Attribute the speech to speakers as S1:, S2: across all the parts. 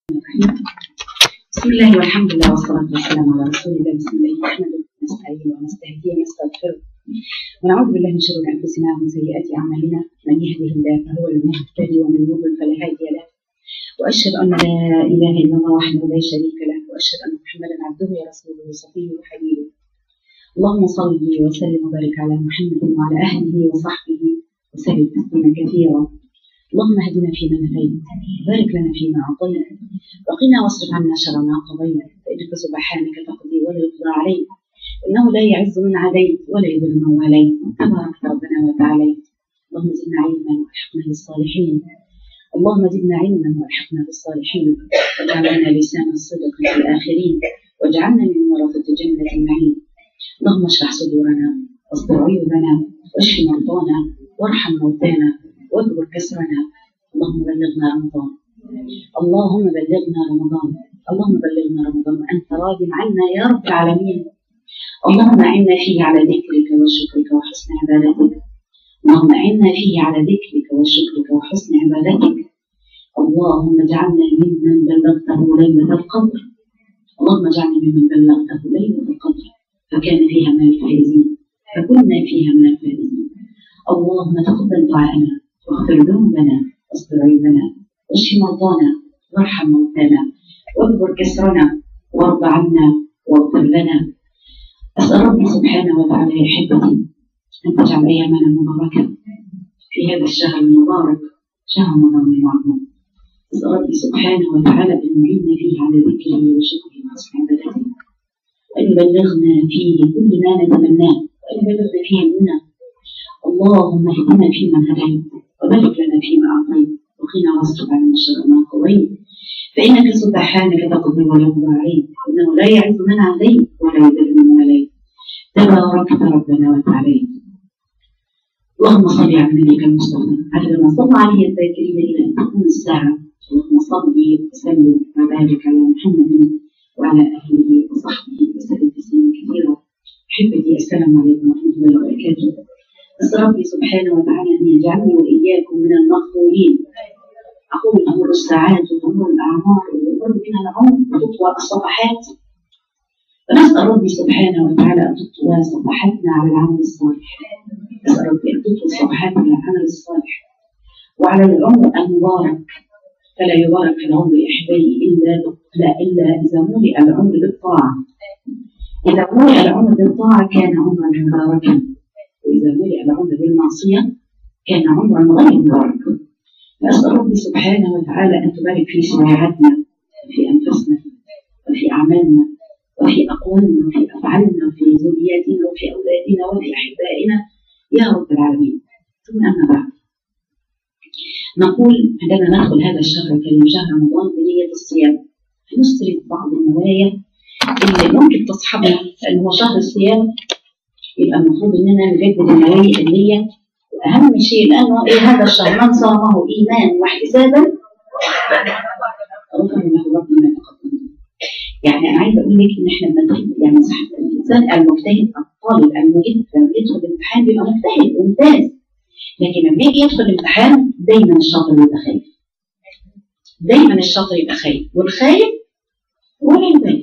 S1: بسم الله والحمد لله والصلاة والسلام على رسول الله بسم الله نحمده ونستعينه ونستهديه ونستغفره ونعوذ بالله من شرور أنفسنا ومن سيئات أعمالنا من يهده الله فهو المهتدي ومن يضلل فلا هادي له وأشهد أن لا إله إلا الله وحده لا شريك له وأشهد أن محمدا عبده ورسوله وصفيه وحبيبه اللهم صل وسلم وبارك على محمد وعلى أهله وصحبه وسلم تسليما كثيرا اللهم اهدنا فيمن هديت بارك لنا فيما اعطيت وقنا واصرف عنا شر ما قضيت فانك سبحانك تقضي ولا يقضى عليك انه لا يعز من عديت ولا يذل من واليت تبارك ربنا وتعاليت اللهم زدنا علما والحقنا بالصالحين اللهم زدنا علما والحقنا بالصالحين واجعلنا لسان الصدق في الاخرين واجعلنا من ورثه جنه النعيم اللهم اشرح صدورنا واصبر عيوبنا واشف مرضانا وارحم موتانا واكبر كسرنا اللهم بلغنا رمضان اللهم بلغنا رمضان اللهم بلغنا رمضان وانت راض عنا يا رب العالمين اللهم اعنا فيه على ذكرك وشكرك وحسن عبادتك اللهم اعنا فيه على ذكرك وشكرك وحسن عبادتك اللهم اجعلنا ممن بلغته ليله القدر اللهم اجعلنا ممن بلغته ليله القدر فكان فيها من الفائزين فكنا فيها من الفائزين اللهم تقبل دعاءنا واغفر ذنوبنا واستر عيوبنا واشف مرضانا وارحم موتانا واكبر كسرنا وارض عنا واغفر لنا اسال ربي سبحانه وتعالى يا احبتي ان تجعل ايامنا مباركه في هذا الشهر المبارك شهر رمضان المعظم اسال ربي سبحانه وتعالى ان يعيننا فيه على ذكره وشكره وحسن عبادته وان يبلغنا فيه كل ما نتمناه وان يبلغنا فيه منا اللهم اهدنا فيمن هديت وبارك لنا فيما اعطيت وقنا واصرف عنا شر ما قضيت فانك سبحانك تقضي ولا يقضى عليك انه لا يعز من عليك ولا يذل من عليك تباركت ربنا وتعاليت اللهم صل على نبيك المصطفى عدد ما صلى عليه الذاكرين الى ان تقوم الساعه اللهم صل وسلم وبارك على محمد وعلى اهله وصحبه وسلم تسليما كثيرا احبتي السلام عليكم ورحمه الله وبركاته أسأل ربي سبحانه وتعالى أن يجعلني وإياكم من المقبولين أقول أمر الساعات وأمر الأعمار ويمر بنا العمر وتطوى الصفحات فنسأل ربي سبحانه وتعالى أن تطوى صفحاتنا على العمل الصالح أسأل ربي أن تطوى الصفحات على العمل الصالح وعلى العمر المبارك فلا يبارك في العمر أحبائي إلا لا إلا إذا ملئ العمر بالطاعة إذا ملئ العمر بالطاعة كان عمرا مباركا وإذا ملئ العمر بالمعصية كان عمرا غير مبارك فأسأل ربي سبحانه وتعالى أن تبارك في سماعاتنا وفي أنفسنا وفي أعمالنا وفي أقوالنا وفي أفعالنا وفي ذرياتنا وفي أولادنا وفي أحبائنا يا رب العالمين ثم أما بعد نقول عندما ندخل هذا الشهر الكريم شهر رمضان بنية الصيام نسرد بعض النوايا اللي ممكن تصحبنا لأنه هو شهر الصيام يبقى المفروض اننا نجدد النوايا النية واهم شيء لانه ايه هذا الشهر من صامه ايمانا واحتسابا غفر له ربي ما تقدم يعني انا عايزه اقول لك ان احنا بنتخذ يعني صح الانسان المجتهد الطالب المجد لما يدخل الامتحان بيبقى مجتهد ممتاز لكن لما يجي يدخل الامتحان دايما الشاطر يبقى خايف دايما الشاطر يبقى خايف والخايف ولا يبين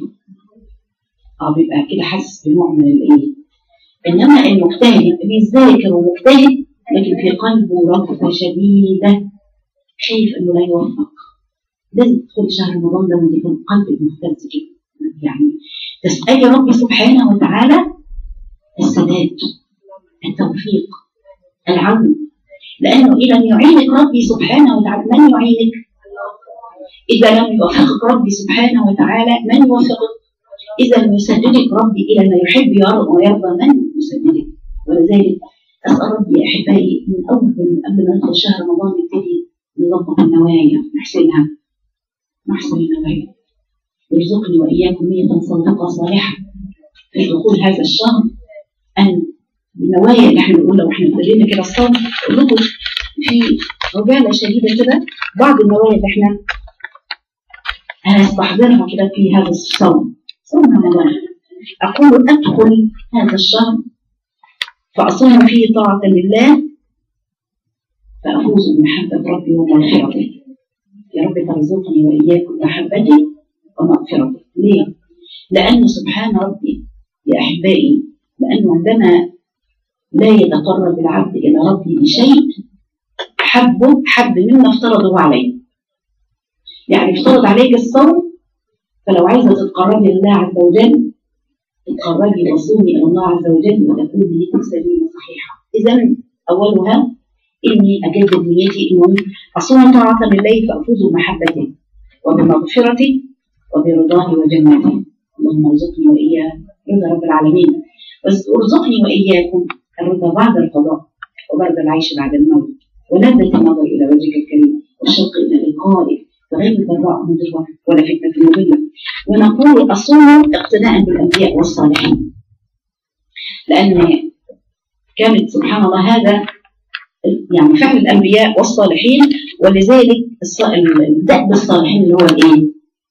S1: اه بيبقى كده حاسس بنوع من الايه انما المجتهد بيذاكر ومجتهد لكن في قلبه رغبه شديده خايف انه لا يوفق لازم تدخل شهر رمضان ده وانت يكون قلبك مهتز كده يعني تسالي ربي سبحانه وتعالى السداد التوفيق العون لانه اذا يعينك ربي سبحانه وتعالى من يعينك؟ اذا لم يوفقك ربي سبحانه وتعالى من يوفقك؟ إذا يسددك ربي إلى ما يحب ويرضى من يسددك ولذلك أسأل ربي يا أحبائي من أول قبل ما ندخل شهر رمضان نبتدي نظبط النوايا نحسنها نحسن النوايا يرزقني وإياكم نية صادقة صالحة في دخول هذا الشهر أن النوايا اللي احنا بنقولها واحنا ابتدينا كده الصوم لكم في عجالة شديدة كده بعض النوايا اللي احنا هنستحضرها كده في هذا الصوم صوم رمضان أقول أدخل هذا الشهر فأصوم فيه طاعة لله فأفوز بمحبة ربي ومغفرته يا رب ترزقني وإياكم محبتي ومغفرتي ليه؟ لأن سبحان ربي يا أحبائي لأنه عندما لا يتقرب العبد إلى ربي بشيء حبه حب مما افترضه عليه يعني افترض عليك الصوم فلو عايزة تتقربي لله عز وجل تتقربي وصومي إلى الله عز وجل وتكون نيتك سليمة صحيحة إذا أولها إني أجدد نيتي إنه أصوم طاعة لله فأفوز بمحبته وبمغفرته وبرضاه وجنته اللهم ارزقني وإياه رضا رب العالمين ارزقني وإياكم الرضا بعد القضاء وبرد العيش بعد الموت ولذة النظر إلى وجهك الكريم والشوق إلى لقائك بغير ضراء مضرة ولا فتنة مضلة ونقول الصوم اقتداء بالأنبياء والصالحين لأن كانت سبحان الله هذا يعني فعل الأنبياء والصالحين ولذلك الدأب الصالحين اللي هو الإيه؟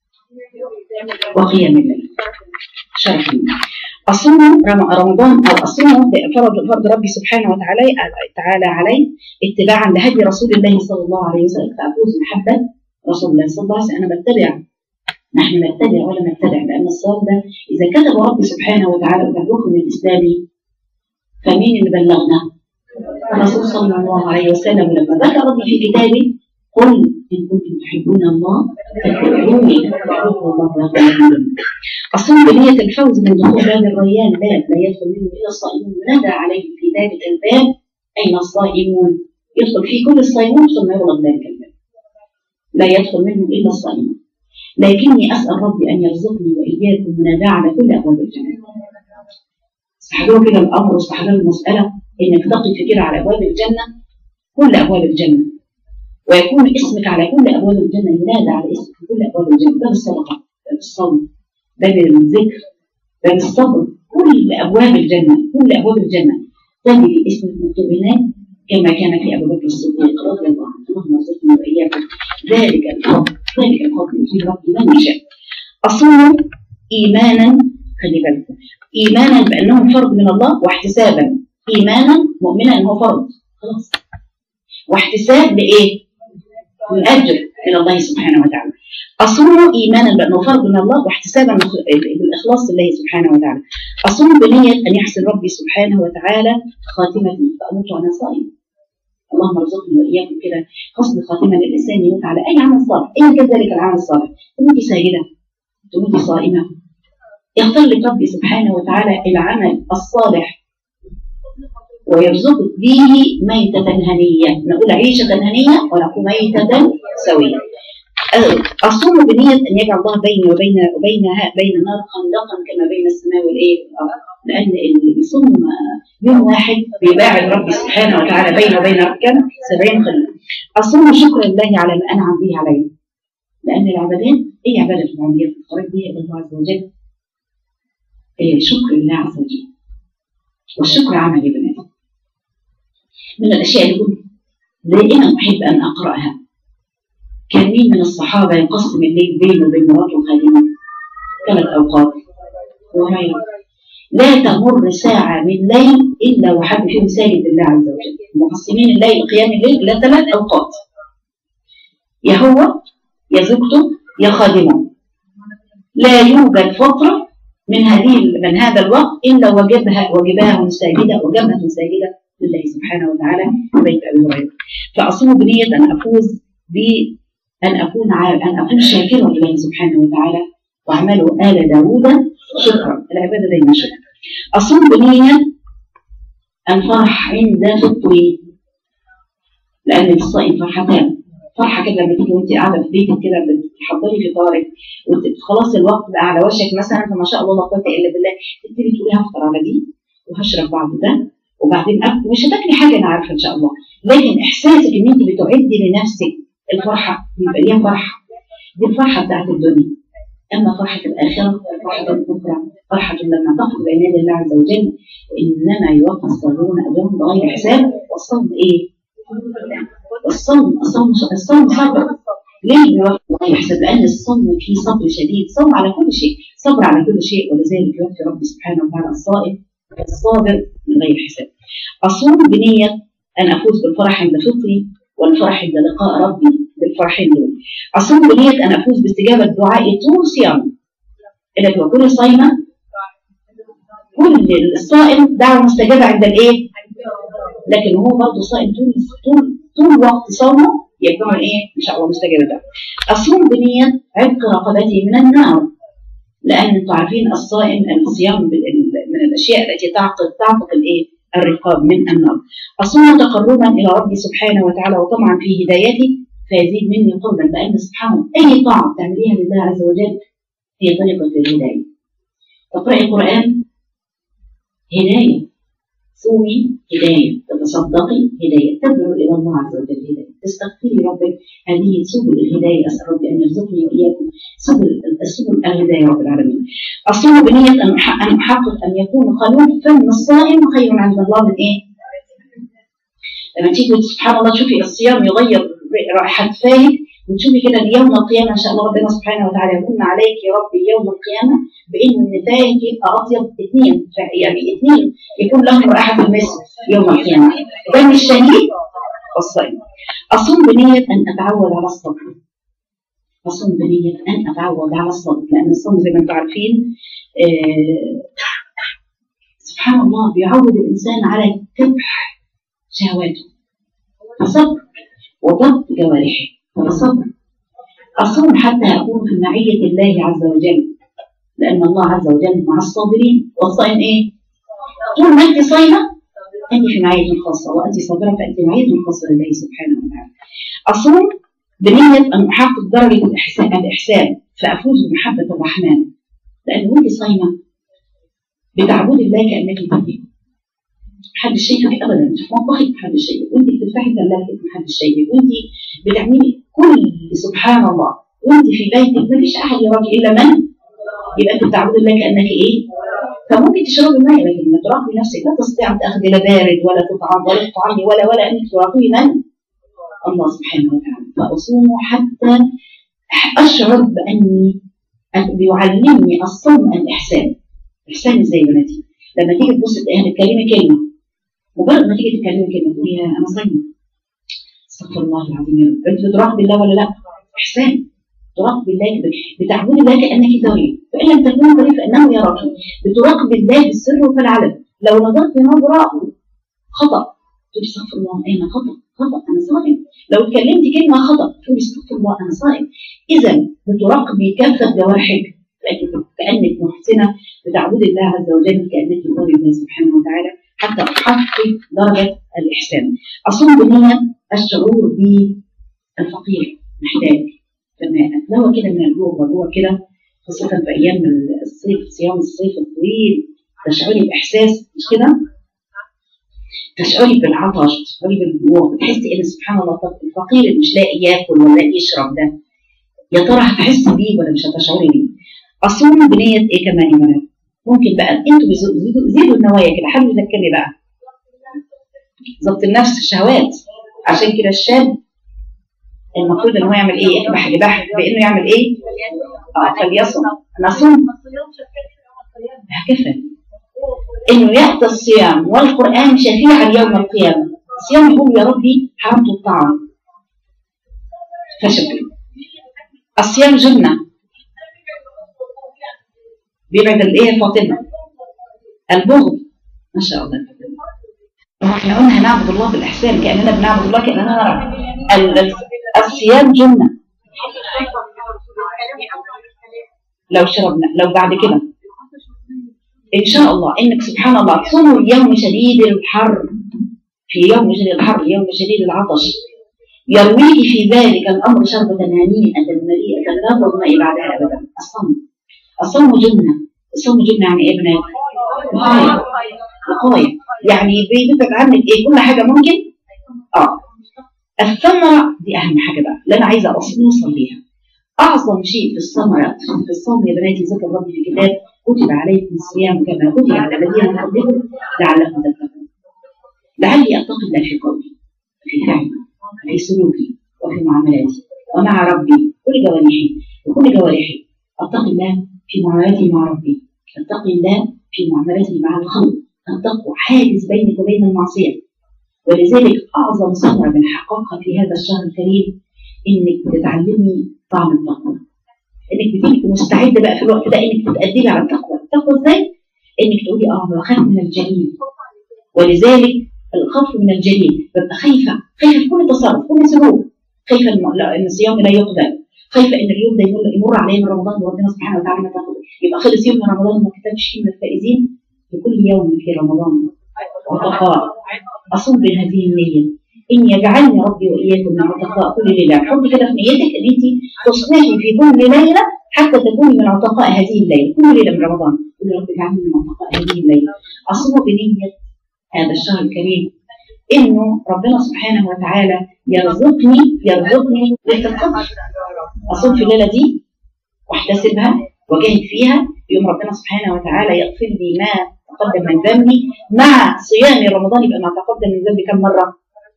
S1: وقيام الليل شرف الصوم رمضان او الصوم فرض فرض ربي سبحانه وتعالى تعالى عليه اتباعا لهدي رسول الله صلى الله عليه وسلم فافوز محبه رسول الله صلى الله عليه وسلم انا بتبع نحن نتبع ولا نتبع لان الصوم ده اذا كتب ربي سبحانه وتعالى بالركن الاسلامي فمين اللي بلغنا؟ الرسول صلى الله عليه وسلم لما ذكر ربي في كتابه قل إن كنتم تحبون الله فاتبعوني يحببكم الله ويغفر الصوم بنية الفوز من دخول باب الريان باب لا يدخل منه إلا الصائمون ينادى عليه في ذلك الباب أين الصائمون يدخل فيه كل الصائمون ثم يغلق ذلك الباب لا يدخل منه إلا الصائمون لكني أسأل ربي أن يرزقني وإياكم منادى على كل أبواب الجنة استحضروا كده الأمر واستحضروا المسألة إنك تقف كده على أبواب الجنة كل أبواب الجنة ويكون اسمك على كل ابواب الجنه ينادى على اسمك في كل ابواب الجنه باب الصدقه باب الصوم باب الذكر باب الصبر كل ابواب الجنه كل ابواب الجنه تجري اسمك مكتوب هناك كما كان في ابو بكر الصديق رضي الله عنه اللهم ارزقنا واياكم ذلك الفضل ذلك الفضل يجيب ربي من يشاء الصوم ايمانا خلي بالكم ايمانا بانه فرض من الله واحتسابا ايمانا مؤمنا انه فرض خلاص واحتساب لايه؟ الأجر إلى الله سبحانه وتعالى أصوم إيمانا بأنه فرض من الله واحتسابا بالإخلاص لله سبحانه وتعالى أصوم بنية أن يحسن ربي سبحانه وتعالى خاتمتي فأموت وأنا صائم اللهم ارزقني وإياكم كده حسن خاتمة للإنسان يموت على أي عمل صالح أيا كان ذلك العمل الصالح تموتي ساجدة تموتي صائمة يختار لك ربي سبحانه وتعالى العمل الصالح ويرزقك به ميتة هنية نقول عيشة هنية ونقول ميتة سوية أصوم بنية أن يجعل الله بيني وبين وبينها بين النار خندقا كما بين السماء والإيه والأرض لأن اللي بيصوم يوم واحد بيباعد ربي سبحانه وتعالى بينه وبين كم 70 خلق أصوم شكرا لله على ما أنعم به علي لأن العبادات أي عبادة في العمليات الخارج بها إلى الله عز وجل إيه شكر الله عز وجل والشكر عمل يا بنات من الأشياء اللي كنت دائما أحب أن أقرأها كان مين من الصحابة يقسم الليل بينه وبين مراته الخادمة ثلاث أوقات وهي لا تمر ساعة من ليل إلا وحد فيه ساجد لله عز وجل مقسمين الليل قيام الليل إلى ثلاث أوقات يا هو يا زوجته يا خادمه لا يوجد فترة من هذه من هذا الوقت إلا وجبها وجبها ساجدة وجبهة ساجدة لله سبحانه وتعالى بيت ابي هريره فاصوم بنيه ان افوز بان اكون ان اكون شاكرا لله سبحانه وتعالى واعملوا ال داوود شكرا العباده دايما شكرا اصوم بنيه ان فرح عند فطري لان الصائم فرحتان فرحه كده لما تيجي وانت قاعده في بيتك كده بتحضري فطارك خلاص الوقت بقى على وشك مثلا فما شاء الله لا قوه الا بالله تبتدي تقولي هفطر على دي وهشرب بعد ده وبعدين مش هتاكلي حاجه انا عارفه ان شاء الله لكن احساسك ان انت بتعدي لنفسك الفرحه بيبقى ليها فرحه دي الفرحه بتاعت الدنيا اما فرحه الاخره فرحه الاخره فرحه لما تقف بين يدي الله عز وجل وانما يوفى الصابرون اجرهم بغير حساب والصوم ايه؟ الصوم الصوم الصوم صبر ليه بيوفى بغير حساب؟ لان الصوم فيه صبر شديد صوم على كل شيء صبر على كل شيء ولذلك يوفي ربي سبحانه وتعالى الصائم الصابر من غير حساب أصوم بنية أن أفوز بالفرح عند فطري والفرح عند لقاء ربي بالفرحين دول اصوم بنيه ان افوز باستجابه دعائي طول صيام الا تبقى كل صايمه كل الصائم دعوه مستجابه عند الايه؟ لكن هو برضه صائم طول طول طول وقت صومه يكون ايه؟ ان شاء الله مستجابه ده. اصوم بنيه عتق رقبتي من النار لان انتم عارفين الصائم الصيام من الاشياء التي تعتق تعتق الايه؟ الرقاب من النار. اصوم تقربا الى ربي سبحانه وتعالى وطمعا في هدايته فيزيد مني قربا لان سبحانه اي طاعه تعمليها لله عز وجل هي طريقه الهدايه. تقراي القران هدايه صومي هدايه تتصدقي هدايه تدعو الى الله عز وجل هدايه تستغفري ربك هذه سبل الهدايه اسال ربي ان يرزقني واياكم سبل السبل الهدايه رب العالمين اصوم بنيه ان ان احقق ان يكون خلوف فم الصائم خير عند الله من ايه؟ لما تيجي سبحان الله تشوفي الصيام يغير رائحه فايك وتشوفي كده يوم القيامه ان شاء الله ربنا سبحانه وتعالى يمن عليك يا ربي يوم القيامه بان النتائج يبقى اطيب اثنين يعني اثنين يكون لهم رائحه المسك يوم القيامه دم الشهيد والصيام اصوم بنيه ان اتعود على الصبر اصوم بنيه ان اتعود على الصبر لان الصوم زي ما انتم عارفين آه سبحان الله بيعود الانسان على كبح شهواته الصبر وضبط جوارحه والصبر الصبر حتى أكون في معية الله عز وجل لأن الله عز وجل مع الصابرين والصائم إيه؟ طول ما أنت صايمة أنت في معية خاصة وأنت صابرة فأنت معية خاصة لله سبحانه وتعالى أصوم بنية أن أحقق درجة الإحسان, الإحسان فأفوز بمحبة الرحمن لأن وأنت صايمة بتعبد الله كأنك تبيه محدش شايفك ابدا انت في مطبخك محدش شايفك وانت بتفتحي ثلاجتك محدش شايفك وانت بتعملي كل سبحان الله وانت في بيتك ما فيش احد يراك الا من يبقى انت بتعبدي الله كانك ايه فممكن تشربي ماء لكن ما تراقبي نفسك لا تستطيع ان تاخذي لا بارد ولا تطعم ولا تطعمي ولا ولا انك تراقبي من الله سبحانه وتعالى فاصوم حتى اشعر باني بيعلمني الصوم الاحسان احسان ازاي يا بناتي لما تيجي تبص تلاقيها تتكلمي كلمه مجرد ما تيجي تتكلمي كلمه تقولي انا صايمه استغفر الله العظيم يا رب انت بتراقبي الله ولا لا؟ احسان تراقبي الله بتعبدي الله كانك تري فان لم تكوني تري فانه يراك بتراقبي الله في السر وفي العلن لو نظرت نظره خطا تقولي استغفر الله انا خطا خطا انا صائم لو اتكلمت كلمه خطا تقولي استغفر الله انا صائم اذا بتراقبي كافه جوارحك كانك محسنه بتعبدي الله عز وجل كانك تري الله سبحانه وتعالى حتى تحقق درجه الاحسان اصوم بنيه الشعور بالفقير محتاج لما هو كده من الجوع وجوع كده خاصة في أيام الصيف صيام الصيف الطويل تشعري بإحساس مش كده؟ تشعري بالعطش تشعري بالجوع بتحسي إن سبحان الله طب الفقير اللي مش لاقي ياكل ولا لاقي يشرب ده يا ترى هتحسي بيه ولا مش هتشعري بيه؟ أصوم بنية إيه كمان يا بنات؟ ممكن بقى انتوا زيدوا زيدوا النوايا كده حد يذكرني بقى ضبط النفس الشهوات عشان كده الشاب المفروض ان هو يعمل ايه؟ يكبح جباح بانه يعمل ايه؟ اه فليصم نصوم كفى انه ياتي الصيام والقران شفيعا يوم القيامه الصيام يقول يا ربي حرمت الطعام فشكرا الصيام جنه بيبعد الايه فاطمه البغض ما شاء الله احنا قلنا هنعبد الله بالاحسان كاننا بنعبد الله كاننا نرى الصيام جنه لو شربنا لو بعد كده ان شاء الله انك سبحان الله تصوموا يوم شديد الحر في يوم شديد الحر يوم شديد العطش يرويك في ذلك الامر شربة هنيئة مليئة لا تظمئي بعدها ابدا الصوم الصوم جنة الصوم جنة يعني ايه بنات؟ وقاية وقاية يعني بيدفع عنك ايه كل حاجة ممكن اه الثمرة دي اهم حاجة بقى اللي انا عايزة اوصل ليها اعظم شيء في الثمرة في الصوم يا بناتي ذكر ربي في كتاب كتب عليكم الصيام كما كتب على الذين من قبلكم لعلكم تتقون لعلي اتقي الله في قولي في فعلي في سلوكي وفي معاملاتي ومع ربي كل جوارحي وكل جوارحي اتقي الله في معاملاتي مع ربي اتقي الله في معاملاتي مع الخلق التقوى حاجز بينك وبين المعصيه ولذلك اعظم ثمره بنحققها في هذا الشهر الكريم انك تتعلمي طعم التقوى انك بتبقي مستعده بقى في الوقت ده انك تتأدبي على التقوى التقوى ازاي انك تقولي اه بخاف من الجليل ولذلك الخوف من الجليل ببقى خايفه خايفه في كل تصرف كل سلوك خايفه ان الصيام لا يقبل خايفه ان اليوم ده يمر, يمر عليا من رمضان وربنا سبحانه وتعالى ما تاخد يبقى خلص يوم من رمضان ما كتبش فيه من الفائزين بكل يوم في رمضان عتقاء اصب بهذه النيه ان يجعلني ربي واياكم من عتقاء كل ليله حطي كده في نيتك ان انت تصلحي في كل ليله حتى تكوني من عتقاء هذه الليله كل ليله من رمضان قولي رب اجعلني من عتقاء هذه الليله اصوم بنيه هذا الشهر الكريم انه ربنا سبحانه وتعالى يرزقني يرزقني ليله القدر اصوم في الليله دي واحتسبها واجاهد فيها يوم ربنا سبحانه وتعالى يغفر لي ما تقدم من ذنبي مع صيام رمضان يبقى ما تقدم من ذنبي كم مره؟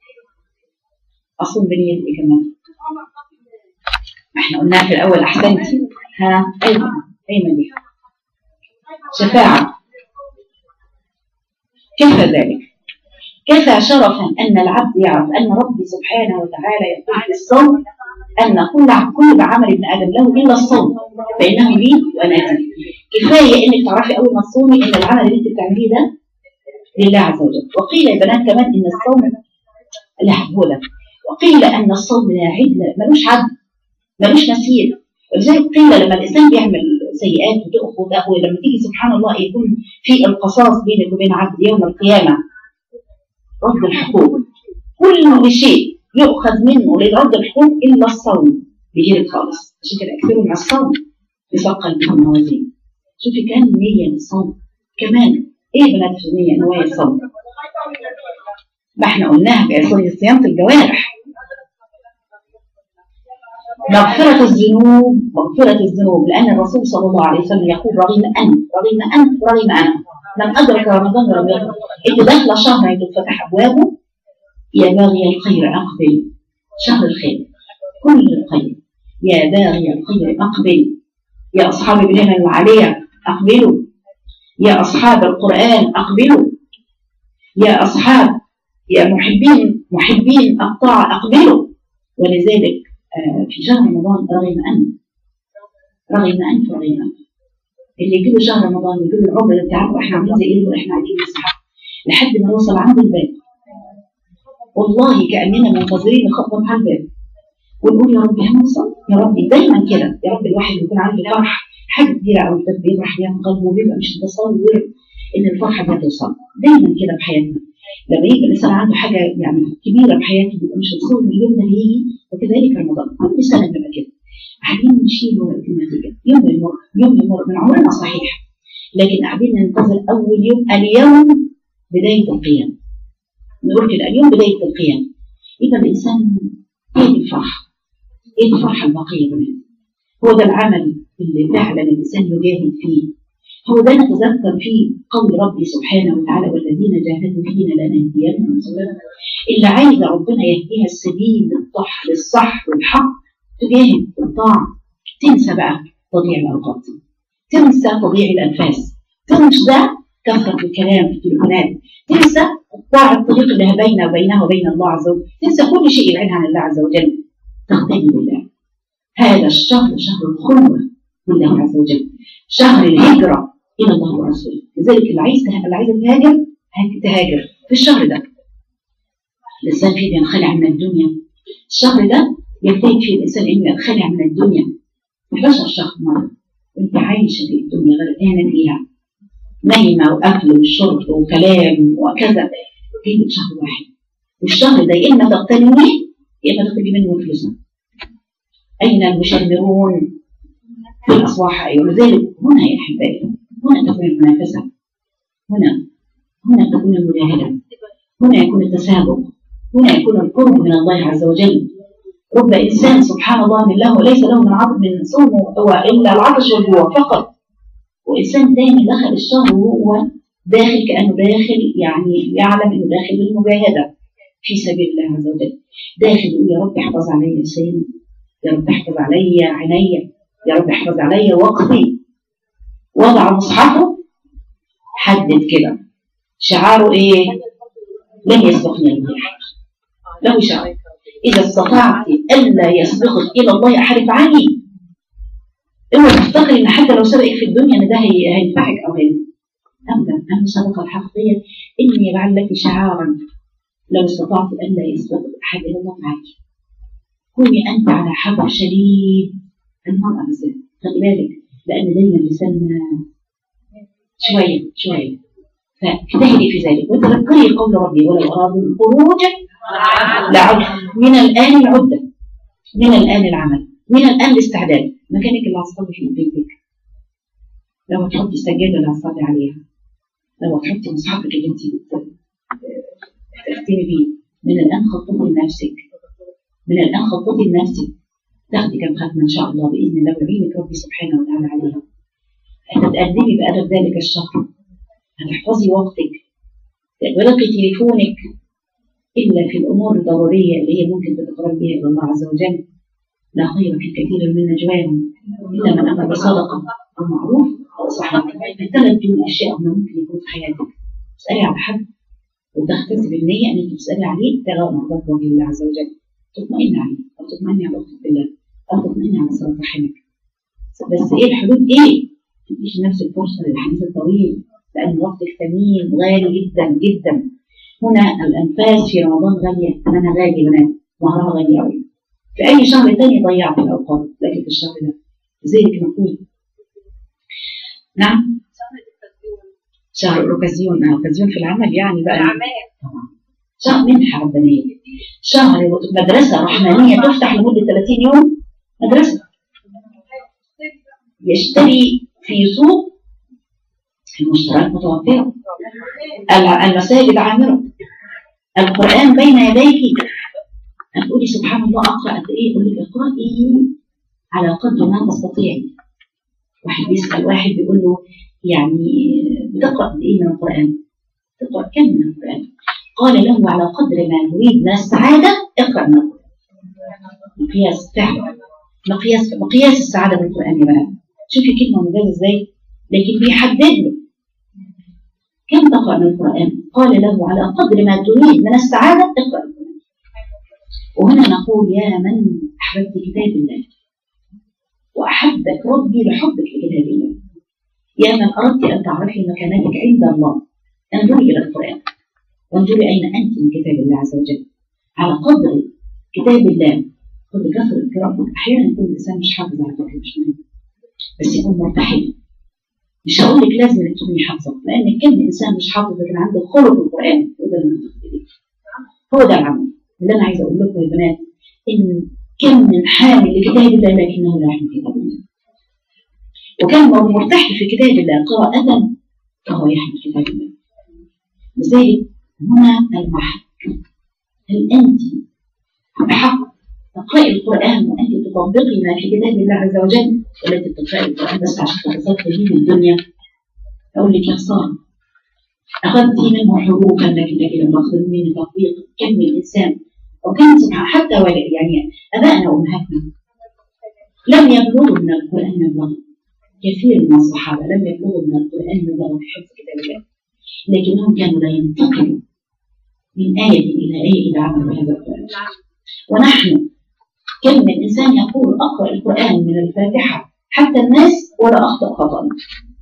S1: اصوم بنيتي كمان احنا قلناها في الاول احسنتي ها ايوه ايمن دي شفاعه كيف ذلك كفى شرفا ان العبد يعرف ان ربي سبحانه وتعالى يقول في الصوم ان كل كل عمل ابن ادم له الا الصوم فانه لي وانا اجزي كفايه انك تعرفي اول ما تصومي ان العمل اللي انت بتعمليه ده لله عز وجل وقيل يا بنات كمان ان الصوم لا هو ده وقيل ان الصوم لا عدل ملوش عدل ملوش مثيل ولذلك قيل لما الانسان بيعمل سيئات وتأخذ أخوه لما تيجي سبحان الله يكون في القصاص بينك وبين عبد يوم القيامة رد الحقوق كل شيء يؤخذ منه لرد الحقوق إلا الصوم بيجيلك خالص عشان كده اكثروا من الصوم يثقل به الموازين شوفي كان نية للصوم كمان ايه بنات النية نوايا الصوم ما احنا قلناها في صيام الجوارح مغفرة الذنوب مغفرة الذنوب لأن الرسول صلى الله عليه وسلم يقول رغم أن رغم أن رغم أن لم أدرك رمضان ولم يدرك أنت داخلة شهر تفتح أبوابه يا باغي الخير أقبل شهر الخير كل الخير يا باغي الخير أقبل يا أصحاب الهمم العالية أقبلوا يا أصحاب القرآن أقبلوا يا أصحاب يا محبين محبين الطاعة أقبلوا ولذلك في شهر رمضان رغم أن رغم أنف رغم أنف اللي يجيبوا شهر رمضان ويجيبوا العمر اللي بتاعه احنا عاملين زي ايه احنا قاعدين نسحب لحد ما نوصل عند الباب والله كأننا منتظرين نخبط على الباب ونقول يا رب هنوصل يا رب دايما كده يا رب الواحد يكون عنده فرح حاجه كبيره قوي بيفرح بيها من قلبه وبيبقى مش متصور ان الفرحه دي هتوصل دايما كده في حياتنا لما يبقى الانسان عنده حاجه يعني كبيره في حياته بيبقى مش متصور ان اليوم ده هيجي وكذلك رمضان كل سنه بيبقى كده قاعدين نشيل ورقه النتيجه يوم يمر يوم يمر من عمرنا صحيح لكن قاعدين ننتظر اول يوم اليوم بدايه القيام نقول كده اليوم بدايه القيام يبقى الانسان ايه الفرحه؟ ايه الفرحه الباقيه كمان؟ هو ده العمل اللي فعلا الانسان يجاهد فيه هو ده نتذكر فيه قول ربي سبحانه وتعالى والذين جاهدوا فينا لنهدينهم سبلنا اللي عايزه ربنا يهديها السبيل للصح للصح والحق تجاهد الطاعه تنسى بقى تضييع الاوقات تنسى تضييع الانفاس تنسى كثره الكلام في التليفونات تنسى قطاع الطريق اللي بيننا وبينها وبين الله عز وجل تنسى كل شيء يبعدها عن الله عز وجل تغتني بالله هذا الشهر شهر الخلوه بالله عز وجل شهر الهجره الى الله ورسوله لذلك اللي عايز اللي عايزه تهاجر تهاجر في الشهر ده الانسان فيه بينخلع من الدنيا الشهر ده يجتهد فيه الانسان انه ينخلع من الدنيا 11 شهر مره وانت عايشه في الدنيا غرقانه فيها نايمه واكل وشرب وكلام وكذا جيب شهر واحد والشهر ده يا اما تغتنميه يا اما تاخدي منه فلوسا اين المشمرون في الاصواح ايوه لذلك هنا يا احبائي هنا تكون المنافسه هنا هنا تكون المجاهده هنا يكون التسابق هنا يكون القرب من الله عز وجل رب انسان سبحان الله من له ليس له من عظم من صومه هو الا العطش والجوع فقط وانسان تاني دخل الشهر وهو داخل كانه داخل يعني يعلم انه داخل بالمجاهده في سبيل الله عز وجل داخل يقول يا رب احفظ علي لساني يا رب احفظ علي عيني يا رب احفظ علي وقتي وضع مصحفه حدد كده شعاره ايه لن يسبقني الريح له شعار إذا استطعت ألا يسبقك إلى الله أحد فعلي اوعى تفتكر إن حتى لو سبقك في الدنيا إن ده هي- هينفعك أو هينفعك أبدا المسابقة الحقيقية إني يجعل لك شعارا لو استطعت ألا يسبقك أحد إلى الله فعلي كوني أنت على حذر شديد المرأة بالذات خلي بالك لأن دايما لساننا شوية شوية فاجتهدي في ذلك وتذكري قول ربي ولو أرادوا الخروج لعد من الآن العدة من الآن العمل من الآن الاستعداد مكانك اللي هتصلي في بيتك لو هتحطي السجادة اللي هتصلي عليها لو هتحطي مصحفك اللي انت بت- بتختمي بيه من الآن خططي لنفسك من الآن خططي لنفسك تاخدي كم ختمة إن شاء الله بإذن الله ويعينك ربي سبحانه وتعالى عليها هتتقدمي بأدب ذلك الشهر هتحفظي وقتك تغلقي تليفونك إلا في الأمور الضرورية اللي هي ممكن تتقرب بها إلى الله عز وجل لا خير في كثير من نجواهم إلا من أمر بصدقة أو معروف أو إصلاح الثلاث دول أشياء ما ممكن يكون في حياتك تسألي على حد وتختزي بالنية إن أنت تسألي عليه ابتغاء مرضات وجه الله عز وجل تطمئن عليه أو تطمئني على أختك بالله أو تطمئني على صلاة رحمك بس إيه الحدود إيه؟ ما تديش لنفسك فرصة للحديث الطويل لأن وقتك ثمين غالي جدا جدا هنا الأنفاس في رمضان غالية أنا غالي بنات مهرها غالي أوي في أي شهر تاني ضيعت الأوقات لكن في الشهر ده لذلك نقول نعم شهر الأوكازيون آه، أوكازيون في العمل يعني بقى طبعا شهر منحة ربانية شهر مدرسة رحمانية تفتح لمدة 30 يوم مدرسة يشتري في سوق المشتريات متوفرة الع- المساجد عامرة القرآن بين يديك هتقولي سبحان الله أقرأ قد إيه يقول لك اقرأي على قدر ما تستطيعي واحد بيسأل واحد بيقول له يعني بتقرأ قد إيه من القرآن؟ تقرأ كم من القرآن؟ قال له على قدر ما تريد من السعادة اقرأ من القرآن مقياس فعلا مقياس مقياس السعادة بالقرآن يا بنات شوفي كلمة ممتازة ازاي لكن بيحدد له كم تقرأ من القرآن قال له على قدر ما تريد من السعادة اقرأ القرآن وهنا نقول يا من أحببت كتاب الله وأحبك ربي لحبك لكتاب الله يا من أردت أن تعرفي مكانتك عند الله انظري إلى القرآن وانظري أين أنت من كتاب الله عز وجل على قدر كتاب الله قدر كثرة قراءتك أحيانا يكون الإنسان مش حافظ على فكرة مش مهم بس يكون مرتحل مش هقول لك لازم انك تكوني حافظه لان كم انسان مش حافظ لكن عنده خلق القران وده اللي بنتقي هو ده العمل اللي انا عايزه اقول لكم يا بنات ان كم من حامل لكتاب الله لكنه لا يحمل كتاب الله وكم من مرتاح في كتاب الله قراءة فهو يحمل كتاب الله لذلك هنا المحك هل انت بحق تقرأي القرآن وأنت تطبقي ما في كتاب الله عز وجل ولا أنت بتقرأي القرآن بس عشان تتصدقي به الدنيا أقول لك يا خسارة أخذت منه حروفا لكن لكن لم تأخذ منه تطبيق كم من إنسان وكان سبحان حتى ولا يعني أبائنا وأمهاتنا لم يبلغوا من القرآن مبلغا كثير من الصحابة لم يبلغوا من القرآن مبلغا في حفظ كتاب الله لكنهم كانوا لا ينتقلوا من آية إلى آية إذا عملوا هذا القرآن ونحن كم من إنسان يقول أقرأ القرآن من الفاتحة حتى الناس ولا أخطأ خطأ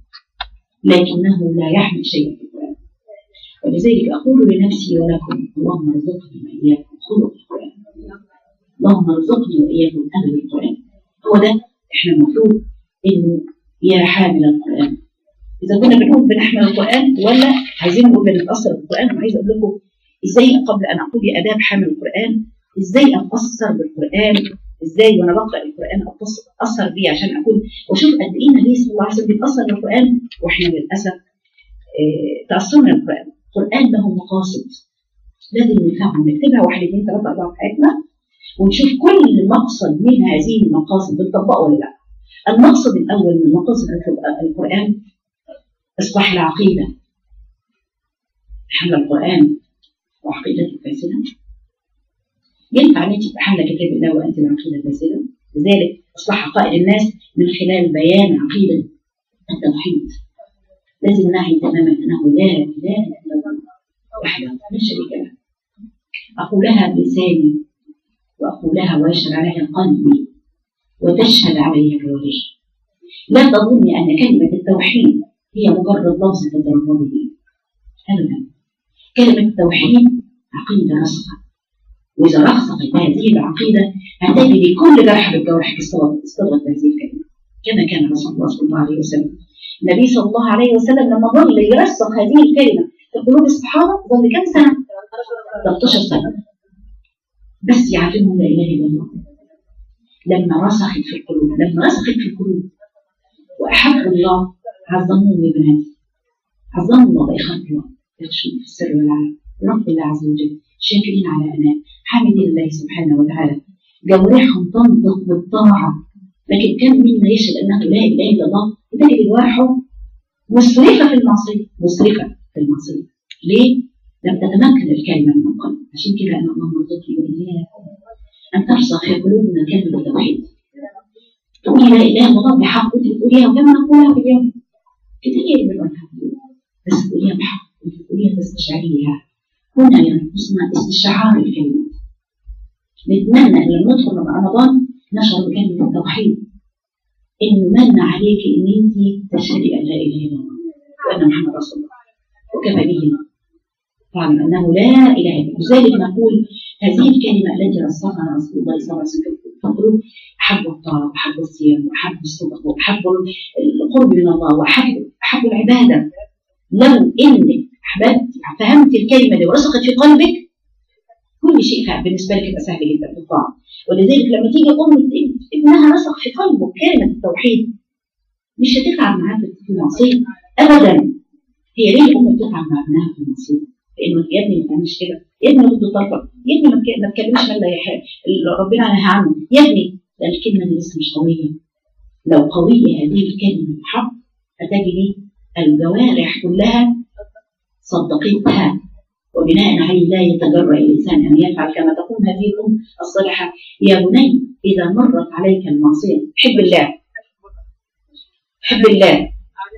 S1: لكنه لا يحمل شيئا في القرآن ولذلك أقول لنفسي ولكم اللهم ارزقني وإياكم خلق القرآن اللهم ارزقني وإياكم أمل القرآن هو ده إحنا المفروض إنه يا حامل القرآن إذا كنا بنقول بنحمل القرآن ولا عايزين نقول بنتأثر بالقرآن وعايزة أقول لكم إزاي قبل أن أقول آداب حامل القرآن إزاي أتأثر بالقرآن إزاي وأنا بقرأ القرآن أتأثر- أتأثر بيه عشان أكون وأشوف قد إيه النبي صلى الله عليه وسلم بيتأثر بالقرآن وإحنا للأسف آه، تأثرنا بالقرآن القرآن له مقاصد لازم نفهمها نكتبها واحد اثنين ثلاثة أربعة في حياتنا ونشوف كل مقصد من هذه المقاصد بنطبقه ولا لا المقصد الأول من مقاصد القرآن إصلاح العقيدة حمل القرآن وعقيدة الفاسدة ينفع أن أنت تحمل كتاب الله وأنت العقيدة الفاسدة لذلك إصلاح عقائد الناس من خلال بيان عقيدة التوحيد لازم نعي تماما أنه لا إله إلا الله وحده لا شريك له أقولها بلساني وأقولها ويشهد عليها قلبي وتشهد عليها جوارحي لا تظني أن كلمة التوحيد هي مجرد لفظ تتلفظ به أبدا كلمة التوحيد عقيدة راسخة وإذا رسخت هذه العقيدة هتجد كل جرح بالجوارح استغرق هذه الكلمة كما كان رسول الله صلى الله عليه وسلم النبي صلى الله عليه وسلم لما ظل يرسخ هذه الكلمة في قلوب الصحابة ظل كم سنة؟ 13 سنة بس يعرفون لا إله إلا الله لما رسخت في القلوب لما رسخت في القلوب وأحب الله عظموا ببناتي عظموا الله بإخوان الله يخشون في السر والعلن رب الله عز وجل شاكرين على أناء حامدين الله سبحانه وتعالى جوارحهم تنطق بالطاعة لكن كم منا يشهد أنه لا إله إلا الله تجد جوارحه مسرفة في المعصية مسرفة في المعصية ليه؟ لم تتمكن الكلمة من القلب عشان كده أن الله مرضوك وإياكم أن ترسخ في قلوبنا كلمة التوحيد تقولي لا إله إلا الله بحق وأنت بتقوليها وكم نقولها في اليوم كتير بنقولها بس تقوليها بحق تقوليها تستشعريها هنا ينقصنا استشعار الكلمة نتمنى أن لما ندخل رمضان نشعر بكلمة التوحيد إنه من عليك إن أنت تشهدي أن لا إله إلا الله وأن محمد رسول الله وكفى به تعلم أنه لا إله إلا الله لذلك نقول هذه الكلمة التي رسخها رسول الله صلى الله عليه وسلم في القلوب أحب الطاعة وأحب الصيام وأحب الصدق وأحب القرب من الله وأحب أحب العبادة لو إنك أحببت فهمت الكلمة دي ورسخت في قلبك كل شيء بالنسبة لك يبقى سهل جدا في الطاعة ولذلك لما تيجي أم ابنها رسخ في قلبه كلمة التوحيد مش هتتعب معاه في المعصية أبدا هي ليه الأم بتتعب مع ابنها في المعصية؟ لأنه يا ابني ما تعملش كده يا ابني غض طرفك يا ابني ما تكلمش من لا يحب ربنا نهى عنه يا ابني ده الكلمة دي لسه مش قوية لو قوية هذه الكلمة الحق هتجري الجوارح كلها صدقتها وبناء عليه لا يتجرأ الإنسان أن يفعل كما تقوم هذه الأم الصالحة يا بني إذا مرت عليك المعصية حب الله حب الله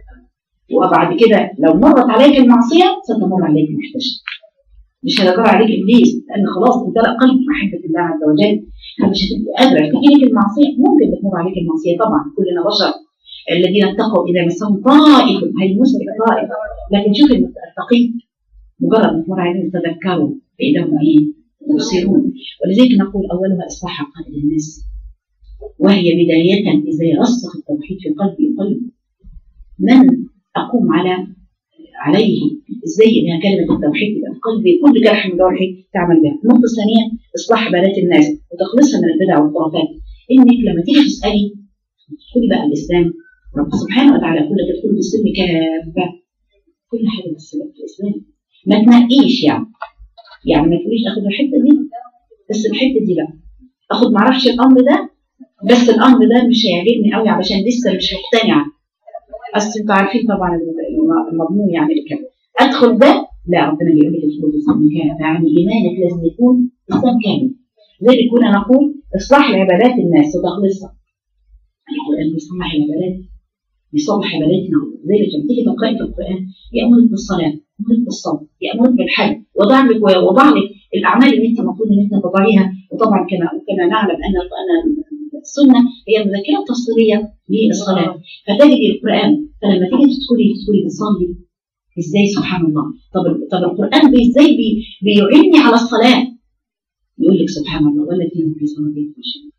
S1: وبعد كده لو مرت عليك المعصية ستمر عليك محتشم مش هيجرى عليك إبليس لأن خلاص امتلأ قلب محبة الله عز وجل فمش هتبقى قادرة تجيلك المعصية ممكن تمر عليك المعصية طبعا كلنا بشر الذين اتقوا إذا مسهم طائف هيمسك طائف لكن شوف التقي مجرد ما تمر عليهم تذكروا بإيدهم إيه يبصرون ولذلك نقول أولها إصلاح عقائد الناس وهي بداية إذا رسخ التوحيد في قلبي وقلب من أقوم على عليه ازاي انها كلمه التوحيد تبقى في قلبي كل جرح من جوارحي تعمل بها. النقطه الثانيه اصلاح بنات الناس وتخلصها من البدع والخرافات. انك لما تيجي تسالي تدخلي بقى الاسلام رب سبحانه وتعالى كل تدخل في السن كافه كل حاجه بس في الاسلام ما تنقيش يعني يعني ما تقوليش اخد الحته دي بس الحته دي لا اخد معرفش الامر ده بس الامر ده مش هيعجبني قوي علشان لسه مش مقتنعه بس انتوا عارفين طبعا المضمون يعني الكلام ادخل ده لا ربنا بيقول لك ادخل الاسلام كامل يعني ايمانك لازم يكون اسلام كامل لذلك كنا نقول اصلاح العبادات الناس وتخلصها القران بيصلح العبادات بيصلح عباداتنا لذلك لما تيجي تقراي في القران يامرك بالصلاه يامرك بالصوم يامرك بالحج وضع لك ويوضع لك الاعمال اللي انت المفروض ان انت تضعيها وطبعا كما كما نعلم ان ان السنه هي مذكره تفصيليه للصلاه فتجد القران فلما تيجي تدخلي تدخلي تصلي ازاي سبحان الله طب طب القران بي ازاي بي بيعني على الصلاه يقول لك سبحان الله والذين في صلاتهم خاشعون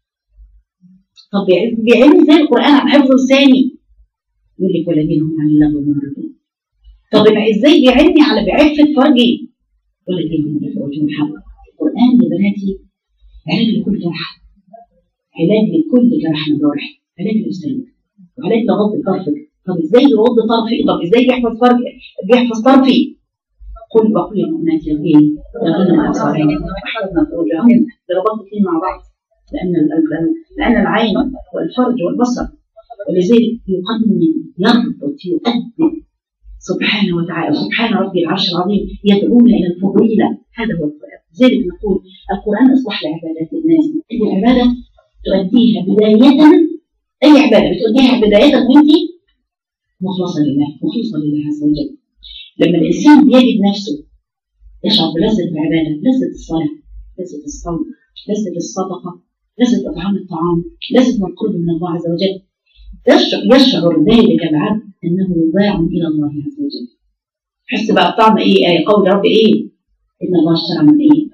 S1: طب بيعني ازاي القران عن حفظ لساني يقول لك والذين هم عن اللغو معرضون طب ازاي بيعني على بعفه فرجي والذين هم لفروجهم حق القران يا بناتي علاج لكل جرح علاج لكل جرح من جوارح علاج لسانك وعلاج لغض طرفك طب ازاي يغض طرفي طب ازاي يحفظ فرجي بيحفظ طرفي قل وقل المؤمنات يغضين يغضن مع ابصارهن وحفظن فروجهن بربطت الاثنين مع بعض لان لان العين والفرج والبصر ولذلك يقدم يربط يؤدب سبحانه وتعالى سبحان ربي العرش العظيم يدعونا الى الفضيله هذا هو القران لذلك نقول القران اصلح لعبادات الناس اي عباده تؤديها بدايه اي عباده بتؤديها بدايه وانت مخلصه لله مخلصه لله عز وجل لما الانسان بيجد نفسه يشعر بلذه العباده لذه الصلاه لذه الصوم لذة الصدقة لذة إطعام الطعام لذة القرب من الله عز وجل يشعر, يشعر ذلك العبد أنه ضاع إلى الله عز وجل حس بقى الطعم إيه آية قول رب إيه إن الله اشترى من إيه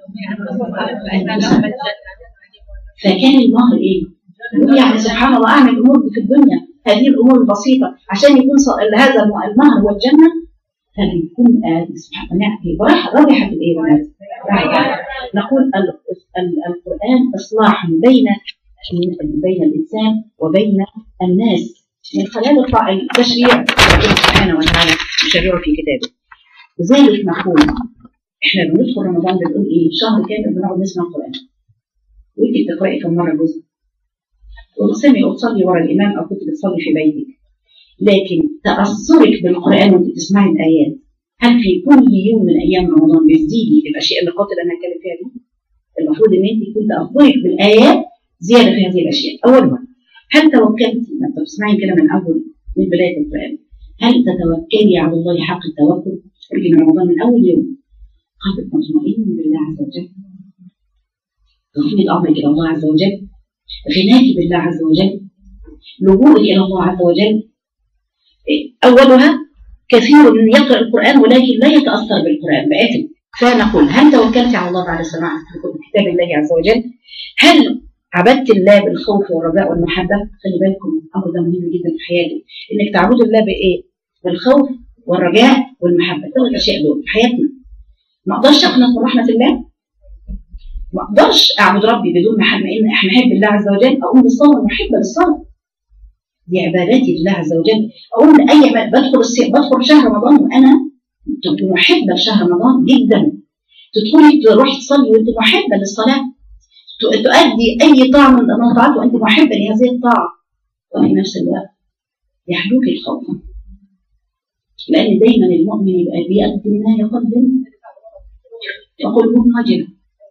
S1: فكان المهر إيه يعني سبحان الله أعمل أمور في الدنيا هذه الأمور البسيطة عشان يكون هذا المهر هو الجنة فبيكون سبحان الله راح رابحة الإيه نقول القرآن إصلاح بين بين الإنسان وبين الناس من خلال التشريع سبحانه وتعالى يشرعه في كتابه لذلك نقول احنا بندخل رمضان بنقول ايه شهر كامل بنقعد نسمع القرآن وانت بتقرأي كم مرة جزء وتصلي او تصلي ورا الامام او كنت بتصلي في بيتك لكن تأثرك بالقرآن وانت بتسمعي الآيات هل في كل يوم من أيام رمضان بيزيدي الأشياء اللي قاتل أنا أتكلم فيها دي؟ المفروض إن أنت يكون تأثرك بالآيات زيادة في هذه الأشياء أولها هل توكلتي ما بتسمعي كده من أول من بداية القرآن هل تتوكلي على الله حق التوكل؟ تيجي من رمضان من أول يوم قلبك مطمئن بالله عز وجل تفويض أمرك إلى الله عز وجل غناك بالله عز وجل لجوءك إلى الله عز وجل أولها كثير من يقرأ القرآن ولكن لا يتأثر بالقرآن بآتم فنقول هل توكلت على الله بعد سماع كتاب الله عز وجل هل عبدت الله بالخوف والرجاء والمحبة خلي بالكم الأمر ده مهم جدا في حياتك إنك تعبد الله بإيه بالخوف والرجاء والمحبة ثلاث أشياء دول في حياتنا ما أقدرش أقنط من رحمة الله ما أقدرش أعبد ربي بدون محبة إن إحنا نحب الله عز وجل أقوم بالصلاة محبة بالصلاة دي عباداتي لله عز وجل اقول اي بدخل السير بدخل شهر رمضان وانا محبه لشهر رمضان جدا تدخلي تروحي تصلي وانت محبه للصلاه تؤدي اي طاعه من الطاعات وانت محبه لهذه الطاعه وفي نفس الوقت يحلوك الخوف لان دايما المؤمن يبقى بيقدم ما يقدم وقلبه وجله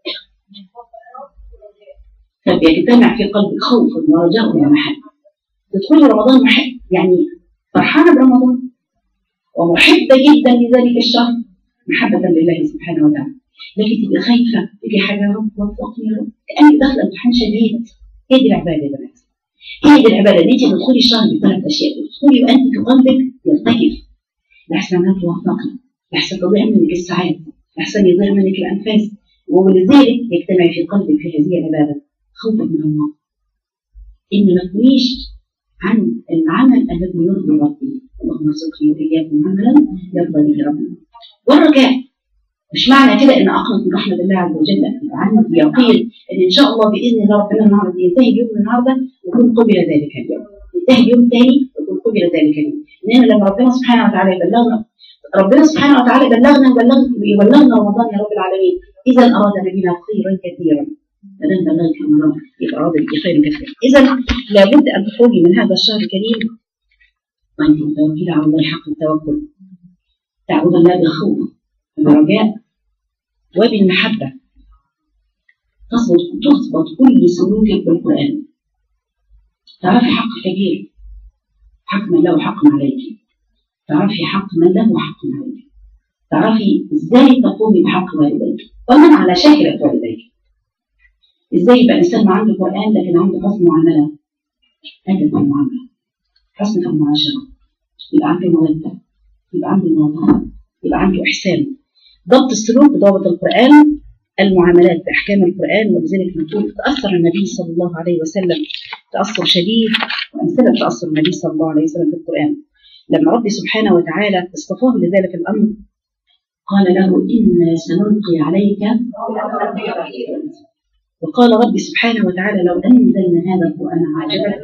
S1: فبيجتمع في قلبك خوف ورجاء ومحبه تدخلي رمضان محب يعني فرحانه برمضان ومحبه جدا لذلك الشهر محبه لله سبحانه وتعالى لكن تبقى خايفه تبقى حاجه يا رب وفقني يا رب كانك داخله امتحان شديد هي دي العباده يا بنات هي دي العباده ان انت تدخلي الشهر بثلاث اشياء تدخلي وانت في قلبك يرتجف لحسن لا توفقي لحسن تضيع منك السعاده لحسن يضيع منك الانفاس ولذلك يجتمع في قلبك في هذه العباده خوفا من الله ان ما تكونيش عن العمل الذي يرضي ربي اللهم ارزقني واياكم عملا يرضى به ربي والرجاء مش معنى كده ان اقنط من رحمه الله عز وجل عندي يقين ان ان شاء الله باذن الله ربنا النهارده ينتهي اليوم النهارده ويكون قبل ذلك اليوم ينتهي اليوم ثاني ويكون قبل ذلك اليوم لان لما ربنا سبحانه وتعالى يبلغنا ربنا سبحانه وتعالى بلغنا وبلغنا رمضان يا رب العالمين اذا اراد بنا خيرا كثيرا فلن بلغك رمضان يبقى اراد بك خيرا كثيرا اذا لابد ان تخرجي من هذا الشهر الكريم وانت متوكله على الله حق التوكل تعبد الله بالخوف والرجاء وبالمحبه تثبت تثبت كل سلوكك بالقران تعرفي حق الفقير حق من له حق عليك تعرفي حق من له حق عليك تعرفي ازاي تقومي بحق والديك ومن على شاكلة والديك ازاي يبقى الانسان ما عنده قران لكن عنده حسن معامله ادب في المعامله حسن في المعاشره يبقى عنده موده يبقى عنده مواضعه يبقى عنده احسان ضبط السلوك بضابط القران المعاملات باحكام القران ولذلك نقول تاثر النبي صلى الله عليه وسلم تاثر شديد وامثله تاثر النبي صلى الله عليه وسلم في القران لما ربي سبحانه وتعالى اصطفاه لذلك الامر قال له انا سنلقي عليك وقال ربي سبحانه وتعالى لو انزلنا هذا القران على جبل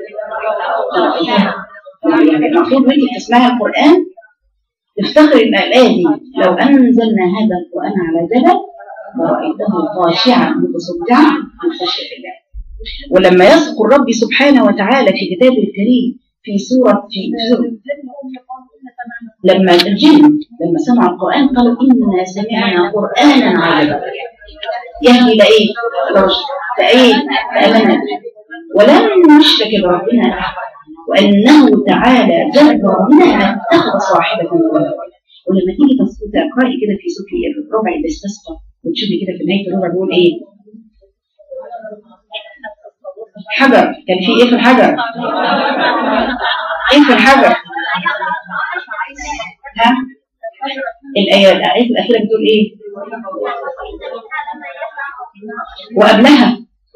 S1: يعني المفروض وانت بتسمعي القران افتخري ان الايه دي لو انزلنا هذا القران على جبل لرايته خاشعا متصدعا من خشيه الله ولما يذكر ربي سبحانه وتعالى في كتابه الكريم في سوره في سورة لما الجن لما سمعوا القران قالوا انا سمعنا قرانا عجبا يهدي لايه؟ فايه؟ فامنا ولم نشرك بربنا احد وانه تعالى جل ربنا ان اتخذ صاحبه ولدا ولما تيجي تقراي كده في سوره الربع الاستسقى وتشوفي كده في نهايه الربع بيقول ايه؟ حجر كان في ايه في الحجر ايه في الحجر ها الآية الآية الأخيرة بتقول إيه وقبلها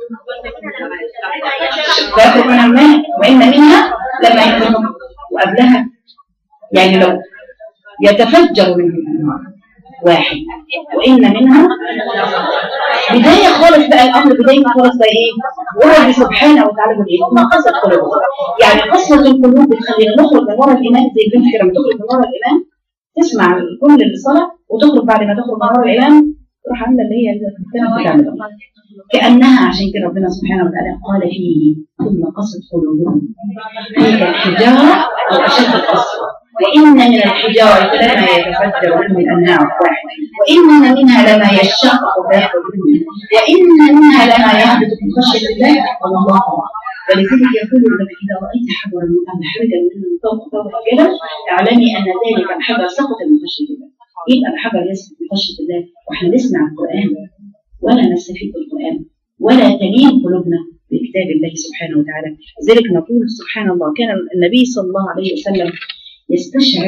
S1: فيخرج منها الماء وإن منها لما يخرج وقبلها يعني لو يتفجر منه الأنهار واحد وإن منها بداية خالص بقى الأمر بداية خالص بقى إيه وهو سبحانه وتعالى بيقول إيه ما قصد قلوبهم يعني قصة القلوب بتخلينا نخرج من ورا الإيمان زي البنت كده لما تخرج من ورا الإيمان تسمع كل الصلاة وتخرج بعد ما تخرج من ورا الإيمان تروح عاملة اللي هي كانت بتعمل كأنها عشان كده ربنا سبحانه وتعالى قال فيه ثم قصد قلوبهم هي كالحجارة أو أشد القسوة وإن من الحجارة لما يتفجر منه الأنهار واحد وإن منها لما يشقق فيخرج منه وإن منها لما يهبط من خشية الله والله ولذلك يقول لك إذا رأيت حجرا متحرجا من فوق فوق الجبل اعلمي أن ذلك الحجر سقط من خشية الله يبقى الحجر يسقط من خشية الله واحنا نسمع القرآن ولا نستفيد بالقرآن ولا تلين قلوبنا بكتاب الله سبحانه وتعالى لذلك نقول سبحان الله كان النبي صلى الله عليه وسلم يستشعر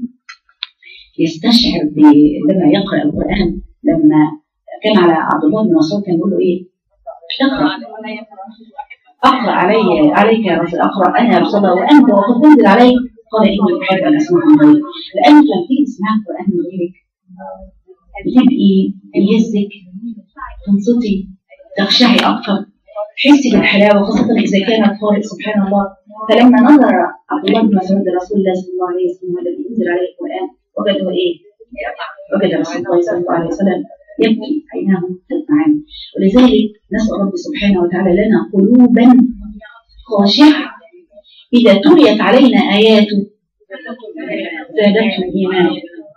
S1: يستشعر لما يقرأ القرآن لما كان على عبد الله بن مسعود كان يقول له ايه؟ اقرأ اقرأ علي عليك يا رسول اقرأ انا يا رسول الله وانت وقد تنزل عليك قال اني احب ان اسمع من غيرك لانك لما تيجي تسمع القرآن من غيرك بتبقي يهزك تنصتي تخشعي اكثر تحسي بالحلاوه خاصه اذا كانت قارئ سبحان الله فلما نظر عبد الله بن مسعود لرسول الله صلى الله عليه وسلم الذي انزل عليه القران وجده ايه؟ وجد رسول الله صلى الله عليه وسلم يبكي عيناه تدمعان ولذلك نسال رب سبحانه وتعالى لنا قلوبا خاشعه اذا تليت علينا اياته زادتنا ايمانا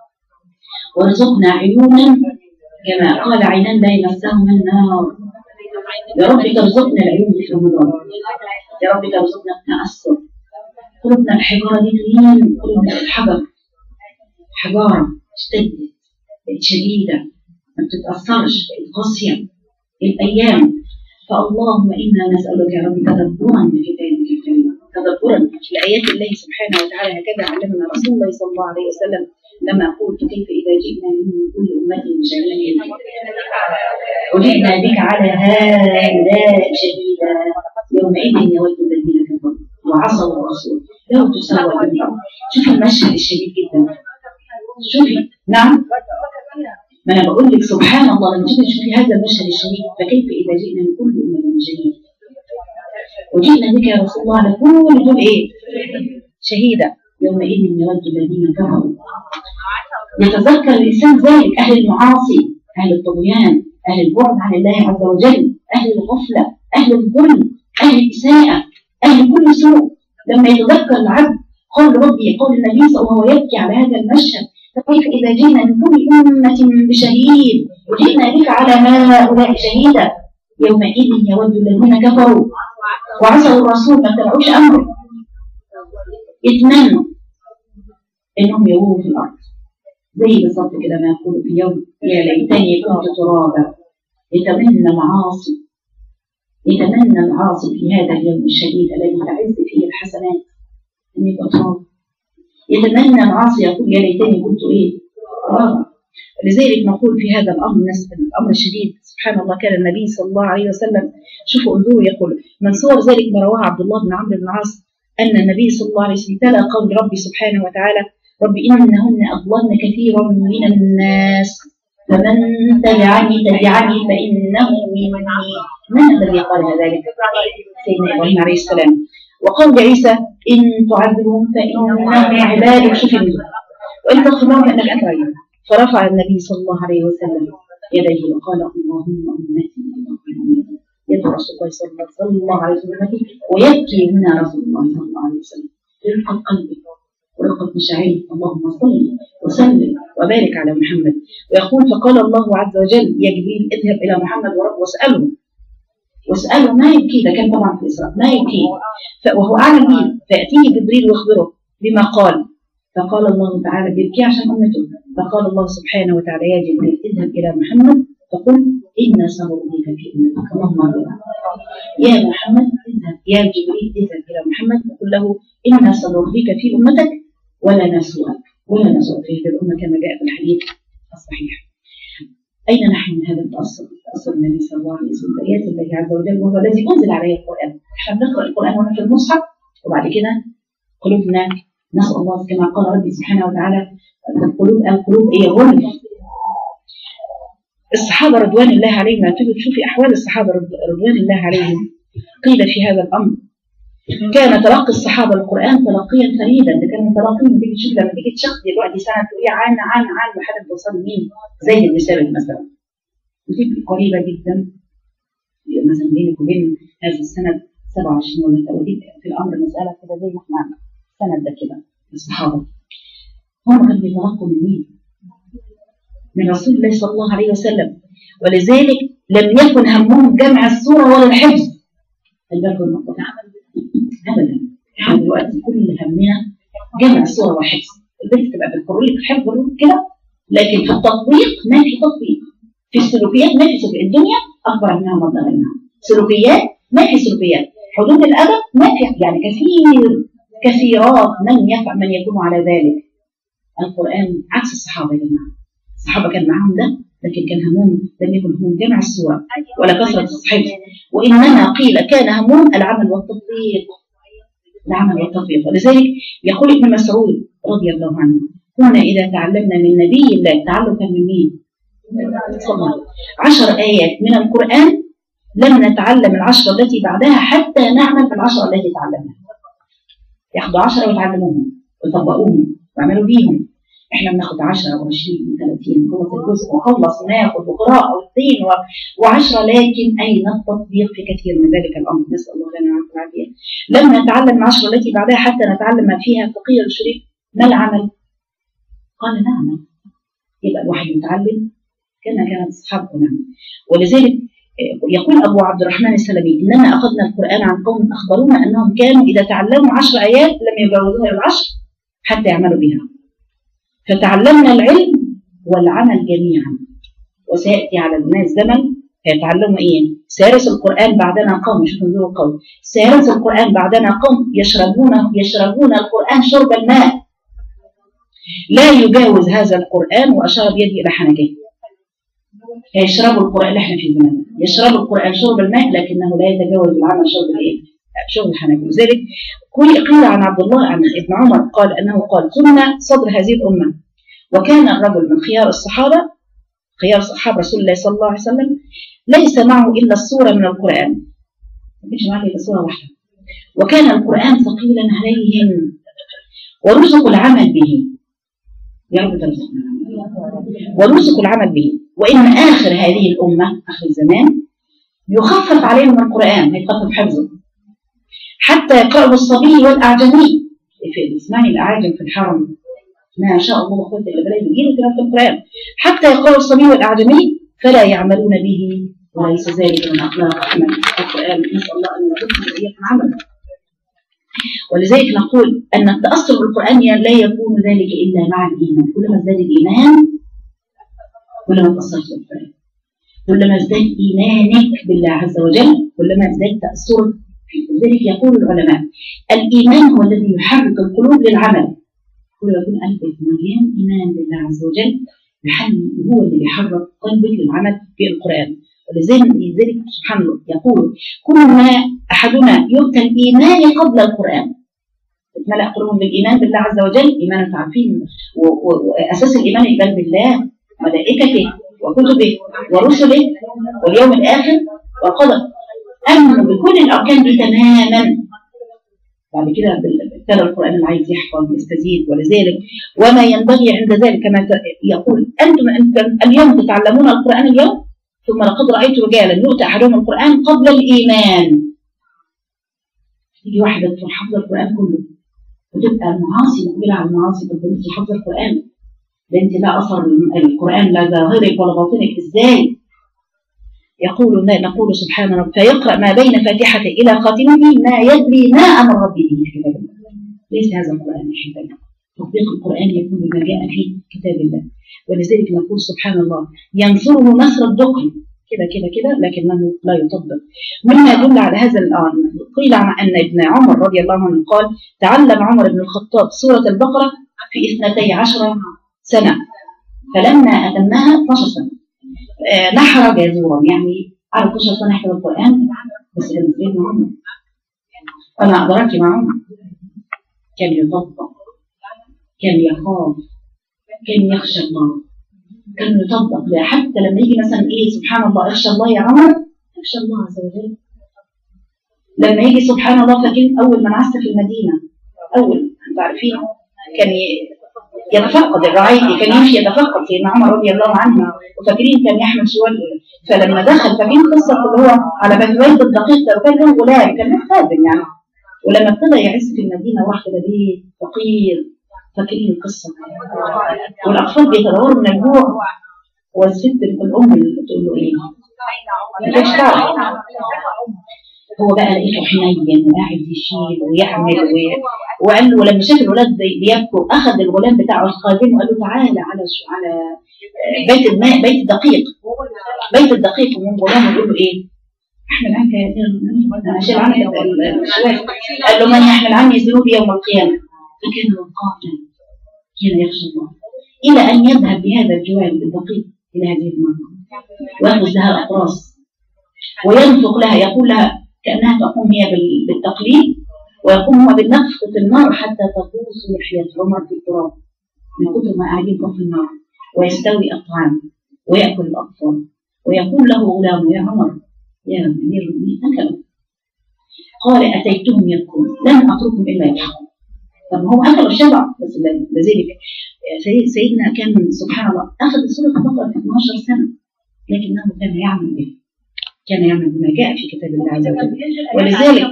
S1: وارزقنا عيونا كما قال عينان لا يمسهما النار يا رب ترزقنا العيون في رمضان يا رب ترزقنا التأثر قلوبنا الحجارة دي تلين قلوبنا الحجر حجارة اشتدت بقت شديدة ما بتتأثرش بقت قاسية الأيام فاللهم إنا نسألك يا رب تدبرا لكتابك الكريم تدبرا لآيات الله سبحانه وتعالى هكذا علمنا رسول الله صلى الله عليه وسلم لما قلت كيف إذا جئنا من كل أمة بشهيد وجئنا بك على هؤلاء شهيدا يومئذ يود الذين كفروا وعصوا الرسول لو تسوى بالأرض شوفي المشهد الشديد جدا شوفي نعم ما أنا بقول لك سبحان الله لما تيجي تشوفي هذا المشهد الشديد فكيف إذا جئنا من كل أمة بشهيد وجئنا بك يا رسول الله على كل دول إيه شهيدا يومئذ يود الذين كفروا يتذكر الإنسان ذلك أهل المعاصي أهل الطغيان أهل البعد عن الله عز وجل أهل الغفلة أهل الظلم أهل الإساءة أهل كل سوء لما يتذكر العبد قول ربي قول النبي صلى الله عليه وسلم يبكي على هذا المشهد فكيف إذا جئنا من كل أمة بشهيد وجئنا بك على هؤلاء شهيدا يومئذ يود الذين كفروا وعصوا الرسول ما اتبعوش أمره يتمنوا إنهم يوموا في الأرض زي بالظبط كده ما يقول في يوم يا ليتني كنت ترابا يتمنى معاصي يتمنى العاصي في هذا اليوم الشديد الذي تعز فيه الحسنات ان يبقى تراب يتمنى العاصي يقول يا ليتني كنت ايه ترابا لذلك نقول في هذا الامر الامر الشديد سبحان الله كان النبي صلى الله عليه وسلم شوفوا انظروا يقول من صور ذلك ما رواه عبد الله بن عمرو بن العاص ان النبي صلى الله عليه وسلم تلا قول ربي سبحانه وتعالى رب إنهن أضللن كثيرا من الناس فمن تبعني تبعني فإنه مني من الذي قال ذلك؟ سيدنا إبراهيم عليه السلام وقول عيسى إن تعذبهم فإنهم عبادك شوف وإن تغفر لهم فإنك أنت رحيم فرفع النبي صلى الله عليه وسلم يديه وقال اللهم أمتي أمتي يد رسول الله صلى الله عليه وسلم ويبكي هنا رسول الله صلى الله عليه وسلم رفق قلبك ورقة مشاعره اللهم صل وسلم وبارك على محمد ويقول فقال الله عز وجل يا جبريل اذهب إلى محمد ورب واسأله واسأله ما يبكي ده كان طبعا في إسراء ما يبكي وهو أعلم به فيأتيه جبريل ويخبره بما قال فقال الله تعالى بيبكي عشان أمته فقال الله سبحانه وتعالى يا جبريل اذهب إلى محمد فقل إنا سنرضيك في أمتك اللهم ارض يا محمد اذهب يا جبريل اذهب إلى محمد وقل له إنا سنرضيك في أمتك ولا نسوءك ولا نسوء في هذه الأمة كما جاء في الحديث الصحيح أين نحن من هذا التأثر؟ تأثر النبي صلى الله عليه وسلم بآيات الله عز وجل وهو الذي أنزل عليه القرآن احنا بنقرأ القرآن وانا في المصحف وبعد كده قلوبنا نسأل الله كما قال ربي سبحانه وتعالى القلوب القلوب هي غلف الصحابة رضوان الله عليهم لما تيجي تشوفي أحوال الصحابة رضوان الله عليهم قيل في هذا الأمر كان تلقي الصحابة القرآن تلقيا فريدا ده كان تلقيهم تيجي تشوف لما تيجي تشخص دلوقتي سنة تقولي عن عن عن لحد ما توصل مين زي ابن ثابت مثلا وتبقى قريبة جدا مثلا بينك وبين هذا السند 27 ولا 30 في الأمر مسألة كده زي ما احنا السند ده كده الصحابة هم كانوا بيتلقوا من مين؟ من رسول الله صلى الله عليه وسلم ولذلك لم يكن همهم جمع الصورة ولا الحفظ البركة المقطع ابدا احنا دلوقتي كل همنا جمع الصورة والحفظ البنت تبقى بتقول لك الحفظ كده لكن في التطبيق ما في تطبيق في السلوكيات ما في سلوكيات الدنيا اكبر منها ومبلغ منها سلوكيات ما في سلوكيات حدود الادب ما في يعني كثير كثيرات من يفعل من يكون على ذلك القران عكس الصحابه يا جماعه الصحابه كان معاهم ده لكن كان همهم لم يكن همهم جمع السورة ولا كثرة الحفظ وإنما قيل كان همهم العمل والتطبيق العمل والتطبيق ولذلك يقول ابن مسعود رضي الله عنه كنا إذا تعلمنا من نبي الله التعلم كان من مين؟ صلى الله عشر آيات من القرآن لم نتعلم العشرة التي بعدها حتى نعمل بالعشرة التي تعلمناها ياخدوا عشرة ويتعلموهم ويطبقوهم ويعملوا بيهم احنا بناخد 10 و20 و30 جوه الجزء ونخلص وناخد وقراءه واثنين و10 لكن اين التطبيق في كثير من ذلك الامر نسال الله لنا العافيه لم نتعلم العشره التي بعدها حتى نتعلم ما فيها فقيه الشريك ما العمل؟ قال نعمل يبقى الواحد يتعلم كما كانت الصحابه نعمل ولذلك يقول ابو عبد الرحمن السلمي اننا اخذنا القران عن قوم اخبرونا انهم كانوا اذا تعلموا عشر ايات لم يجاوزوها العشر حتى يعملوا بها فتعلمنا العلم والعمل جميعا وسيأتي على الناس زمن هيتعلموا ايه؟ سيرس القرآن بعدنا قوم شوفوا نزول القوم سيرس القرآن بعدنا قوم يشربون يشربون القرآن شرب الماء لا يجاوز هذا القرآن وأشار بيدي إلى حنكه يشربوا القرآن اللي احنا في زماننا يشربوا القرآن شرب الماء لكنه لا يتجاوز بالعمل شرب الايه؟ شرب الحنكه لذلك قيل عن عبد الله عن ابن عمر قال انه قال كنا صدر هذه الامه وكان الرجل من خيار الصحابه خيار صحابه رسول الله صلى الله عليه وسلم ليس معه الا السوره من القران ما كانش معه الا سوره واحده وكان القران ثقيلا عليهم ورزقوا العمل به يا رب ترزقنا ورزقوا العمل به وان اخر هذه الامه اخر الزمان يخفف عليهم القران هيخفف حفظه حتى يقرأه الصبي والأعجمي اسمعي الأعاجم في الحرم ما شاء الله لا قوة إلا بالله يجيب كلام القرآن حتى يقرأه الصبي والأعجمي فلا يعملون به وليس ذلك من أخلاق أحمد القرآن نسأل الله أن يرزقنا وإياكم عملا ولذلك نقول أن التأثر بالقرآن لا يكون ذلك إلا مع الإيمان كلما ازداد الإيمان كلما تأثرت بالقرآن كلما ازداد إيمانك بالله عز وجل كلما ازداد تأثرك لذلك يقول العلماء الإيمان هو الذي يحرك القلوب للعمل كل يكون قلبك مليان إيمان بالله عز وجل هو اللي يحرك قلبك للعمل في القرآن ولذلك سبحان الله يقول كل ما أحدنا يؤتى الإيمان قبل القرآن ملأ قلوبهم بالإيمان بالله عز وجل إيمان عارفين وأساس الإيمان الإيمان بالله ملائكته وكتبه ورسله واليوم الآخر والقدر امنوا بكل الاركان دي تماما بعد كده ابتدى القران اللي عايز يحفظ يستزيد ولذلك وما ينبغي عند ذلك كما يقول انتم انتم اليوم تتعلمون القران اليوم ثم لقد رايت رجالا يؤتى احدهم القران قبل الايمان تيجي واحده تروح حافظه القران كله وتبقى المعاصي مقبله على المعاصي طب انت حافظه القران ده انت لا اثر القران لا ظاهرك ولا باطنك ازاي يقول نقول سبحان رب فيقرأ ما بين فاتحته إلى خاتمه ما يدري ما أمر ربي به في كتاب الله ليس هذا القرآن يحبنا تطبيق القرآن يكون بما جاء في كتاب الله ولذلك نقول سبحان الله ينصره نصر الدقل كده كده كده لكنه لا يطبق مما يدل على هذا الآن قيل عن أن ابن عمر رضي الله عنه قال تعلم عمر بن الخطاب سورة البقرة في اثنتي عشر سنة فلما أتمها 12 سنة آه، نحر جازورا يعني على 12 سنة يحفظ القرآن بس كان سيدنا عمر أنا أدركت مع عمر كان يطبق كان يخاف كان يخشى الله كان يطبق ده حتى لما يجي مثلا ايه سبحان الله اخشى الله يا عمر اخشى الله عز وجل لما يجي سبحان الله فاكرين اول من عسى في المدينه اول انتوا عارفين كان ي- يتفقد الرعي كان يمشي يتفقد سيدنا عمر رضي الله عنه وفاكرين كان يحمل شوال فلما دخل فاكرين قصه اللي هو على باب والد الدقيق ده وكان له غلام كان له خادم يعني ولما ابتدى يعز في المدينه واحده ليه فقير فاكرين القصه والاطفال بيتدوروا من الجوع والست الام اللي تقول له ايه؟ ما كانش تعرف هو بقى لقيته حنين وقاعد يشيل ويعمل و... وقال له لما شاف الولاد بي- بيبكوا اخذ الغلام بتاعه الخادم وقال له تعالى على ش... على آه، بيت الماء بيت الدقيق بيت الدقيق ومن غلام يقول له ايه؟ احمل عنك يا ابن انا اشيل عنك ال- ال- الشوال قال له من يحمل عني ذنوبي يوم القيامه فكان وقافا كان يخشى الله الى ان يذهب بهذا الجوال بالدقيق الى هذه المنطقه ويأخذ لها الاقراص وينفق لها يقول لها كانها تقوم هي بال- بالتقليد ويقوم هو بالنفخ في النار حتى تغوص لحية عمر في التراب من كثر ما قاعدين في النار ويستوي الطعام ويأكل الأطفال ويقول له غلام يا عمر يا أمير المؤمنين أكلوا قال أتيتهم يبكون لن أتركهم إلا يضحكون طب هم أكلوا الشبع بس لذلك سيد- سيدنا كان سبحان الله أخذ سورة البقرة في 12 سنة لكنه كان يعمل به كان يعمل بما جاء في كتاب الله عز وجل ولذلك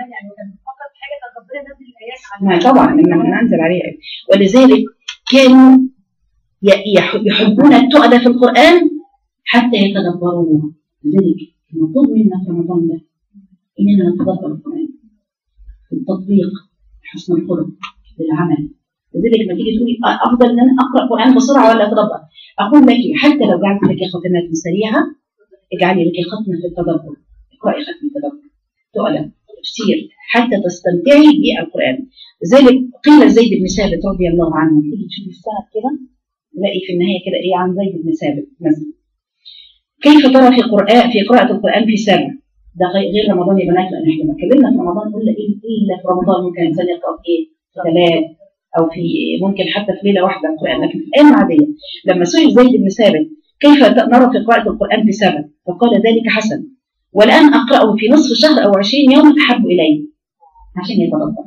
S1: ما طبعا لما ننزل عليه آية. ولذلك كانوا ي- يح- يحبون التؤدى في القرآن حتى يتدبروه لذلك المطلوب منا في رمضان ده إننا نتدبر القرآن بالتطبيق حسن الخلق بالعمل لذلك لما تيجي تقولي أ- أفضل إن أنا أقرأ القرآن بسرعة ولا أتدبر أقول لك حتى لو جعلت لك ختمات سريعة اجعلي لك ختمة في التدبر اقرأي ختمة التدبر تؤلم تفسير حتى تستمتعي بالقرآن لذلك قيل لزيد بن ثابت رضي الله عنه تيجي تشوفي السنة كده تلاقي في النهاية كده إيه عن زيد بن ثابت مثلا كيف ترى في قراءة في قراءة القرآن في سنة ده غير غير رمضان يا بنات لأن احنا لما اتكلمنا في رمضان قلنا إيه إلا في رمضان ممكن الإنسان يقرأ في إيه في ثلاث أو في ممكن حتى في ليلة واحدة القرآن لكن في الأيام العادية لما سئل زيد بن ثابت كيف نرى في قراءة القرآن في سنة فقال ذلك حسن والآن أقرأه في نصف شهر أو عشرين يوم أحب إلي عشان يتدبر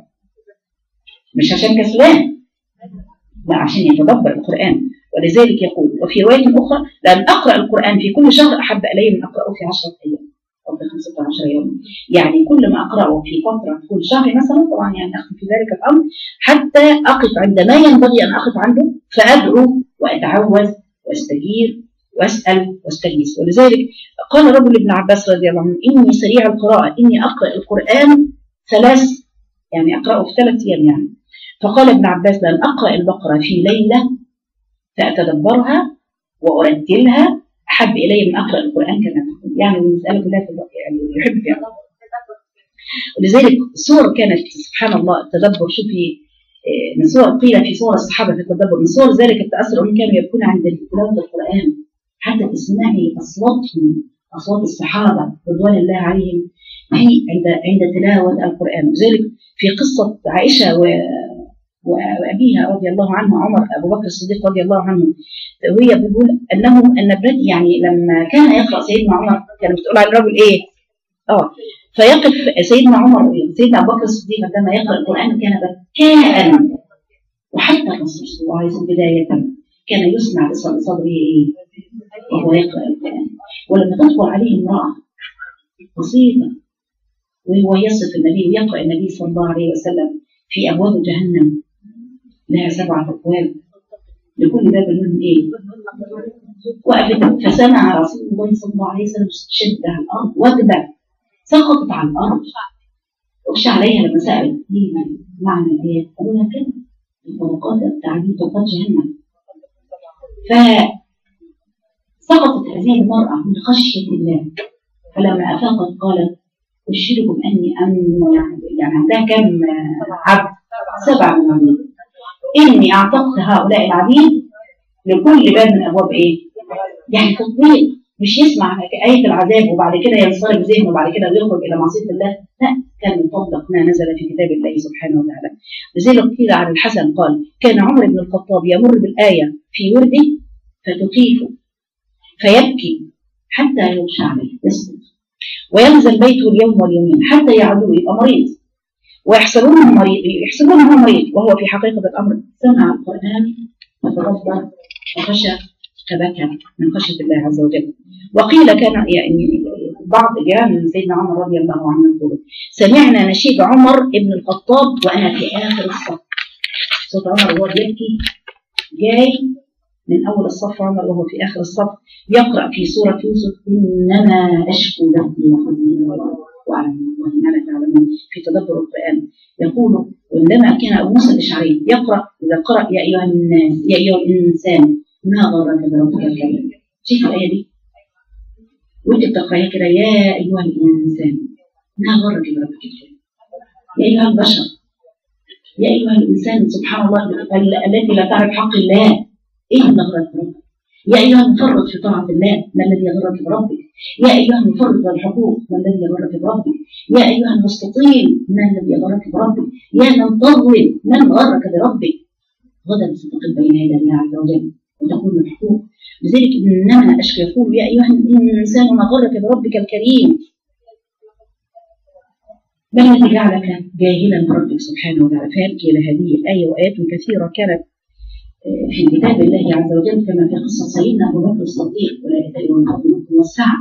S1: مش عشان كسلان لا عشان يتدبر القرآن ولذلك يقول وفي رواية أخرى لأن أقرأ القرآن في كل شهر أحب إلي من أقرأه في عشرة أيام أو في خمسة عشر يوم يعني كل ما أقرأه في فترة كل شهر مثلا طبعا يعني أختم في ذلك الأمر حتى أقف عند ما ينبغي أن أقف عنده فأدعو وأتعوذ وأستجير وأسأل واستغيث ولذلك قال رجل ابن عباس رضي الله عنه إني سريع القراءة إني أقرأ القرآن ثلاث يعني أقرأه في ثلاث أيام يعني فقال ابن عباس لأن أقرأ البقرة في ليلة فأتدبرها وأرتلها أحب إلي من أقرأ القرآن كما تقول يعني المسألة كلها في البقرة يعني يحب فيها ولذلك سور كانت سبحان الله التدبر شوفي آه، من صور قيل في صور الصحابة في التدبر من صور ذلك التأثر أنهم كانوا يبكون عند تلاوة القرآن حتى تسمعي أصواتهم أصوات الصحابة رضوان الله عليهم في عند عند تلاوة القرآن لذلك في قصة عائشة و وأبيها رضي الله عنه عمر أبو بكر الصديق رضي الله عنه وهي بتقول أنه أن ابنتي يعني لما كان يقرأ سيدنا عمر كانت بتقول على الرجل إيه؟ اه فيقف سيدنا عمر سيدنا أبو بكر الصديق عندما يقرأ القرآن كان بكاء وحتى الرسول صلى الله عليه وسلم بداية كان يسمع بصدره إيه؟ وهو يقرأ القرآن ولما تدخل عليه امرأة بسيطة وهو يصف النبي ويقرأ النبي صلى الله عليه وسلم في أبواب جهنم لها سبعة أبواب لكل باب منهم إيه؟ وقفت فسمع رسول الله صلى الله عليه وسلم شد على الأرض وجبة سقطت على الأرض وخش عليها لما سألت ايه معنى الآيات قالوا لها كده الطبقات التعديل طبقات جهنم فسقطت هذه المرأة من خشية الله فلما أفاقت قالت أشهدكم أني أن يعني عندها كم عبد سبع من عبيد إني أعتقت هؤلاء العبيد لكل باب من أبواب إيه؟ يعني تطبيق مش يسمع آية العذاب وبعد كده ينصرف ذهنه وبعد كده يخرج إلى معصية الله لا كان يطبق ما نزل في كتاب الله سبحانه وتعالى لذلك قيل عن الحسن قال كان عمر بن الخطاب يمر بالآية في ورده فتخيفه فيبكي حتى يغشى عليه يسكت وينزل بيته اليوم واليومين حتى يعدوه يبقى مريض ويحسبونه مريض يحسبونه مريض وهو في حقيقة الأمر سمع القرآن وتغفر وخشى فبكى من خشية الله عز وجل وقيل كان يعني بعض جيران سيدنا عمر رضي الله عنه يقول سمعنا نشيد عمر بن الخطاب وانا في اخر الصف صوت عمر وهو بيبكي جاي من اول الصف عمر وهو في اخر الصف يقرا في سوره يوسف انما اشكو بثي وحزني واعلم الله ما لا تعلمون في تدبر القران يقول وعندما كان ابو موسى الاشعري يقرا اذا قرا يا ايها الناس يا ايها الانسان ما غرك بربك الكريم شوف الايه دي وانت بتقراها كده يا ايها الانسان ما غرك بربك الكريم يا ايها البشر يا ايها الانسان سبحان الله التي لا تعرف حق الله ايه اللي غرك بربك يا ايها المفرط في طاعه الله ما الذي غرك بربك يا ايها المفرط والحقوق ما الذي غرك بربك يا ايها المستطيل ما الذي غرك بربك يا من تظلم من غرك بربك غدا ستقف بين يدي الله عز وجل وتكون الحقوق لذلك انما اشكى يقول يا ايها الانسان ما غرك بربك الكريم ما الذي جعلك جاهلا بربك سبحانه وتعالى فيبكي الى هذه الايه وايات كثيره كانت في كتاب الله عز وجل كما في قصه سيدنا ابو بكر الصديق ولا يتبع الفضل والسعه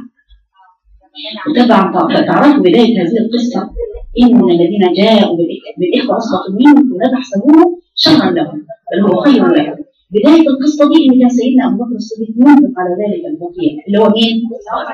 S1: وطبعا تعرفوا بدايه هذه القصه ان الذين جاءوا بالاخوه اسقطوا منكم لا تحسبوه شرا لهم بل هو خير لهم بداية القصة دي إن كان سيدنا أبو بكر الصديق ينفق على ذلك الفقير اللي هو مين؟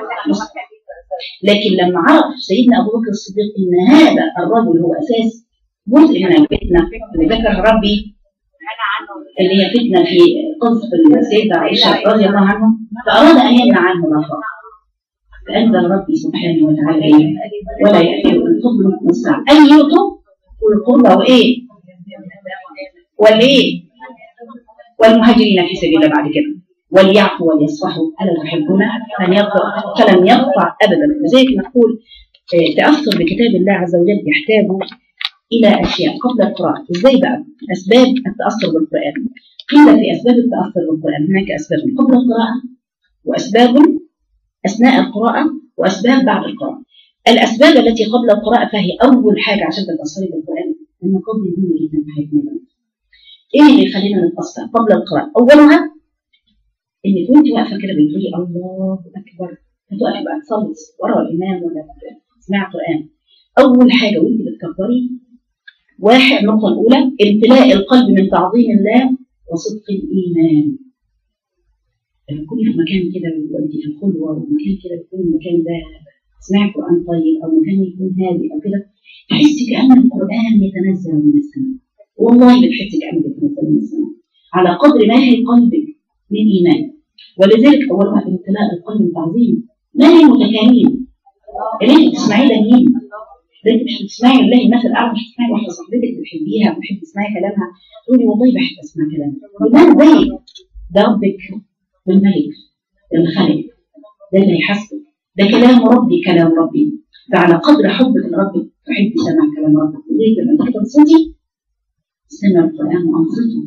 S1: لكن لما عرف سيدنا أبو بكر الصديق إن هذا الرجل هو أساس جزء من الفتنة اللي ذكر ربي اللي هي فتنة في قصة السيدة عائشة رضي الله عنه فأراد أن يمنع عنه الرفض فأنزل ربي سبحانه وتعالى إيه؟ ولا يأتي الفضل والسعة أن يؤتوا والقربى وإيه؟ والإيه؟ والمهاجرين في سبيل الله بعد كده وليعفوا وليصفحوا الا تحبون ان يغفر فلم يقطع ابدا لذلك نقول تاثر بكتاب الله عز وجل يحتاج الى اشياء قبل القراءه ازاي بقى اسباب التاثر بالقران قيل في اسباب التاثر بالقران هناك اسباب قبل القراءه واسباب اثناء القراءه واسباب بعد القراءه الاسباب التي قبل القراءه فهي اول حاجه عشان تتاثري بالقران النقاط دي مهمه جدا في حياتنا ايه اللي يخلينا نتأثر قبل القراءة؟ أولها إنك وأنت واقفة كده بتقولي الله أكبر هتقفي بقى تصلي ورا الإمام ولا تسمعي قرآن. أول حاجة وأنت بتكبري واحد النقطة الأولى امتلاء القلب من تعظيم الله وصدق الإيمان. لما تكوني في مكان كده وأنت في الخلوة ومكان كده يكون المكان ده تسمعي قرآن طيب أو مكان يكون هادي أو كده تحسي كأن القرآن يتنزل من السماء. والله بتحسي كأنك بتنزل من السماء على قدر ما هي قلبك من إيمان ولذلك أولها امتلاء القلب من تعظيم ما هي المتكاملين اللي انت بتسمعيه ده مين؟ ده انت مش بتسمعي والله مثلا قاعده مش بتسمعي واحده صاحبتك بتحبيها بتحب تسمعي كلامها تقولي والله بحب اسمع كلامها وده زي ده ربك والملك ده اللي خلق ده اللي هيحاسبك ده كلام ربي كلام ربي فعلى قدر حبك لربك تحبي سماع كلام ربك وليه لما تيجي تنصتي استمع القرآن وأنصته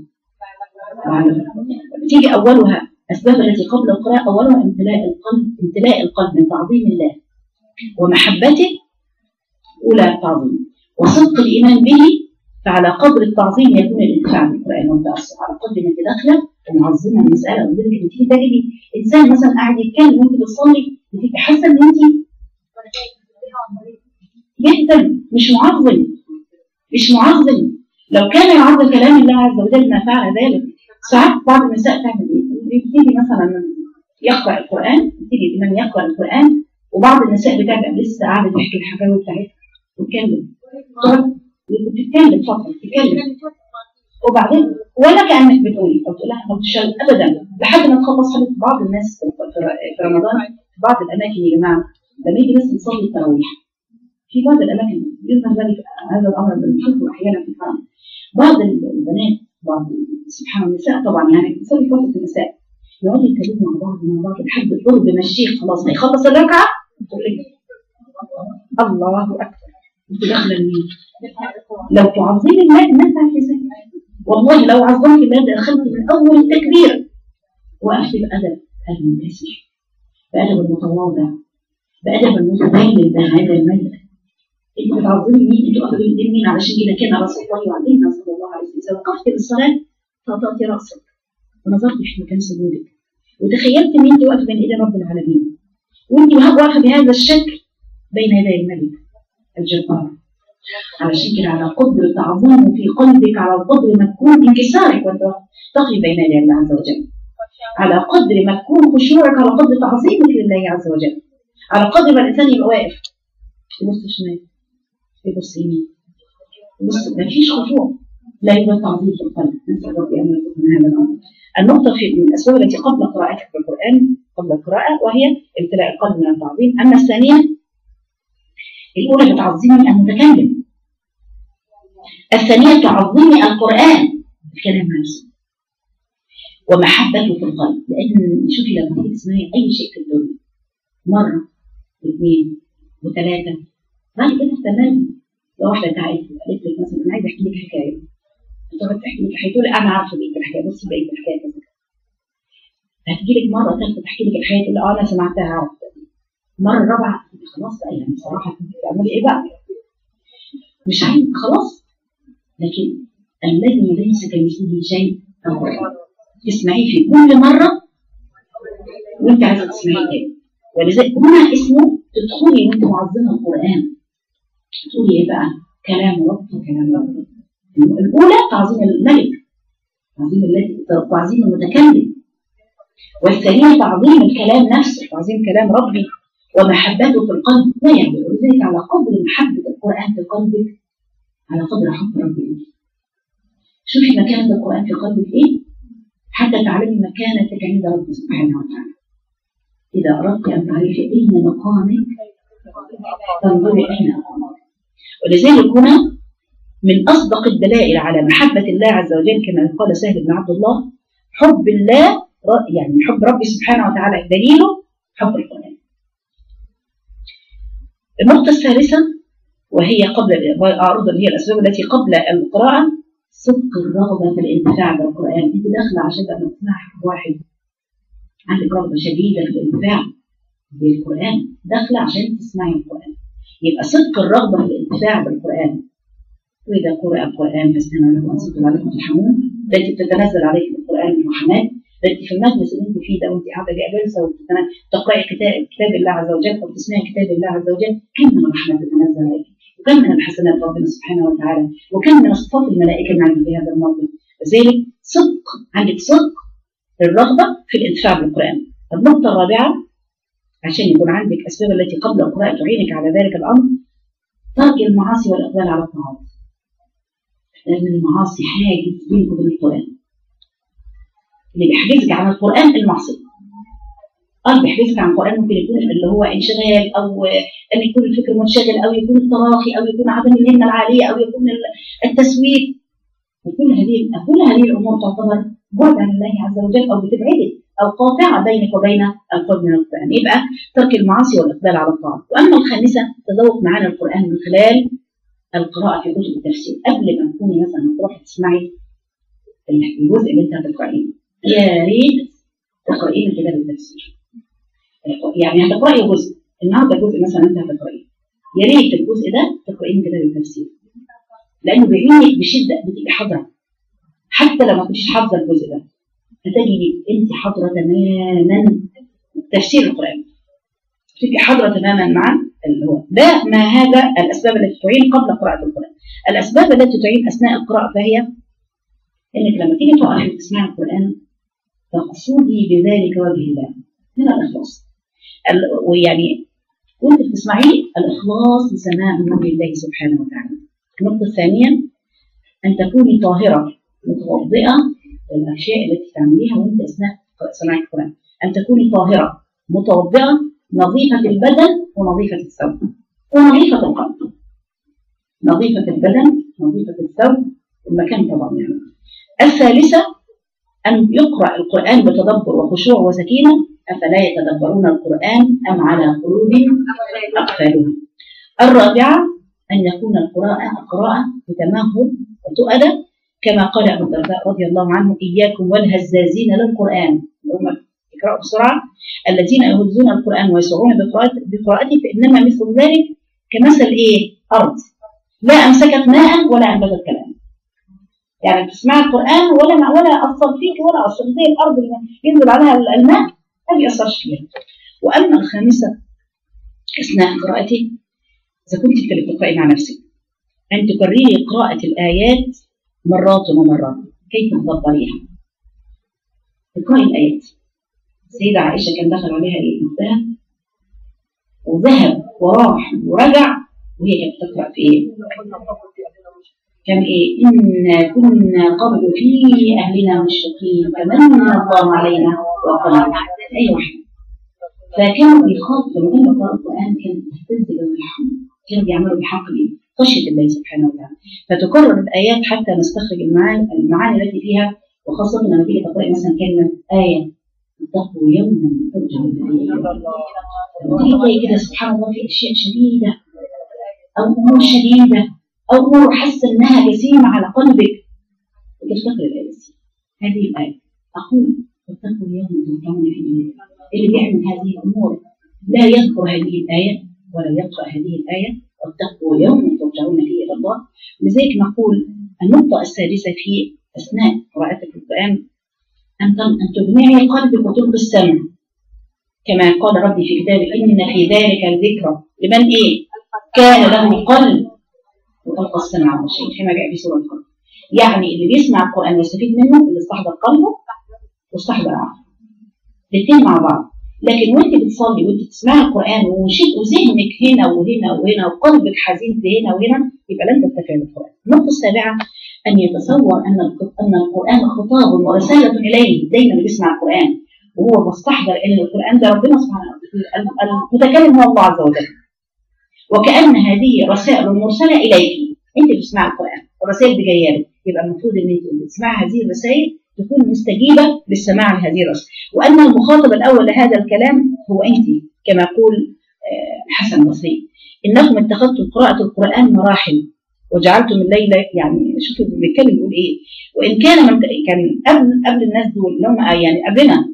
S1: تيجي أولها أسباب التي قبل القراءة أولها امتلاء القلب امتلاء القلب من تعظيم الله ومحبته أولى التعظيم وصدق الإيمان به فعلى قدر التعظيم يكون الانتفاع بالقرآن والتأثر على قدر ما أنت داخلة ومعظمة المسألة ولذلك أنت تيجي تجدي إنسان مثلا قاعد يتكلم وأنت بتصلي بتبقي حاسة إن أنت جدا مش معظم مش معظم لو كان يعظم كلام الله عز وجل ما فعل ذلك ساعات بعض النساء تعمل ايه؟ يبتدي مثلا يقرا القران يبتدي الامام يقرا القران وبعض النساء بتبقى لسه قاعده تحكي الحكاوي بتاعتها وتتكلم تقعد بتتكلم فتره تتكلم وبعدين ولا كانك بتقولي او تقول لها ما بتشتغل ابدا لحد ما تخلص حاجه بعض الناس في- في في رمضان في بعض الاماكن يا جماعه لما يجي بس نصلي التراويح في بعض الاماكن يظهر ذلك هذا الامر بنشوفه احيانا في الحرم بعض البنات بعض سبحان الله النساء طبعا يعني بتصلي في وسط النساء يقعدوا يتكلموا مع بعض مع بعض لحد الضرب ما الشيخ خلاص هيخلص الركعه تقول لك الله اكبر انت داخله لمين؟ لو تعظيم الله ما تعرفي والله لو عظمت الله ده دخلت من اول التكبير وقفت بادب المنكسر بادب المتواضع بادب المتذلل ده هذا الملك انت بتعظمي مين؟ انت واقفه بين مين علشان كده كان رسول الله يعلمنا صلى الله عليه وسلم وقفت بالصلاه فطأت راسك ونظرت في مكان سجودك وتخيلت ان انت واقفه بين ايدي رب العالمين وانت واقفه بهذا الشكل بين يدي الملك الجبار علشان كده على قدر تعظيمه في قلبك على قدر ما تكون انكسارك وانت تقي بين يدي الله عز وجل على قدر ما تكون خشوعك على قدر تعظيمك لله عز وجل على قدر ما الانسان يبقى واقف يبص شمال يبص يمين يبص ما فيش خشوع لا يوجد تعظيم في القلب نسال ربي ان يرزقنا هذا الامر النقطة في من الأسباب التي قبل قراءتك بالقرآن قبل القراءة وهي امتلاء القلب من التعظيم أما الثانية الأولى بتعظيم المتكلم الثانية تعظيم القرآن الكلام نفسه ومحبته في القلب لأن شوفي لما تيجي تسمعي أي شيء في الدنيا مرة واثنين وثلاثة بعد كده تمام لو واحدة تعالت قالت لك مثلا أنا عايزة أحكي لك حكاية تقعد تحكي لك حكاية تقول أنا عارفة بقية الحكاية بصي بقية الحكاية كذا هتجي لك مرة ثالثة تحكي لك الحكاية تقول اه أنا سمعتها عرفت المرة الرابعة خلاص بقى يعني بصراحة كنت بتعملي إيه بقى؟ مش عايز خلاص لكن الذي ليس كمثله شيء القرآن تسمعيه في كل مرة وأنت عايزة تسمعيه تاني ولذلك هنا اسمه تدخلي وأنت معظمة القرآن تقولي إيه بقى؟ كلام ربي كلام ربي الأولى تعظيم الملك تعظيم الذي تعظيم المتكلم والثانية تعظيم الكلام نفسه تعظيم كلام ربي ومحبته في القلب لا يعني ولذلك على قدر محبة القرآن في قلبك على قدر حب ربك شوفي مكانة القرآن في قلبك إيه حتى تعلمي مكانتك عند ربك سبحانه وتعالى إذا أردت أن تعرفي أين مقامك فانظري أين مقامك ولذلك هنا من أصدق الدلائل على محبة الله عز وجل كما قال سهل بن عبد الله حب الله يعني حب ربي سبحانه وتعالى دليله حب القرآن النقطة الثالثة وهي قبل أعرض هي الأسباب التي قبل القراءة صدق الرغبة في الانتفاع بالقرآن أنت داخلة عشان لما تسمع واحد عندك رغبة شديدة في الانتفاع بالقرآن داخلة عشان تسمعي القرآن يبقى صدق الرغبة في الانتفاع بالقرآن وإذا قرأ القرآن فاستمعوا له وأنصتوا لعلكم ترحمون التي تتنزل عليكم القرآن الرحمات التي في المجلس اللي انت فيه ده وانت قاعده جالسه وتقراي كتاب كتاب الله عز وجل او تسمعي كتاب الله عز وجل كم من الرحمات تتنزل عليك وكم من الحسنات ربنا سبحانه وتعالى وكم من صفات الملائكه المعنيه في هذا الموضوع لذلك صدق عندك صدق الرغبه في الانتفاع بالقران النقطه الرابعه عشان يكون عندك اسباب التي قبل القراءه تعينك على ذلك الامر ترك المعاصي والاقبال على الطاعات لان المعاصي حاجز بينك وبين القران اللي بيحجزك عن القرآن المعصية اه بيحجزك عن القرآن ممكن يكون اللي هو انشغال أو أن يكون الفكر منشغل أو يكون التراخي أو يكون عدم الهمة العالية أو يكون التسويف وكل هذه كل هذه الأمور تعتبر بعد عن الله عز وجل أو بتبعدك أو قاطعة بينك وبين القرب من القرآن يبقى ترك المعاصي والإقبال على الطاعة وأما الخامسة تذوق معاني القرآن من خلال القراءة في كتب التفسير قبل ما تكوني مثلا تروحي تسمعي الجزء اللي انت هتقرأيه يا ريت تقرأيه من كتاب التفسير يعني هتقرأي جزء النهارده جزء مثلا انت هتقرأيه يا ريت الجزء ده تقرأيه من كتاب التفسير لأنه بيعينك بشدة بتبقي حاضرة حتى لو ما كنتش حافظة الجزء ده هتجي انت حاضرة تماما تفسير القرآن تبقي حاضرة تماما مع اللي هو ده ما هذا الأسباب التي تعين قبل قراءة القرآن الأسباب التي تعين أثناء القراءة فهي إنك لما تيجي تقرأي وتسمعي القرآن تقصدي بذلك وجه الله هنا الإخلاص ويعني وانت بتسمعيه الإخلاص لسماع نور الله سبحانه وتعالى النقطة الثانية أن تكوني طاهرة متوضئة الأشياء التي تعمليها وأنت أثناء سماع القرآن أن تكوني طاهرة متوضئة نظيفة البدن ونظيفة الثوب ونظيفة القلب نظيفة البدن نظيفة الثوب المكان طبعا يعني الثالثة أن يقرأ القرآن بتدبر وخشوع وسكينة أفلا يتدبرون القرآن أم على قلوب أقفالها الرابعة أن يكون القراءة قراءة بتمهل وتؤدى كما قال أبو الدرداء رضي الله عنه إياكم والهزازين للقرآن هم يقرأوا بسرعة الذين يهزون القرآن ويسرعون بقراءته فإنما مثل ذلك كمثل إيه؟ أرض لا أمسكت ماء ولا أنبتت كلام يعني تسمع القرآن ولا ولا أثر فيك ولا أثر زي الأرض اللي ينزل عليها الماء ما بيأثرش فيها وأما الخامسة أثناء قراءتي إذا كنت أنت اللي بتقرأي مع نفسك أن تكرري قراءة الآيات مرات ومرات كيف تدبريها تقرأي الآيات السيدة عائشة كان دخل عليها إيه بنتها وذهب وراح ورجع وهي كانت تقرأ في إيه؟ كان إيه؟ إنا كنا قبل في أهلنا مشرقين فمن الله علينا وقال أي واحد فكانوا بيخاطب لما كانوا يقرأوا القرآن كان يهتز جوارحهم كانوا بيعملوا بحق إيه؟ خشية الله سبحانه وتعالى فتكرر الآيات حتى نستخرج المعاني, المعاني التي فيها وخاصة لما تيجي تقرأي مثلا كلمة آية اتقوا يوما ترجعون فيه تيجي تلاقي كده سبحان الله في أشياء شديدة أو أمور شديدة أو أمور حاسة إنها جسيمة على قلبك وتفتكر الآية هذه الآية أقول اتقوا يوما ترجعون فيه اللي بيعمل هذه الأمور لا يذكر هذه الآية ولا يقرأ هذه الآية واتقوا يوما ترجعون فيه إلى الله لذلك نقول النقطة السادسة في أثناء قراءتك القرآن أن أن تجمعي قلبك وتلقي السمع كما قال ربي في كتابه إن في ذلك الذكرى لمن إيه؟ كان له قلب وتلقى السمع والشيء فيما جاء في سورة القلب يعني اللي بيسمع القرآن ويستفيد منه اللي استحضر قلبه واستحضر عقله الاثنين مع بعض لكن وانت بتصلي وانت تسمعي القرآن وشيء وذهنك هنا وهنا وهنا وقلبك حزين في هنا وهنا يبقى لن تستفيد القرآن النقطة السابعة أن يتصور أن أن القرآن خطاب ورسالة إليه دايما اللي بيسمع القرآن وهو مستحضر أن القرآن ده ربنا سبحانه المتكلم هو الله عز وجل وكأن هذه رسائل مرسلة إليك أنت بتسمع القرآن والرسائل دي جاية لك يبقى المفروض أن أنت بتسمع هذه الرسائل تكون مستجيبة للسماع لهذه الرسائل وأن المخاطب الأول لهذا الكلام هو أنت كما يقول حسن البصري إنكم اتخذتم قراءة القرآن مراحل وجعلتم الليل يعني شوفوا بيتكلم بيقول ايه وان كان من كان قبل قبل الناس دول اللي هم يعني قبلنا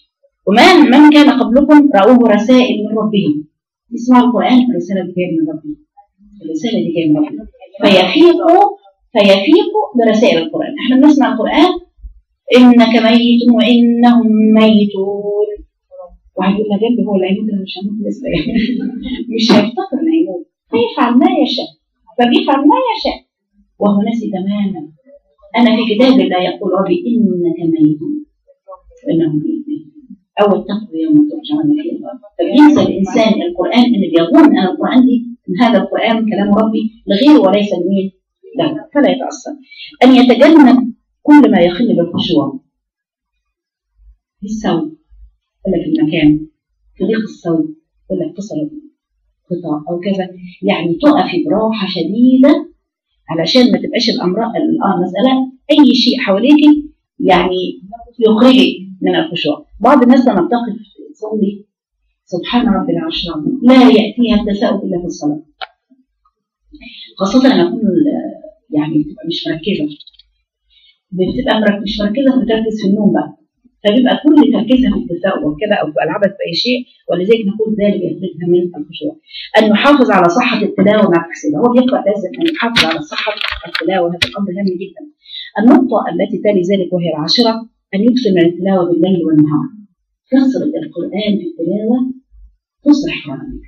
S1: ومن من كان قبلكم راوه رسائل من ربهم يسمعوا القران الرساله دي جايه من ربهم الرساله دي جايه من ربهم فيفيقوا فيفيقوا برسائل القران احنا بنسمع القران انك ميت وانهم ميتون واحد يقول لك هو اللي هيموت انا مش هموت لسه يعني مش هيفتكر انه هيموت فيفعل ما يشاء فبيفعل ما يشاء وهو نسي تماما أنا في كتاب الله يقول ربي إنك ميت وإنهم ميتون أو اتقوا يوم ترجعون فيه الله فبينسى الإنسان القرآن اللي بيظن أن القرآن دي إن هذا القرآن كلام ربي لغيره وليس لمين لا فلا يتأثر أن يتجنب كل ما يخل بالخشوع في الثوب ولا في المكان في ضيق الثوب ولا اتصل قطع او كذا يعني تقفي براحه شديده علشان ما تبقاش الامر المساله اي شيء حواليك يعني يخرجك من الخشوع بعض الناس لما بتقف تصلي سبحان رب العرش العظيم لا ياتيها التساؤل الا في الصلاه خاصه لما تكون يعني بتبقى مش مركزه بتبقى مش مركزه بتركز في النوم بقى فبيبقى كل تركيزها في التساؤل وكده او في العبث باي شيء ولذلك نقول ذلك يخرجها من الخشوع. ان يحافظ على صحه التلاوه مع تحسينها، هو بيقرا لازم ان يحافظ على صحه التلاوه هذا الامر هام جدا. النقطه التي تلي ذلك وهي العاشره ان يكثر من التلاوه بالليل والنهار. كثره القران في التلاوه تصلح قلبك.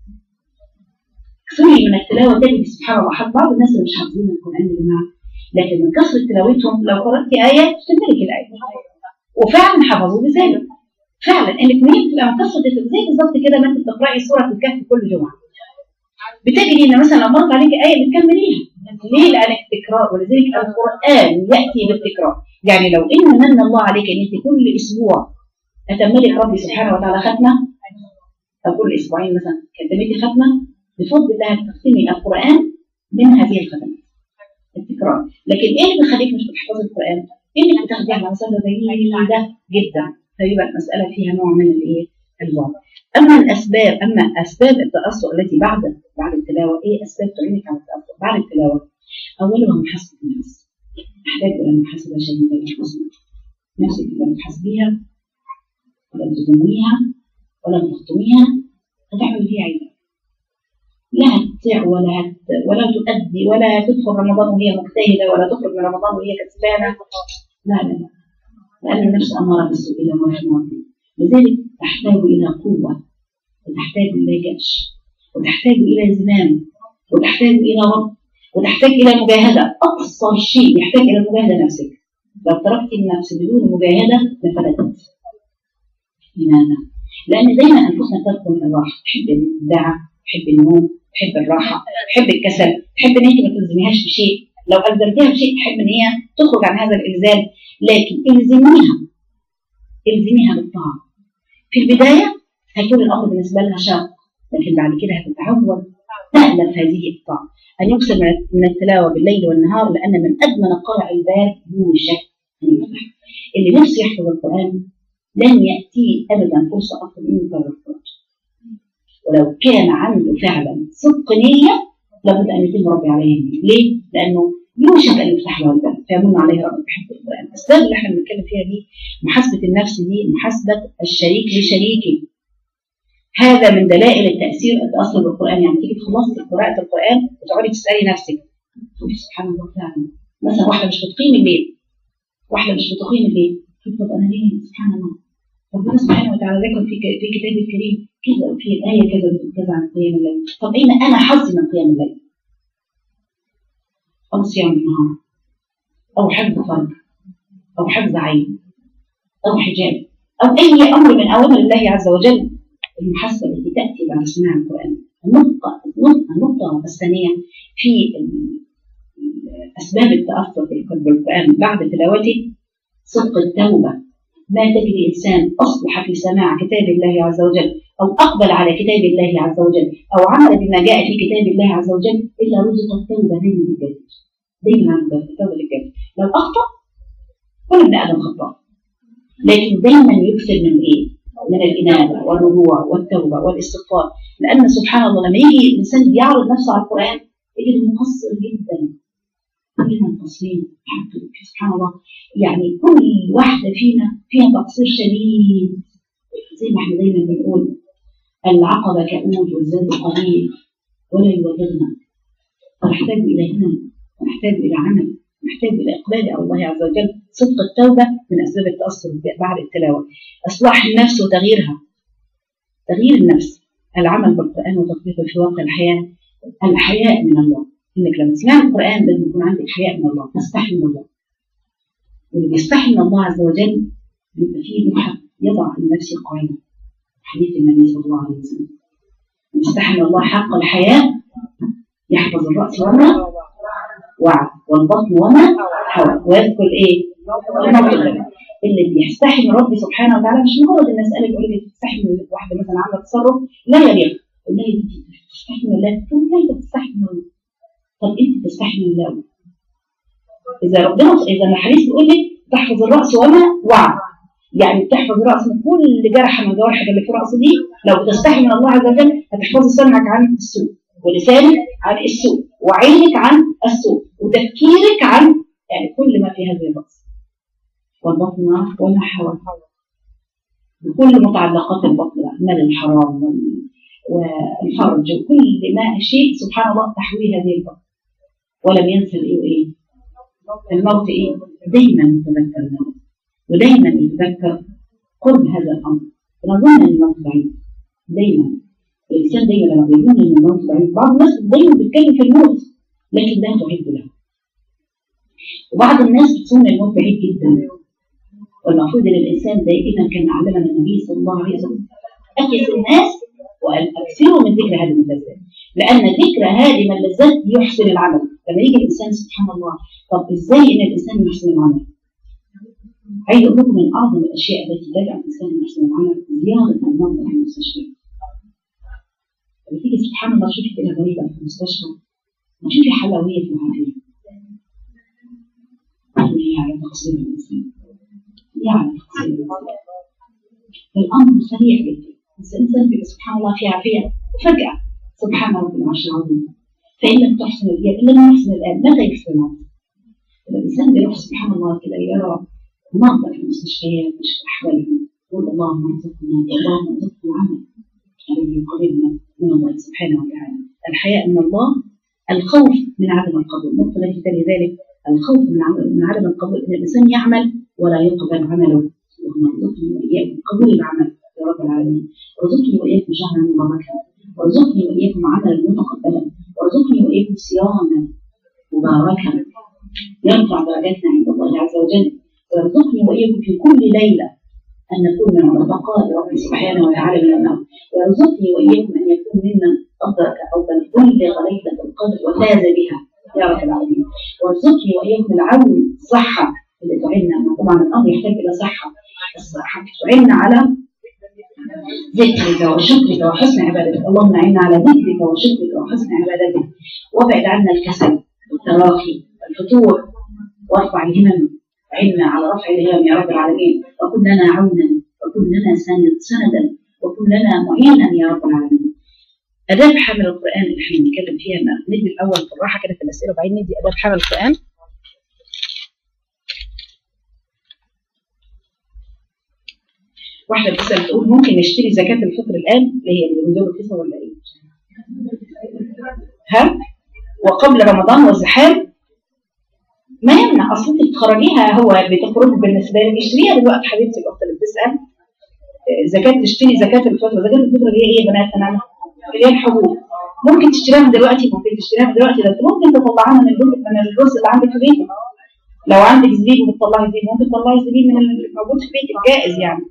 S1: كثري من التلاوه تجد سبحان الله حتى بعض الناس اللي مش حافظين القران يا جماعه لكن من كثره تلاوتهم لو قرات ايه تمتلك الايه. وفعلا حفظوا بذلك فعلا انك منين تبقى مكسره زي بالظبط كده ما انت بتقراي سوره الكهف كل جمعه بتجري ان مثلا لو مرت عليك ايه بتكمليها ليه؟ لان التكرار ولذلك القران ياتي بالتكرار يعني لو ان من الله عليك ان انت كل اسبوع اتملك ربي سبحانه وتعالى ختمه او كل اسبوعين مثلا كتمتي ختمه بفضل الله تختمي القران من هذه الختمات التكرار لكن ايه اللي بيخليك مش بتحفظي القران؟ ايه اللي بتاخديه على مسألة زي ده جدا فيبقى المسألة فيها نوع من الايه؟ الوضع اما الاسباب اما اسباب التاثر التي بعد بعد التلاوه ايه اسباب تعينك على التاثر بعد التلاوه اولها محاسبه النفس احتاج الى محاسبه شديده للحزن نفسك اذا بتحاسبيها ولم تذميها ولم تخطميها هتعمل اللي هي عايزاه لا هتطيع ولا هت ولا تؤدي ولا تدخل رمضان وهي مجتهده ولا تخرج من رمضان وهي كسبانه لا لا لا لان النفس اماره بالسوء الى ما رحم ربي لذلك تحتاج إلى قوة وتحتاج إلى جأش وتحتاج إلى زمام وتحتاج إلى رب وتحتاج إلى مجاهدة أقصى شيء يحتاج إلى مجاهدة نفسك لو تركت النفس بدون مجاهدة لفلتت لماذا؟ لأن دايما أنفسنا تطلب الراحة تحب الإبداع تحب النوم تحب الراحة تحب الكسل تحب إن أنت ما تلزميهاش بشيء لو ألزمتها بشيء تحب إن هي تخرج عن هذا الإلزام لكن الزميها الزميها بالطاعة في البداية هيكون الأمر بالنسبة لها شاق لكن بعد كده هتتعود تألف هذه الطاعة أن يكسر من التلاوة بالليل والنهار لأن من أدمن قرع الباب يوشك أن يفتح اللي نفسه يحفظ القرآن لن يأتيه أبدا فرصة أكثر من يكرر القرآن ولو كان عنده فعلا صدق نية لابد أن يتم ربي عليه النية ليه؟ لأنه يوشك أن يفتح له الباب فيمن عليه ربي بحفظ القرآن الأسباب اللي احنا بنتكلم فيها دي محاسبة النفس دي محاسبة الشريك لشريكه هذا من دلائل التأثير التأثر بالقرآن يعني تيجي تخلصي قراءة القرآن وتقعدي تسألي نفسك تقولي سبحان الله فعلا مثلا واحدة مش بتقيم الليل واحدة مش بتقيم الليل طب أنا ليه سبحان الله ربنا سبحانه وتعالى ذكر في في كتابه الكريم كذا وفي الآية كذا كذا عن قيام الليل طب أين أنا حظي من قيام الليل؟ أو صيام النهار أو حفظ فرج أو حفظ عين أو حجاب أو أي أمر من أوامر الله عز وجل المحاسبة التي تأتي بعد سماع القرآن النقطة النقطة الثانية في أسباب التأثر بالقرآن بعد تلاوته صدق التوبة ما تجد إنسان أصبح في سماع كتاب الله عز وجل أو أقبل على كتاب الله عز وجل أو عمل بما جاء في كتاب الله عز وجل إلا رزق التوبة دايما للجد دايما التوبة للجد لو أخطأ كل ابن آدم خطأ لكن دايما يكثر من ايه؟ من الإنابة والرجوع والتوبة والاستغفار لأن سبحان الله لما يجي الإنسان بيعرض نفسه على القرآن يجد مقصر جدا كلنا مقصرين سبحان الله يعني كل واحدة فينا فيها تقصير شديد زي ما احنا دايما بنقول العقبة كأود والزاد قليل ولا يبلغنا فنحتاج إلى همم ونحتاج إلى عمل نحتاج إلى إقبال على الله عز وجل صدق التوبة من أسباب التأثر بعد التلاوة إصلاح النفس وتغييرها تغيير النفس العمل بالقرآن وتطبيقه في واقع الحياة الحياء من الله إنك لما تسمع القرآن لازم يكون عندك حياء من الله تستحي من الله واللي بيستحي من الله عز وجل بيبقى فيه نوع يضع لنفسه قاعدة حديث النبي صلى الله عليه وسلم يستحي من الله حق الحياة يحفظ الرأس وما وعى والبطن وما حوى ويذكر ايه؟ الموت اللي بيستحي من ربي سبحانه وتعالى مش مجرد الناس قالت يقول لك تستحي من واحده مثلا عامله تصرف لا يليق تقول لها انت بتستحي من الله تقول لها انت بتستحي من الله طب انت بتستحي من الله اذا ربنا اذا الحديث بيقول لك تحفظ الراس وما وعى يعني بتحفظ الراس من كل جرح من الجوارح اللي في الراس دي لو بتستحي من الله عز وجل هتحفظي سمعك عن السوء ولسانك عن السوء وعينك عن السوء وتفكيرك عن يعني كل ما في هذه الرأس والبطن وما حوى بكل متعلقات البطن من الحرام والفرج وكل ما شيء سبحان الله تحويه هذه البطن ولم ينسى ايه الموت ايه دايما يتذكر الموت ودايما يتذكر قرب هذا الامر ونظن ان الموت بعيد دايما الانسان دايما لما بيظن ان الموت بعيد بعض الناس دايما بتتكلم في الموت لكن لا تعد له وبعض الناس بتصون الموت بعيد جدا والمفروض ان الانسان دائما كان علمنا النبي صلى الله عليه وسلم اكس الناس وان اكثروا من ذكر هذه اللذات لان ذكر هادم اللذات يحسن العمل لما يجي الانسان سبحان الله طب ازاي ان الانسان يحسن العمل عايز اقول لكم من اعظم الاشياء التي تجعل الانسان يحسن العمل زياده المرضى في المستشفى بتيجي سبحان الله شوفي كده غريبه في المستشفى وشوفي حلويه في العافيه هي على تقصير الانسان هي على تقصير الانسان الامر سريع جدا الانسان بيبقى سبحان الله في عافيه وفجاه سبحان رب العرش العظيم فان لم تحسن اليد ان لم يحسن الان متى يحسن العمل؟ الانسان بيروح سبحان الله كده يرى مرضى في المستشفيات يشوف احوالهم يقول اللهم ارزقنا اللهم ارزقنا العمل الذي يقربنا من الله سبحانه وتعالى الحياء من الله الخوف من عدم القبول النقطه التي تلي ذلك الخوف من من عدم القبول ان الانسان يعمل ولا يقبل عمله اللهم ارزقني واياكم قبول العمل يا رب العالمين وارزقني واياكم شهرا مباركا وارزقني واياكم عملا متقبلا وارزقني واياكم صياما مباركا يرفع درجاتنا عند الله عز وجل ويرزقني واياكم في كل ليله ان نكون من عتقاء رب سبحانه وتعالى من النار ويرزقني واياكم ان يكون ممن ادرك او بل بلغ ليله القدر وفاز بها يا رب العالمين وارزقني واياكم العون الصحه اللي تعيننا طبعا الامر يحتاج الى صحه الصحه تعيننا على ذكرك وشكرك وحسن عبادتك اللهم اعنا على ذكرك وشكرك وحسن عبادتك وابعد عنا الكسل والتراخي والفتور وارفع الهمم عنا على رفع الهمم يا رب العالمين وكن لنا عونا وكن لنا سندا وكن لنا معينا يا رب العالمين اداب حامل القران اللي احنا بنتكلم فيها ندي الاول في الراحه كده في الاسئله وبعدين ندي اداب حامل القران واحدة بتسأل تقول ممكن نشتري زكاة الفطر الآن اللي هي اللي دول الفطر ولا إيه؟ ها؟ وقبل رمضان والزحام ما يمنع أصل أنت بتخرجيها هو بتخرج بالنسبة لك اشتريها دلوقتي حبيبتي الأخت اللي بتسأل زكاة تشتري زكاة الفطر زكاة الفطر اللي هي إيه يا بنات أنا اللي هي الحبوب ممكن تشتريها من دلوقتي ممكن تشتريها من دلوقتي ده ممكن تطلعها من الجزء من الجزء اللي عندك في بيتك لو عندك زبيب وبتطلعي زبيب ممكن تطلعي زبيب من الموجود في بيتك جائز يعني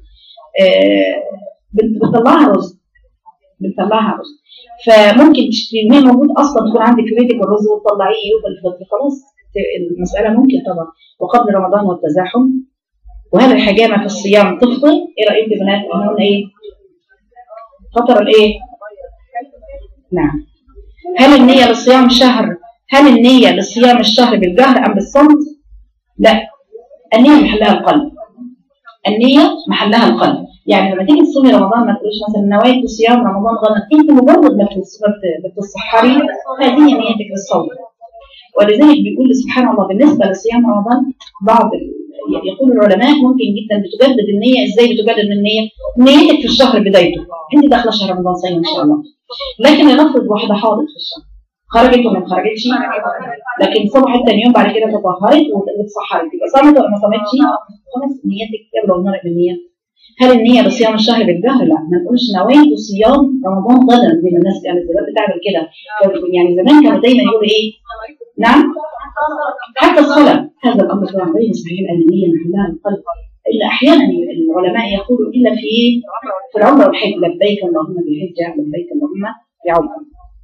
S1: بتطلعها رز بتطلعها رز فممكن تشتري ما موجود اصلا تكون عندك في بيتك الرز وتطلعيه يوم الفطر خلاص المساله ممكن طبعا وقبل رمضان والتزاحم وهل الحجامه في الصيام تفطر؟ ايه رايك يا بنات؟ قلنا ايه؟ فطر الايه؟ نعم هل النية لصيام شهر هل النية لصيام الشهر بالجهر أم بالصمت؟ لا النية محلها القلب النية محلها القلب يعني لما تيجي تصومي رمضان ما تقوليش مثلا نويت صيام رمضان غدا انت مجرد ما بتتصحري هذه نيتك للصوم ولذلك بيقول سبحان الله بالنسبه لصيام رمضان بعض يقول العلماء ممكن جدا بتجدد النيه ازاي بتجدد النيه؟ نيتك في الشهر بدايته انت داخله شهر رمضان صايمه ان شاء الله لكن لنفرض واحده حاضت في الشهر خرجت ولا ما خرجتش لكن صبحت ثاني يوم بعد كده تطهرت واتسحرت يبقى صامت ولا ما صامتش خلاص نيتك يبلغ المرء بالنيه هل النية لصيام الشهر بالجهر؟ لا ما نقولش نويت صيام رمضان غدا زي ما الناس كانت زمان بتعمل كده يعني زمان كانوا دايما يقولوا ايه؟ نعم حتى الصلاة هذا الأمر طبعا غير صحيح لأن النية محلها القلب إلا أحيانا العلماء يقولوا إلا في إيه؟ في العمرة والحج لبيك اللهم بالحجة لبيك اللهم بعمرة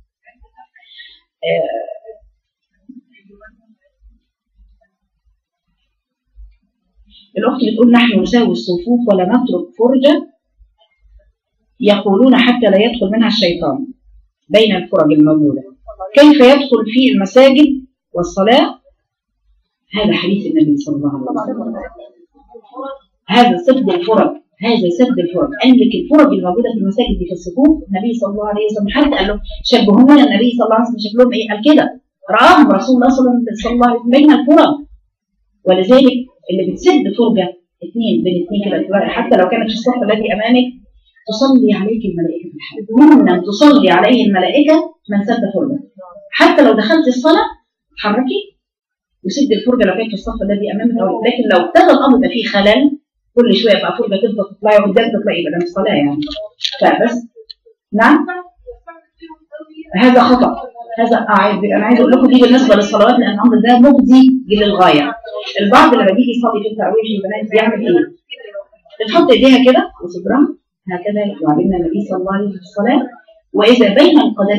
S1: آه الأخت بتقول نحن نساوي الصفوف ولا نترك فرجة يقولون حتى لا يدخل منها الشيطان بين الفرج الموجودة كيف يدخل في المساجد والصلاة هذا حديث النبي صلى الله عليه وسلم هذا سد الفرج هذا سد الفرج قال لك الفرج الموجودة في المساجد دي في الصفوف النبي صلى الله عليه وسلم حتى قال له شبهونا النبي صلى الله عليه وسلم شكلهم ايه قال كده رآهم رسول الله صلى الله عليه وسلم بين الفرج ولذلك اللي بتسد فرجة اثنين بين اثنين كده حتى لو كانت في الصف الذي امامك تصلي عليك الملائكة في الحال ممن تصلي عليه الملائكة من سد فرجة حتى لو دخلت الصلاة تحركي وسد الفرجة لو كانت في الصف الذي امامك أو لكن لو ابتدى الامر ده فيه خلل كل شوية بقى فرجة تفضل تطلعي قدام تطلعي بدل الصلاة يعني فبس نعم هذا خطأ هذا انا عايز اقول لكم دي بالنسبه للصلوات لان الامر ده مجزي للغايه البعض لما بيجي يصلي في التراويح البنات بيعمل ايه؟ بتحط ايديها كده وصدرها هكذا يعلمنا النبي صلى الله عليه وسلم في الصلاه واذا بين القدمين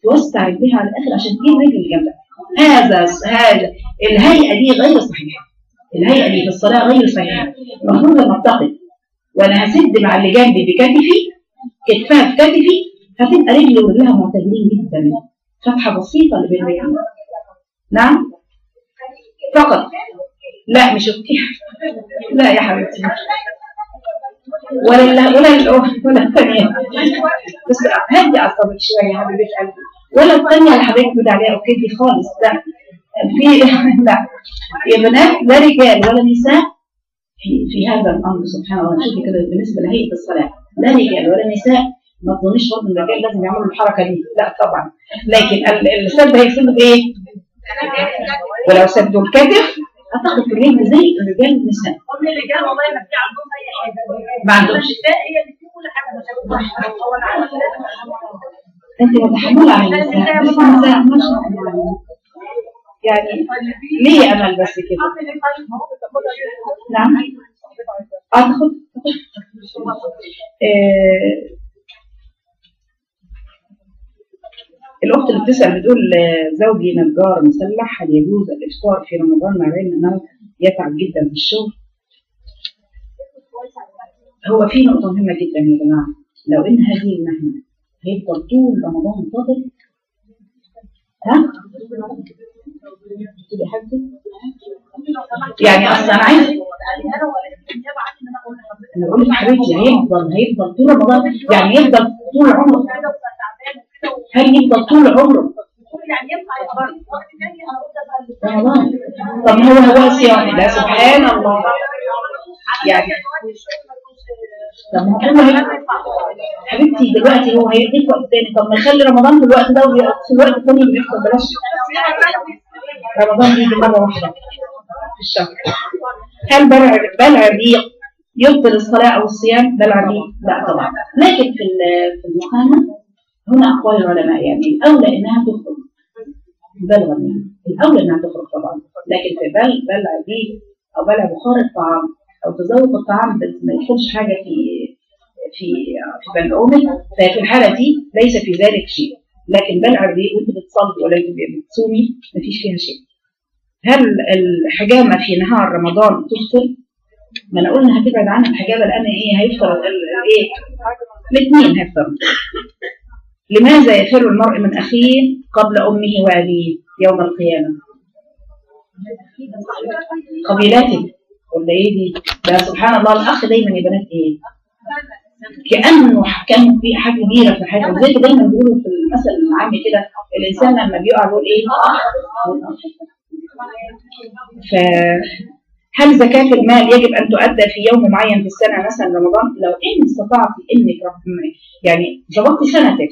S1: توسع رجليها على الاخر عشان تجيب رجل اللي جنبها هذا هذا الهيئه دي غير صحيحه الهيئه دي في الصلاه غير صحيحه المفروض لما اتقد وانا هسد مع اللي جنبي بكتفي كتفها في كتفي هتبقى رجلي ورجلها معتدلين جدا فتحه بسيطه اللي بين رجلي نعم فقط لا مش اوكي لا يا حبيبتي ولا لا ولا الأولى ولا الثانية بس هدي أعصابك شوية يا حبيبة قلبي ولا الثانية اللي حضرتك بتقول عليها أوكي دي خالص لا في لا يا بنات لا رجال ولا نساء في في هذا الأمر سبحان الله شوفي كده بالنسبة لهيئة الصلاة لا رجال ولا نساء ما تظنيش برضه ان الرجال لازم يعملوا الحركة دي لا طبعا لكن السد هيسد ايه؟ ولو سدوا الكتف هتاخد في الرجل زي الرجال والنساء
S2: كل الرجال والله ما في عندهم اي حاجه
S1: ما عندهمش
S2: النساء هي اللي في كل حاجه مش هو انا عارفه
S1: انت متحمله على النساء بس النساء ما شاء الله يعني ليه امل بس كده نعم اه تاخد آه الاخت اللي بتسال بتقول زوجي نجار مسلح هل يجوز الافطار في رمضان مع العلم انه يتعب جدا في الشغل هو في نقطه مهمه جدا يا جماعه لو ان هذه المهنه هيفضل طول رمضان منتظر ها تقولي حاجتي يعني اصلا انا عايز انا بقول لك حبيبتي هيفضل هيفضل طول رمضان يعني يفضل طول عمره هل يفضل طول عمره رمضان طب هو هو صيام ده سبحان الله يعني طب ما هو هي- حبيبتي دلوقتي هو هيديك وقت تاني طب ما يخلي رمضان في الوقت ده وفي الوقت التاني اللي بيحصل بلاش رمضان بيجي مرة واحدة في الشهر هل بلع بلع الريق يبطل الصلاة أو الصيام بلع الريق؟ لا طبعا لكن في ال- في المقامة هنا أقوال العلماء يعني الأولى إنها تخرج بلغا يعني الأولى إنها تخرج طبعا لكن في بل بلع الريق أو بلع بخار الطعام أو تذوق الطعام بس ما يدخلش حاجة في في في بلعومك ففي الحالة دي ليس في ذلك شيء لكن بلع الريق وانت بتصلي ولا انت بتصومي مفيش فيها شيء هل الحجامة في نهار رمضان تفطر؟ ما انا قلنا هتبعد عنها الحجامة لان ايه هيفطر ال- ال- ايه الاثنين هيفطروا لماذا يفر المرء من اخيه قبل امه وابيه يوم القيامة؟ قبيلته ولا ايه دي؟ ده سبحان الله الاخ دايما يا بنات ايه؟ كانه كان في حاجه كبيره في حياته زي ما دايما بيقولوا في المثل العام كده الانسان لما بيقع بيقول ايه؟ فهل زكاة المال يجب أن تؤدى في يوم معين في السنة مثلا رمضان؟ لو إن استطعتي إنك رب- يعني ظبطتي سنتك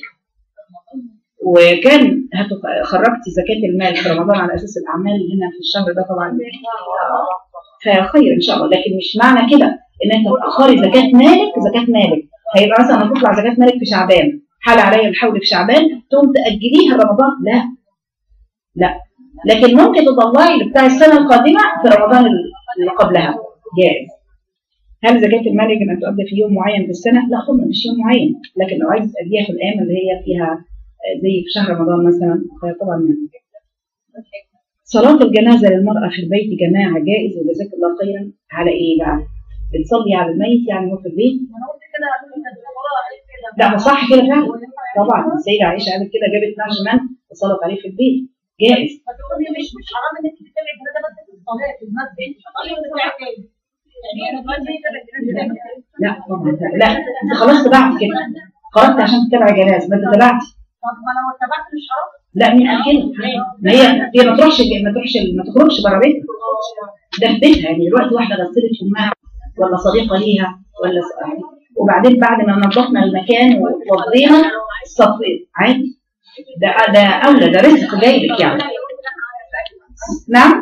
S1: وكان هتخ- خرجتي زكاة المال في رمضان على أساس الأعمال هنا في الشهر ده طبعا فخير إن شاء الله لكن مش معنى كده إن أنت تأخري زكاة مالك زكاة مالك هيبقى مثلا هتطلع زكاة مالك في شعبان حال عليا الحول في شعبان تقوم تأجليها رمضان لا لا لكن ممكن تطلعي بتاع السنة القادمة في رمضان اللي قبلها جائز هل زكاة المال يجب أن تؤدى في يوم معين في السنة؟ لا طبعا مش يوم معين لكن لو عايز تأديها في الأيام اللي هي فيها آه، زي في شهر رمضان مثلا فطبعا ممكن. صلاة الجنازة للمرأة في البيت جماعة جائز وجزاك الله خيرا على إيه بقى؟ بتصلي على الميت يعني هو في البيت؟ لا بس صح كده فعلا طبعا السيدة عائشة قالت كده جابت نعش من وصلت عليه في البيت جائز
S2: فتقولي مش مش حرام انك تتابعي الجنازه بس في الصلاه في المسجد تقولي وتتابعي تاني يعني انا دلوقتي تابعي الجنازه
S1: لا طبعا لا انت خلاص تبعت كده خرجت عشان تتابع جنازة ما انت تبعت
S2: طب ما لو اتبعت مش حرام
S1: لا مين قال كده؟ ما هي هي ما تروحش ما تروحش ما تخرجش بره بيتها ده في بيتها يعني دلوقتي واحده غسلت امها ولا صديقه ليها ولا ص- وبعدين بعد ما نظفنا المكان وفضينا صفيت عادي ده ده اولى ده رزق جاي لك يعني نعم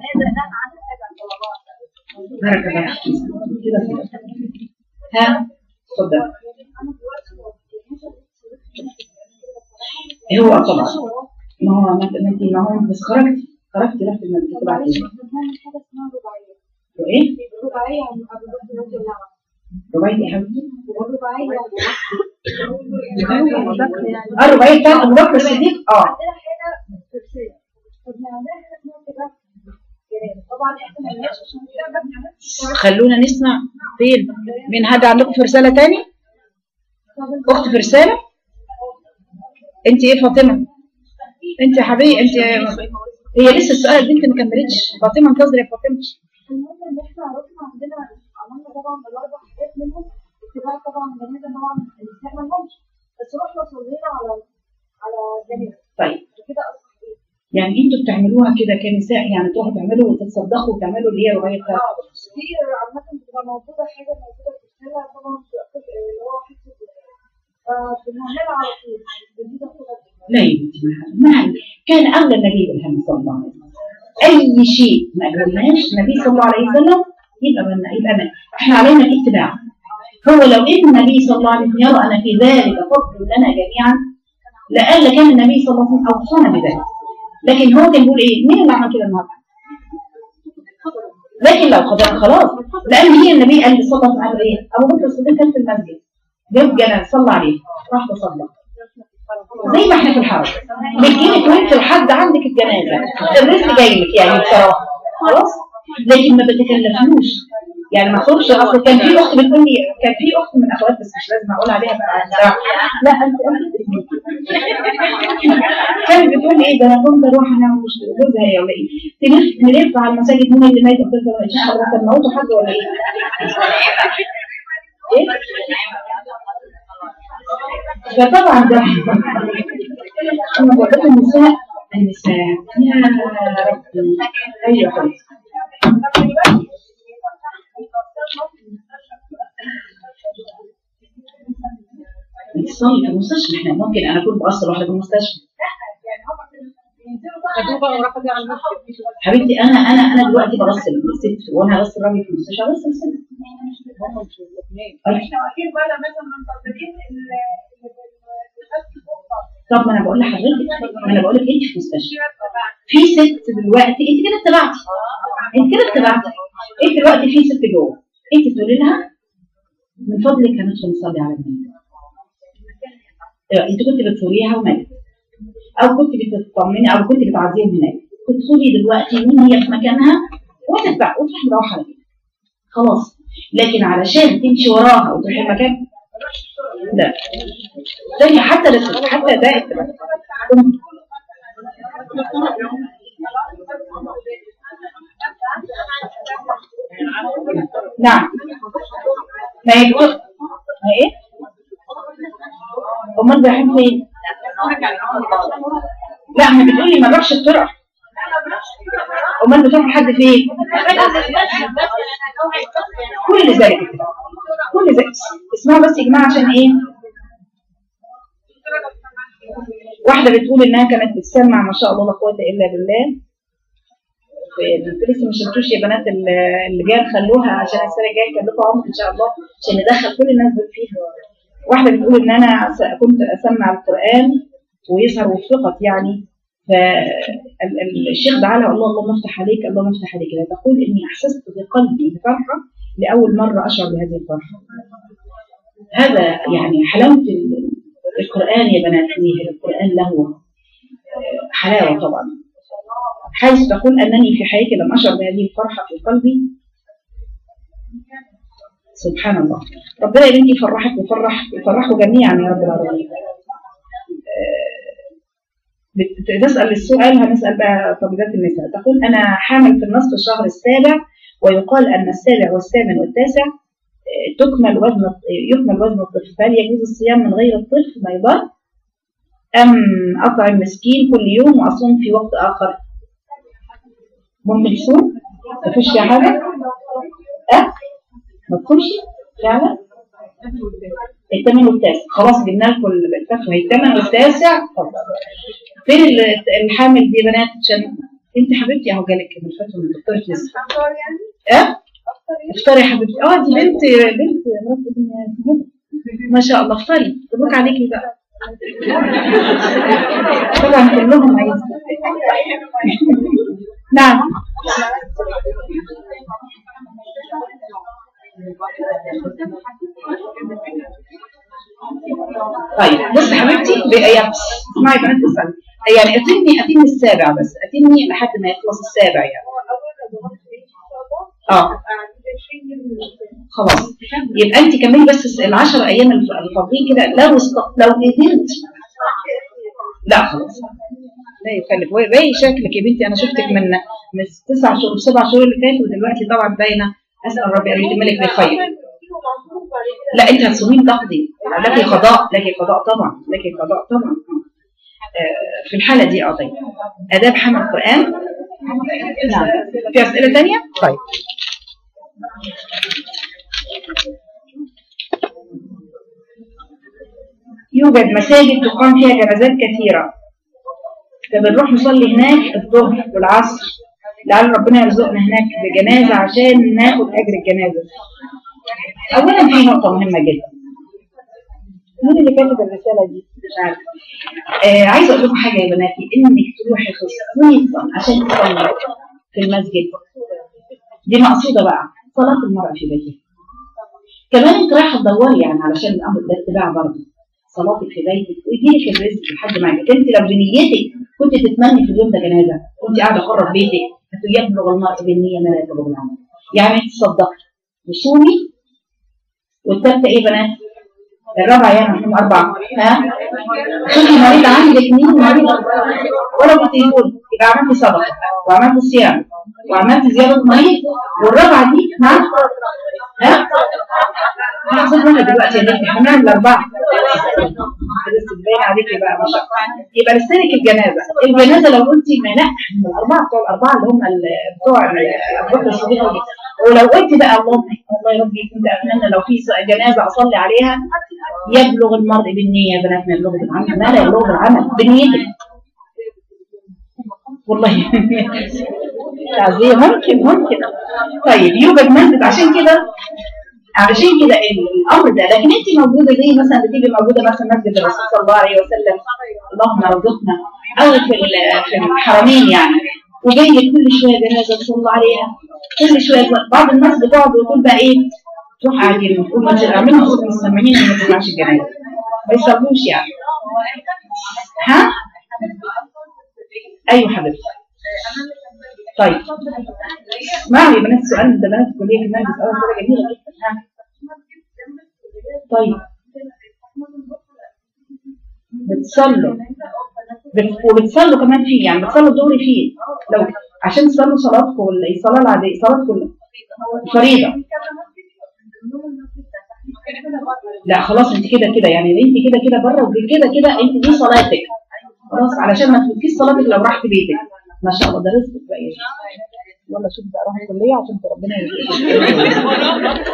S1: بارك الله فيك كده كده ها اتفضل هو طبعا ما هو ما انت ما انت- ما هو بس خرجتي خرجتي رحت المسجد تبعتي وايه؟ رباعي يا حبيبتي الرباعية بتاعت أبو بكر الصديق اه
S2: عندنا حاجه تفسير طب ما عندنا حاجه اسمها اتباع يعني طبعا احنا ما لناش عشان كده ما بنعملش
S1: خلونا نسمع فين من هذا عندكم في رسالة تاني أخت في رسالة أنت إيه فاطمة أنت يا حبيبي أنت هي لسه السؤال البنت ما كملتش فاطمة انتظري يا فاطمة
S2: المهم ان احنا عرفنا عندنا عملنا طبعا بالاربع حاجات منهم اتباع طبعا جنازه طبعا النساء ما لهمش بس رحنا صلينا على على جنازه
S1: طيب
S2: وكده اصلا ايه
S1: يعني انتوا بتعملوها كده كنساء يعني تروحوا تعملوا وتتصدقوا وتعملوا اللي هي الرواية بتاعت
S2: دي عامة بتبقى موجودة حاجة موجودة في السنة طبعا في الأكل اللي هو حتة فبنعملها على طول بنجيبها كده
S1: لا يا بنتي ما حد- ما حد. كان أولى النبي بالهم صلى الله عليه وسلم أي شيء ما قلناش النبي صلى الله عليه وسلم يبقى من يبقى من احنا علينا الاتباع هو لو ان النبي صلى الله عليه وسلم يرى ان في ذلك فضل لنا جميعا لقال كان النبي صلى الله عليه وسلم اوصانا بذلك لكن هو كان بيقول ايه مين اللي عمل كده النهارده لكن لو قدر خلاص لان هي النبي قال صلى الله عليه وسلم ايه ابو بكر الصديق كان في المسجد جاب جنازه صلى عليه راح تصلى زي ما احنا في الحرم بتجيلك وانت لحد عندك الجنازه الرزق جاي لك يعني بصراحه خلاص لكن ما بتكلفوش يعني ما تقولش اصل كان في اخت بتقول لي كان في اخت من اخوات بس مش لازم اقول عليها بقى بصراحة. لا انت كانت بتقول لي ايه ده انا كنت اروح انا ومش جوزها هي ولا ايه تلف نلف على المساجد مين اللي مات قلت لها مش حضرتك موتوا حد ولا ايه؟ ايه؟ فطبعا ده انا بقول لكم النساء النساء يا ربي ايوه خالص بتصلي في المستشفى احنا ممكن انا اكون بأثر واحده في المستشفى
S2: خدوه بقى وراحوا بيه على المسجد
S1: حبيبتي انا انا انا دلوقتي برسل الست وانا هرسل راجل في المستشفى برسل الست
S2: احنا واقفين بره مثلا منتظرين ال- الغسل فوق
S1: طب ما انا بقول لحضرتك ما انا بقول لك انت في المستشفى في ست دلوقتي انت كده اتبعتي انت كده اتبعتي انت دلوقتي في ست جوه انت تقولي لها من فضلك هندخل نصلي على النبي انت كنت بتزوريها وماتت او كنت بتطمني او كنت بتعزيهم هناك تدخلي دلوقتي وان هي في مكانها وتتبع وتروح مروحه على كده خلاص لكن علشان تمشي وراها وتروحي المكان لا تاني حتى ده حتى ده اتباع نعم ما هي بتقول ما هي ايه؟ امال رايحين فين؟ لا ما بتقول لي ما نروحش الطرق امال بتروح لحد فين؟ كل ذلك كل ذلك اسمعوا بس يا جماعه عشان ايه؟ واحده بتقول انها كانت بتسمع ما شاء الله لا قوه الا بالله انتوا لسه ما شفتوش يا بنات ال- اللي جايه خلوها عشان السنه الجايه نكلفوا عمر ان شاء الله عشان ندخل كل الناس دول فيها واحده بتقول ان انا س- كنت اسمع القران ويظهر وفقت يعني فالشيخ دعا لها الله اللهم افتح عليك اللهم افتح عليك لا تقول اني احسست بقلبي بفرحه لاول مره اشعر بهذه الفرحه هذا يعني حلاوه ال- القران يا بنات إيه القران له حلاوه طبعا حيث تقول أنني في حياتي لم أشعر بهذه الفرحة في قلبي سبحان الله ربنا يا بنتي يفرحك ويفرح يفرحوا جميعا يا رب العالمين آه، بت- تسأل السؤال هنسأل بقى طبيبات النساء تقول أنا حامل في النصف الشهر السابع ويقال أن السابع والثامن والتاسع آه، تكمل وزن يكمل وزن الطفل فهل يجوز الصيام من غير الطفل ما يضر أم أطعم مسكين كل يوم وأصوم في وقت آخر ممكن تصوم مفيش فيها حاجة أه ما تصومش فعلا الثامن والتاسع خلاص جبنا لكم الفتوى هي الثامن والتاسع اتفضل. فين ال- الحامل دي يا بنات عشان انت حبيبتي اهو جالك الفتوى من الدكتور لسه
S2: اختار يعني
S1: اه افطري يا حبيبتي اه دي بنت بنت مرات ابن ما شاء الله افطري مبروك عليكي بقى طبعا كلهم عايزين نعم طيب بص حبيبتي بقى اسمعي بنات تسأل يعني اتني اتني السابع بس اتني لحد ما يخلص السابع يعني اه خلاص يبقى انت كملي بس العشر ايام الف- الفاضلين كده لو است... لو قدرت لا خلاص لا يكلف وي- باين شكلك يا بنتي انا شفتك من من تسع شهور سبع شهور اللي فاتوا ودلوقتي طبعا باينه اسال ربي ان يتملك بالخير لا انت هتصومين تقضي لك قضاء لك قضاء طبعا لك قضاء طبعا آه، في الحاله دي قضيه اداب حمل القران نعم في اسئله ثانيه طيب يوجد مساجد تقام فيها جنازات كثيرة فبنروح نصلي هناك الظهر والعصر لعل ربنا يرزقنا هناك بجنازة عشان ناخد أجر الجنازة أولا في نقطة مهمة جدا مين اللي كاتب الرسالة دي؟ مش عارفة آه عايزة أقول لكم حاجة يا بناتي إنك تروحي خصوصا عشان تصلي في المسجد دي مقصودة بقى صلاة المرأة في بيتها كمان انت رايحة تدوري يعني علشان الأمر ده اتباع برضه صلاتك في بيتك ويجيلك الرزق لحد ما يجيك انت لو بنيتك كنت تتمني في اليوم ده جنازة وانت قاعدة قرب بيتك يبلغ المرء بالنية ما لا يبلغ العمل يعني انت تصدقي وصومي والتالتة ايه بنات؟ الرابعة يعني هم أربعة ها؟ شوفي مريض عندك مين مريض ولا كنت يقول يبقى عملت صدقة وعملت صيام وعملت زيارة مريض والرابعة دي ها؟ ها؟ هحسب واحد دلوقتي يا بنتي هنعمل أربعة بس باين عليكي بقى ما شاء الله يبقى لسانك الجنازة الجنازة لو قلتي ما لا من الأربعة بتوع الأربعة اللي هم ال- بتوع أبو بكر الصديق ودي. ولو قلت بقى اللهم والله يا ربي كنت أتمنى لو في جنازة أصلي عليها يبلغ المرء بالنية يا بنات ما يبلغ بالعمل ما لا يبلغ بالعمل بنيتك والله تعزية ممكن ممكن طيب يوجد مسجد عشان كده علشان كده الامر ده لكن انت موجوده زي مثلا بتيجي موجوده مثلا مسجد الرسول صلى الله عليه وسلم اللهم ارزقنا او في ال- في الحرمين يعني وجاي كل شويه جنازه تصلى عليها كل شويه بعض الناس بتقعد وتقول بقى ايه تروح قاعدين المفروض ما تعملوا صوت المستمعين اللي ما تسمعش الجنازه ما يصلوش يعني ها ايوه حبيبتي طيب اسمعوا يا بنات السؤال ده بنات الكليه كمان بيسالوا اسئله جميله جدا ها طيب بتصلوا بت- وبتصلوا كمان فيه يعني بتصلوا الظهر فيه لو عشان تصلوا صلاتكم ال- الصلاه العاديه صلاتكم الفريضه لا خلاص انت كده كده يعني انت كده كده بره وكده كده انت دي صلاتك خلاص علشان ما تفوتيش صلاتك لو رحت بيتك ما شاء الله ده رزقك بقى ايه ولا شوف بقى روح الكليه عشان ربنا يرزقك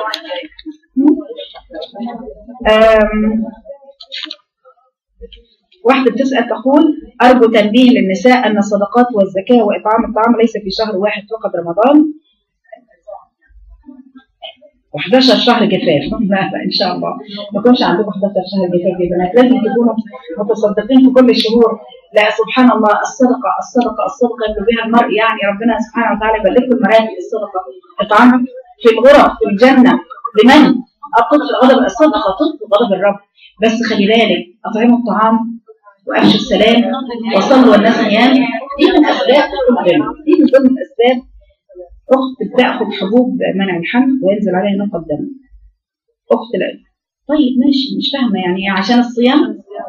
S1: أم، واحدة بتسأل تقول أرجو تنبيه للنساء أن الصدقات والزكاة وإطعام الطعام ليس في شهر واحد فقط رمضان و11 شهر جفاف لا لا إن شاء الله ما يكونش عندكم 11 شهر جفاف يا بنات لازم تكونوا متصدقين في كل الشهور لا سبحان الله الصدقة الصدقة الصدقة اللي بها المرء يعني ربنا سبحانه وتعالى يبارك المراتب الصدقة إطعام في الغرف في الجنة لمن؟ أطلق غضب الصدقة تطلق غضب الرب بس خلي بالك أطعموا الطعام وأفشوا السلام وصلوا والناس نيام دي من أسباب دخول الجنة دي من ضمن الأسباب أخت بتاخد حبوب منع الحمل وينزل عليها نقط دم أخت لا طيب ماشي مش فاهمة يعني إيه عشان الصيام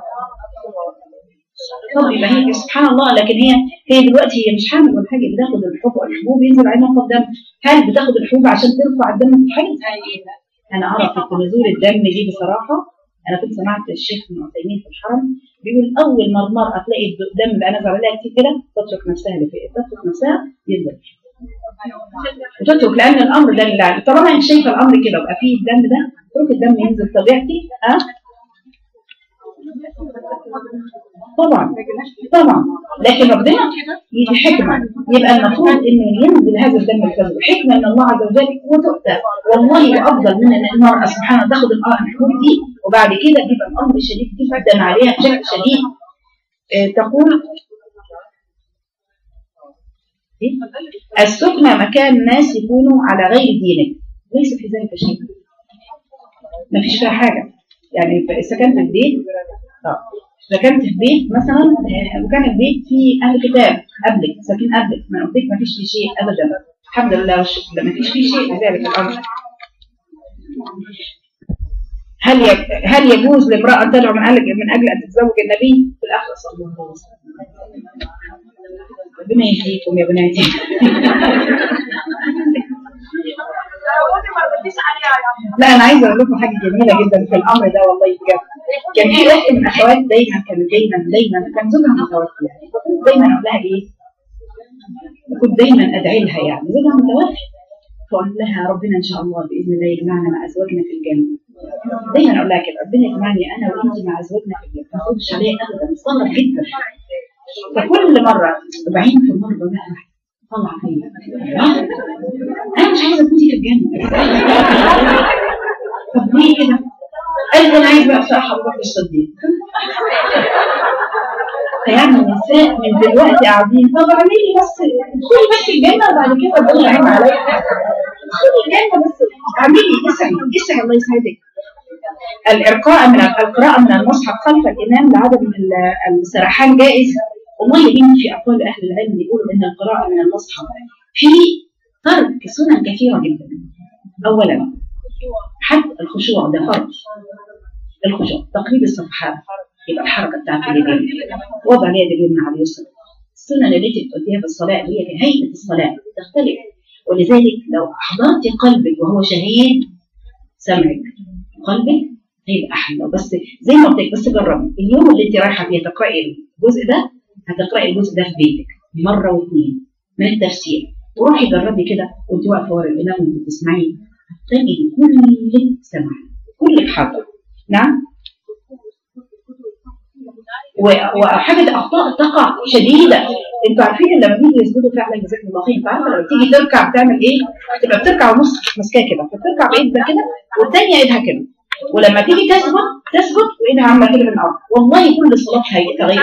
S1: طب يبقى هي سبحان الله لكن هي هي دلوقتي هي مش حامل ولا حاجة بتاخد الحبوب الحبوب ينزل عليها نقط دم هل بتاخد الحبوب عشان ترفع الدم في الحيض؟ أنا أعرف إن نزول الدم دي بصراحة أنا كنت سمعت الشيخ ابن عثيمين في الحرم بيقول أول ما المرأة تلاقي الدم بقى نزل عليها كتير كده تترك نفسها لفوق تترك نفسها ينزل وتترك لأن الأمر ده لله طالما أنت شايفة الأمر كده وبقى فيه الدم ده اترك الدم ينزل طبيعتي أه طبعا طبعا لكن ربنا يدي حكمة يبقى المفروض انه ينزل هذا الدم الكذب حكمة من الله عز وجل وتؤتى والله افضل من ان المرأة سبحانه تاخد الحبوب دي وبعد كده بيبقى الامر شديد جدا عليها بشكل شديد آه، تقول إيه؟ السكنى مكان الناس يكونوا على غير دينك ليس في ذلك شيء ما فيش فيها حاجة يعني سكنت في البيت اه سكنت في بيت مثلا آه، وكان البيت فيه اهل كتاب قبلك ساكن قبلك ما قلت لك ما فيش فيه شيء ابدا الحمد لله والشكر لله ما فيش فيه شيء لذلك الامر هل ي- هل يجوز لامراه ان تدعو من اجل من اجل ان تتزوج النبي في الاخر صلى الله عليه وسلم ربنا يهديكم يا بناتي لا انا عايزه اقول لكم حاجه جميله جدا في الامر ده والله بجد كان في اخت من اخوات دايما كانت دايما دايما كان زوجها متوفي يعني فكنت دايما اقول لها ايه كنت دايما ادعي لها يعني زوجها متوفي فاقول لها ربنا ان شاء الله باذن الله يجمعنا مع ازواجنا في الجنه دايما اقول لها كده ربنا يجمعني انا وانت مع ازواجنا في الجنه ما تاخدش عليا ابدا صلى جدا فكل مره بعين في المره بقول لها طلع فيا آه، انا مش عايزه تموتي في الجنه طب ليه كده؟ قالت انا عايز بقى بصراحه ابو بكر الصديق يعني النساء من دلوقتي قاعدين طب اعملي بس ادخلي بس الجنه وبعد كده ربنا يعين عليا ادخلي الجنه بس اعملي اسعي اسعي الله يسعدك الإرقاء من القراءة من المصحف خلف الإمام لعدم ال- السرحان جائز والله يا بنتي في أقوال أهل العلم بيقولوا إن القراءة من المصحف في ترك سنن كثيرة جدا أولا حتى الخشوع ده فرض الخشوع تقريب الصفحات يبقى الحركة بتاعت اليدين وضع اليد اليمنى على اليسرى السنن التي تؤديها في الصلاة اللي هي في هيئة الصلاة تختلف ولذلك لو أحضرت قلبك وهو شهيد سمعك قلبك هيبقى احلى بس زي ما قلت لك بس جربي اليوم اللي انت رايحه فيه تقراي الجزء ده هتقراي الجزء ده في بيتك مره واثنين من التفسير وروحي جربي كده وانت واقفه ورا الامام وانت بتسمعيه هتلاقي كلك سمع كلك حاضر نعم و- وحاجه اخطاء تقع شديده انتوا عارفين ان لما بيجي يسجدوا فعلا جزاكم الله خير انت عارفه لما تيجي تركع بتعمل ايه؟ تبقى بتركع ونص ماسكاه كده فتركع بايدها كده والثانيه ايدها كده ولما تيجي تثبت تثبت وايدها عامله كده من الارض والله كل صلاتها هيتغير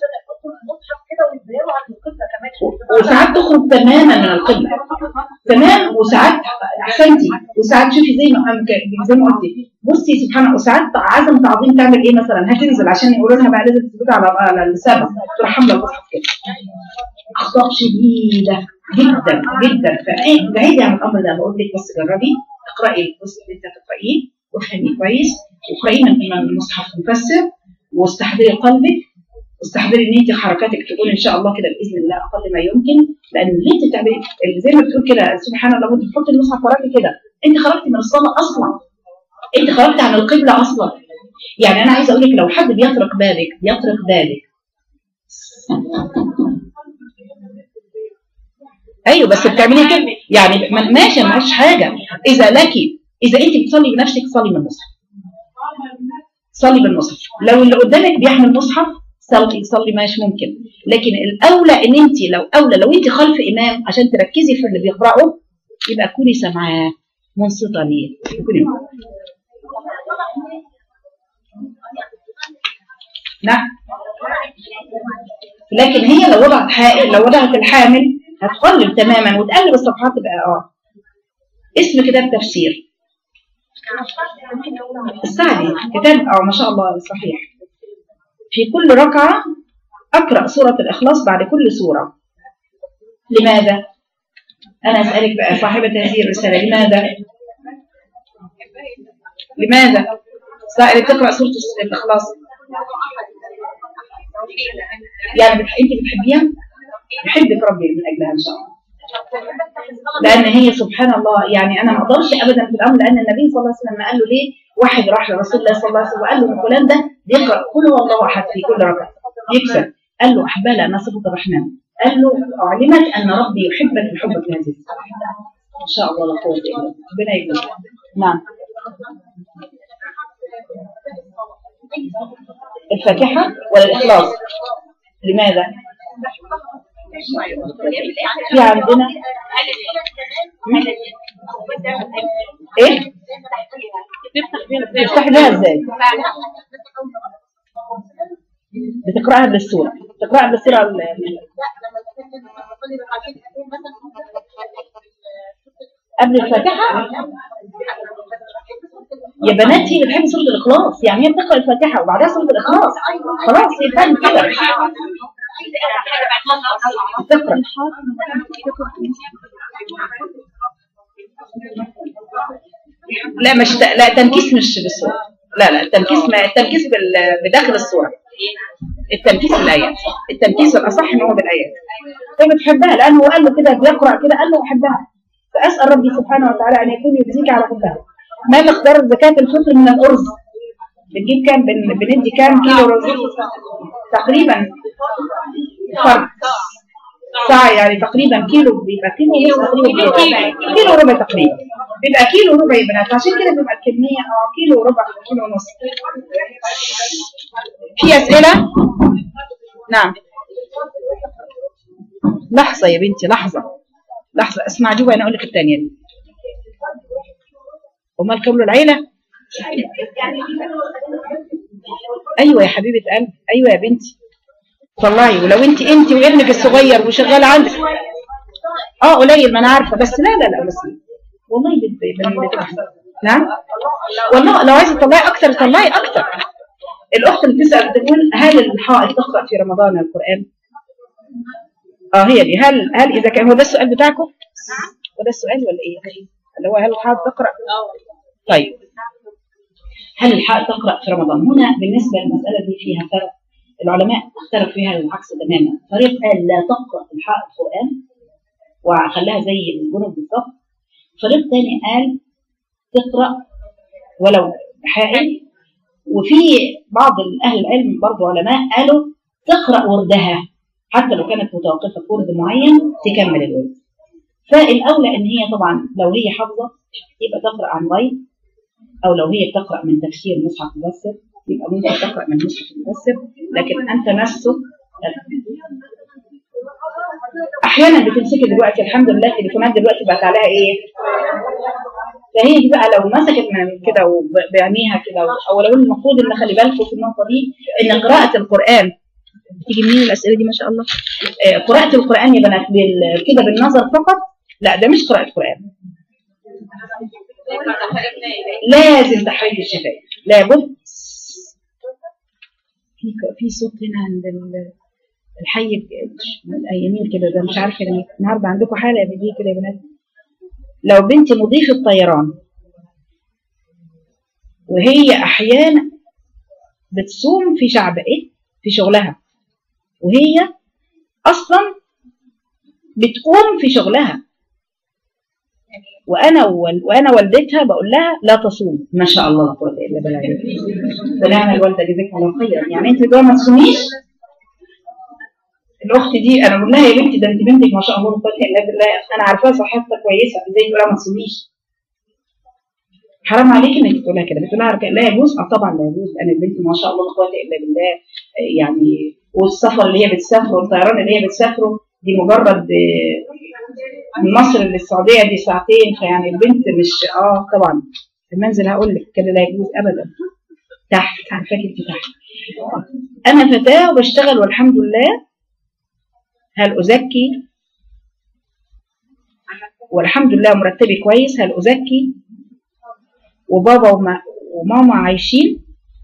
S1: وساعات تخرج تماما من القبله تمام وساعات احسنتي وساعات شوفي زي ما زي ما قلتي بصي سبحان الله وساعات عزم تعظيم تعمل ايه مثلا هتنزل عشان يقولوا لها بقى لازم تثبت على على السبب تروح حامله المصحف كده اخطاء شديده جدا جدا فايه بعيدي عن الامر ده بقول لك بس جربي اقراي الجزء اللي انت هتقرايه وافهمي كويس واقرايه من من المصحف مفسر واستحضري قلبك واستحضري ان انت حركاتك تكون ان شاء الله كده باذن الله اقل ما يمكن لان اللي انت بتعملي زي ما بتقول كده سبحان الله وانت بتحطي المصحف وراكي كده انت خرجتي من الصلاه اصلا انت خرجتي عن القبله اصلا يعني انا عايزه اقول لك لو حد بيطرق بابك بيطرق بابك ايوه بس بتعملي كده يعني ما- ماشي ما فيش حاجه اذا لك اذا انت بتصلي بنفسك صلي بالمصحف صلي بالمصحف لو اللي قدامك بيحمل مصحف صلي صلي ماشي ممكن لكن الاولى ان انت لو اولى لو انت خلف امام عشان تركزي في اللي بيقراه يبقى كوني سامعاه منصته ليه كوني نعم لكن هي لو وضعت حائل لو وضعت الحامل هتقلب تماما وتقلب الصفحات تبقى اه اسم كتاب تفسير السعدي كتاب اه ما شاء الله صحيح في كل ركعة أقرأ سورة الإخلاص بعد كل سورة لماذا؟ أنا أسألك بقى صاحبة هذه الرسالة لماذا؟ لماذا؟ سائلة تقرأ سورة الإخلاص يعني بتح... أنت بتحبيها؟ بحبك ربي من أجلها إن شاء الله لان هي سبحان الله يعني انا ما اقدرش ابدا في الامر لان النبي صلى الله عليه وسلم قال له ليه واحد راح لرسول الله صلى الله عليه وسلم وقال له ان فلان ده بيقرا قل هو الله احد في كل ركعه يكسب قال له احبال انا صفه الرحمن قال له اعلمك ان ربي يحبك بحبك لهذه الصفه ان شاء الله لا قوه الا بالله ربنا يجزاك نعم الفاتحه ولا الاخلاص لماذا؟ في عندنا ايه تفتح بيها ازاي بتقراها بالسوره تقراها بالسوره ال- قبل الفاتحه يا بنات هي بتحب سوره الاخلاص يعني هي بتقرا الفاتحه وبعدها سوره الاخلاص خلاص هي فاهمه كده تقرا لا مش ت... لا تنكيس مش بالصوره لا لا التنكيس ما التنكيس بال... بداخل الصوره التنكيس بالايات التنكيس الاصح ان هو بالايات هي بتحبها لانه هو قال له كده بيقرا كده قال له احبها فاسال ربي سبحانه وتعالى ان يكون يجزيك على حبها ما مقدار زكاه الفطر من الارز بنجيب كام بن... بندي كام كيلو رز تقريبا فرق ساعة يعني تقريبا كيلو بيبقى كيلو ونص تقريبا كيلو وربع تقريبا بيبقى كيلو وربع يا بنات عشان كده بيبقى الكمية اه كيلو وربع كيلو ونص في أسئلة؟ نعم لحظة يا بنتي لحظة لحظة اسمع جوا أنا أقول لك الثانية دي أمال كملوا العيلة؟ أيوة يا حبيبة قلبي أيوة يا بنتي طلعي ولو انت انت وابنك الصغير وشغال عندك اه قليل ما انا عارفه بس لا لا لا بس والله بت- بت- نعم والله لو عايزه تطلعي اكتر طلعي اكتر الاخت اللي بتسال بتقول هل الحائط تقرا في رمضان القران اه هي دي هل هل اذا كان هو ده السؤال بتاعكم هو ده السؤال ولا ايه اللي هو هل الحائط تقرا طيب هل الحائط تقرا في رمضان هنا بالنسبه للمساله دي فيها فرق العلماء اختلفوا فيها العكس تماما فريق قال لا تقرا في الحائط القران وخلاها زي الجنوب بالظبط فريق تاني قال تقرا ولو حائل وفي بعض اهل العلم برضو علماء قالوا تقرا وردها حتى لو كانت متوقفه في ورد معين تكمل الورد فالاولى ان هي طبعا لو هي حافظه يبقى تقرا عن غيب او لو هي بتقرا من تفسير مصحف مبسط يبقى ممكن تقرا من مصحف مبسط لكن ان تمسه احيانا بتمسكي دلوقتي الحمد لله التليفونات دلوقتي بقت عليها ايه فهي دي بقى لو مسكت من كده وبعينيها كده او لو المفروض ان خلي بالكم في النقطه دي ان قراءه القران تيجي منين الاسئله دي ما شاء الله آه، قراءه القران يا بنات بال- كده بالنظر فقط لا ده مش قراءه قران لازم تحريك الشفايف لابد في في صوت هنا عند ال- الحي اليمين كده ده مش عارفه ليه النهارده عندكم حاله بيجي كده يا بنات لو بنتي مضيفه طيران وهي احيانا بتصوم في شعب ايه في شغلها وهي اصلا بتقوم في شغلها وانا وال... وانا والدتها بقول لها لا تصوم ما شاء الله لا قوه الا بالله ونعم الوالده جزاك الله خيرا يعني انت بقى ما تصوميش الاخت دي انا بقول لها يا بنتي ده انت بنتك ما شاء الله لا قوه الا بالله انا عارفاها صحتها كويسه ازاي تقول لها ما تصوميش حرام عليك انك تقولها كده بتقول لها لا يجوز اه طبعا لا يجوز انا البنت ما شاء الله لا قوه الا بالله آه، يعني والسفر اللي هي بتسافره والطيران اللي هي بتسافره دي مجرد آه، من مصر للسعوديه دي ساعتين فيعني البنت مش اه طبعا في المنزل هقول لك كده لا يجوز ابدا تحت عارفاك انت تحت انا فتاه وبشتغل والحمد لله هل ازكي والحمد لله مرتبي كويس هل ازكي وبابا وما وماما عايشين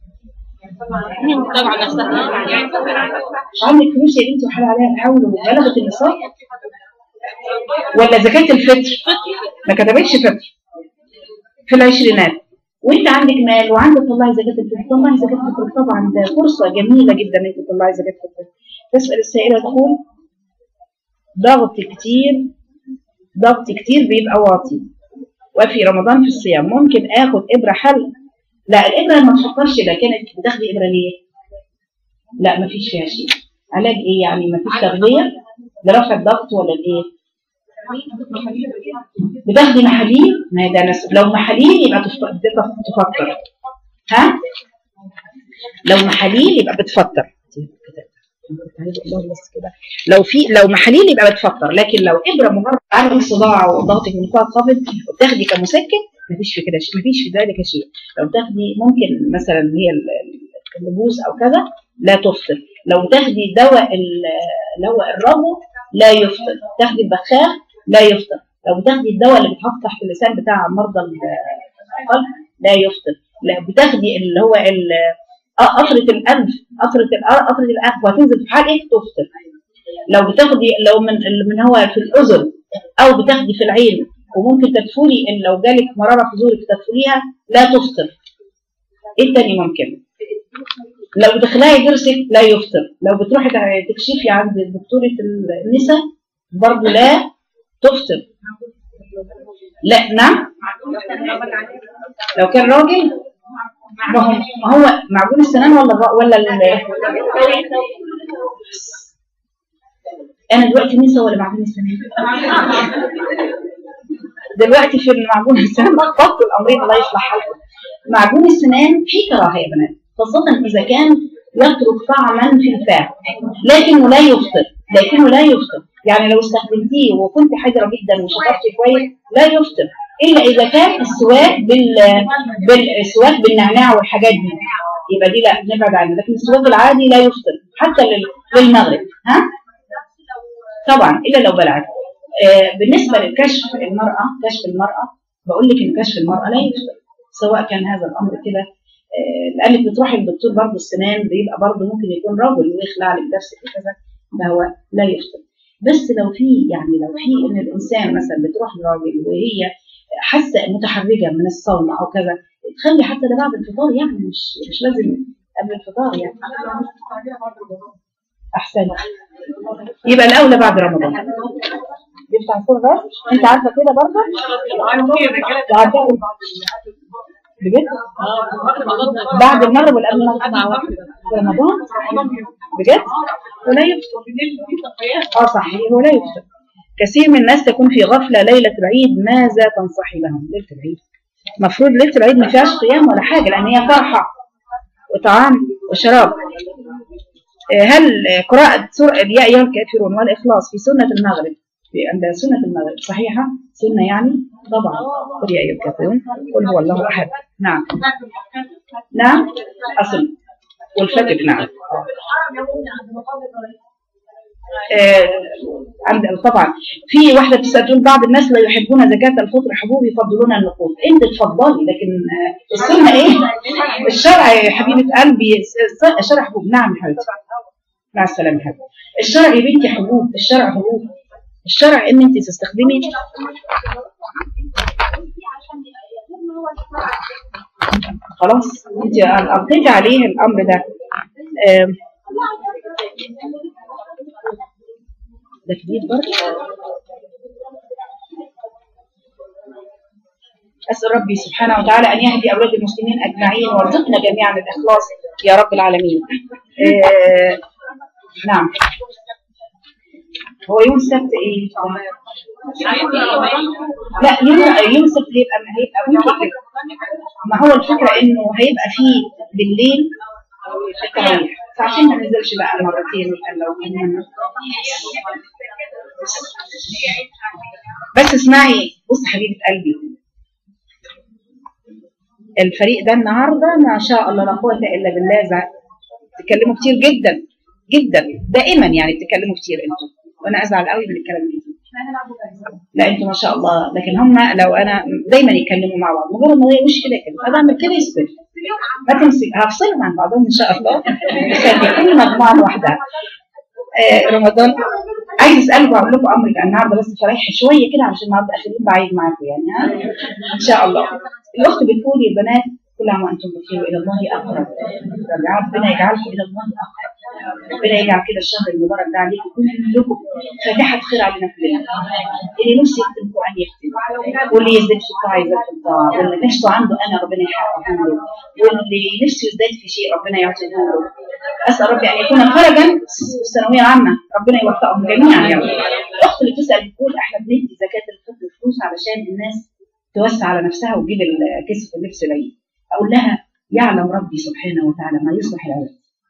S3: طبعا نفسها
S1: عندك فلوس يا بنتي وحال عليها الحول وبلغت النصاب ولا زكاة الفطر ما كتبتش فطر في العشرينات وانت عندك مال وعندك تطلعي زكاة الفطر طلعي زكاة الفطر طبعا ده فرصة جميلة جدا انك تطلعي زكاة الفطر تسأل السائلة تقول ضغط كتير ضغط كتير بيبقى واطي وفي رمضان في الصيام ممكن اخد ابره حل لا الابره ما تفكرش ده كانت بتاخدي ابره ليه لا ما فيش فيها شيء علاج ايه يعني ما فيش تغذيه لرفع الضغط ولا الايه بتاخدي محاليل ما هي ده ناس لو محاليل يبقى تف- تف- تفطر ها لو محاليل يبقى بتفطر كنت عايزة أقول بس كده لو في لو محاليل يبقى بتفطر لكن لو ابره مجرد عندك صداع وضغطك من فوق خافض وبتاخدي كمسكن مفيش في كده شيء مفيش في ذلك شيء لو تاخدي ممكن مثلا هي ال- ال- اللبوس او كذا لا تفطر لو تاخدي دواء ال- اللي هو الربو لا يفطر تاخدي البخاخ لا يفطر لو تاخدي الدواء اللي بيتحط تحت اللسان بتاع مرضى القلب لا يفطر لا بتاخدي اللي هو ال- آه، قطرة الأنف قطرة ال- قطرة الأنف وهتنزل في حال إيه تفطر لو بتاخدي لو من من هو في الأذن أو بتاخدي في العين وممكن تدفلي إن لو جالك مرارة في زورك تدفليها لا تفطر إيه التاني ممكن لو بتخلعي ضرسك لا يفطر لو بتروحي تع- تكشفي عند دكتورة النساء برضه لا تفطر لا نعم لو كان راجل ما هو ما هو معجون السنان ولا الر- ولا ال- انا دلوقتي نسا ولا معجون السنان دلوقتي في معجون السنان لخبطت الامرين الله يصلح حالكم معجون السنان في كراهه يا بنات خاصه اذا كان يترك طعما في الفم لكنه لا يفطر لكنه لا يفطر يعني لو استخدمتيه وكنت حذرة جدا وشطرتي كويس لا يفطر الا اذا كان السواك بال بالسواك بالنعناع والحاجات دي يبقى دي لا نبعد عنه لكن السواك العادي لا يفطر حتى لل- للمغرب ها طبعا الا لو بلعت آه بالنسبه للكشف المراه كشف المراه بقول لك ان كشف المراه لا يفطر سواء كان هذا الامر كده آه لانك بتروحي للدكتور برضه السنان بيبقى برضه ممكن يكون رجل ويخلع لك درسك وكذا ده هو لا يفطر بس لو في يعني لو في ان الانسان مثلا بتروح لراجل وهي حاسه متحرجه من الصوم او كذا تخلي حتى ده بعد الفطار يعني مش مش لازم قبل الفطار يعني احسن يبقى الاولى بعد رمضان بيفتح الصوره بس انت عارفه كده برضه عارفه بجد بعد المغرب ولا قبل المغرب رمضان بجد ولا يفطر اه صحيح هو لا يفطر كثير من الناس تكون في غفله ليله العيد ماذا تنصحي لهم ليله العيد المفروض ليله العيد ما فيهاش قيام ولا حاجه لان هي فرحه وطعام وشراب آه، هل قراءة سورة يا أيها الكافرون والإخلاص في سنة المغرب في عند سنة المغرب صحيحة؟ سنة يعني؟ طبعا قل يا أيها الكافرون قل هو الله أحد نعم نعم أصل والفتح نعم آه، عند طبعا في واحده بتسال تقول بعض الناس لا يحبون زكاه الفطر حبوب يفضلون النقود انت تفضلي لكن آه، السنه ايه الشرع يا حبيبه قلبي الس- الشرع حبوب نعم يا حبيبتي مع السلامه يا حبيبتي الشرع يا بنتي حبوب الشرع حبوب الشرع ان انت تستخدمي خلاص انت القيتي عليه الامر ده آم، ده كبير برضه أسأل ربي سبحانه وتعالى أن يهدي أولاد المسلمين أجمعين وارزقنا جميعا الإخلاص يا رب العالمين آه نعم هو يوم السبت إيه؟ لا يوم يوم السبت هيبقى هيبقى ممكن كده ما هو الفكرة إنه هيبقى فيه بالليل التراويح فعشان ما ننزلش بقى مرتين لو كنا بس اسمعي بص حبيبة قلبي الفريق ده النهارده ما شاء الله لا قوة إلا بالله زع- بتتكلموا كتير جدا جدا دائما يعني بتتكلموا كتير انتوا وانا ازعل قوي من الكلام الكتير لا انتوا ما شاء الله لكن هم لو انا دايما يتكلموا مع بعض مجرد ما هي وش كده كده انا اعمل كده يسكت ما تمسك هفصلهم عن بعضهم ان شاء الله خلي كل مجموعه لوحدها آه رمضان عايز اسالكم اقول لكم امرك النهارده بس فريح شويه كده علشان النهارده اخر يوم بعيد معاكم يعني ها ان شاء الله الاخت بتقول يا بنات كل عام وانتم بخير والى الله اقرب ربنا يجعلكم الى الله اقرب ربنا يجعل كده الشهر المبارك ده عليكم كلكم فاتحه خير علينا كلنا اللي نفسه يختم القران يختم واللي يزداد في الطاعه يزداد في الطاعه واللي نفسه عنده انا ربنا يحققه له واللي نفسه يزداد في شيء ربنا يعطيه له اسال ربي ان يكون خرجا في الثانويه العامه ربنا يوفقهم جميعا يا رب الاخت اللي بتسال بتقول احنا بندي زكاه الفطر فلوس علشان الناس توسع على نفسها وتجيب الكسف اللبس العيد اقول لها يعلم ربي سبحانه وتعالى ما يصلح العباد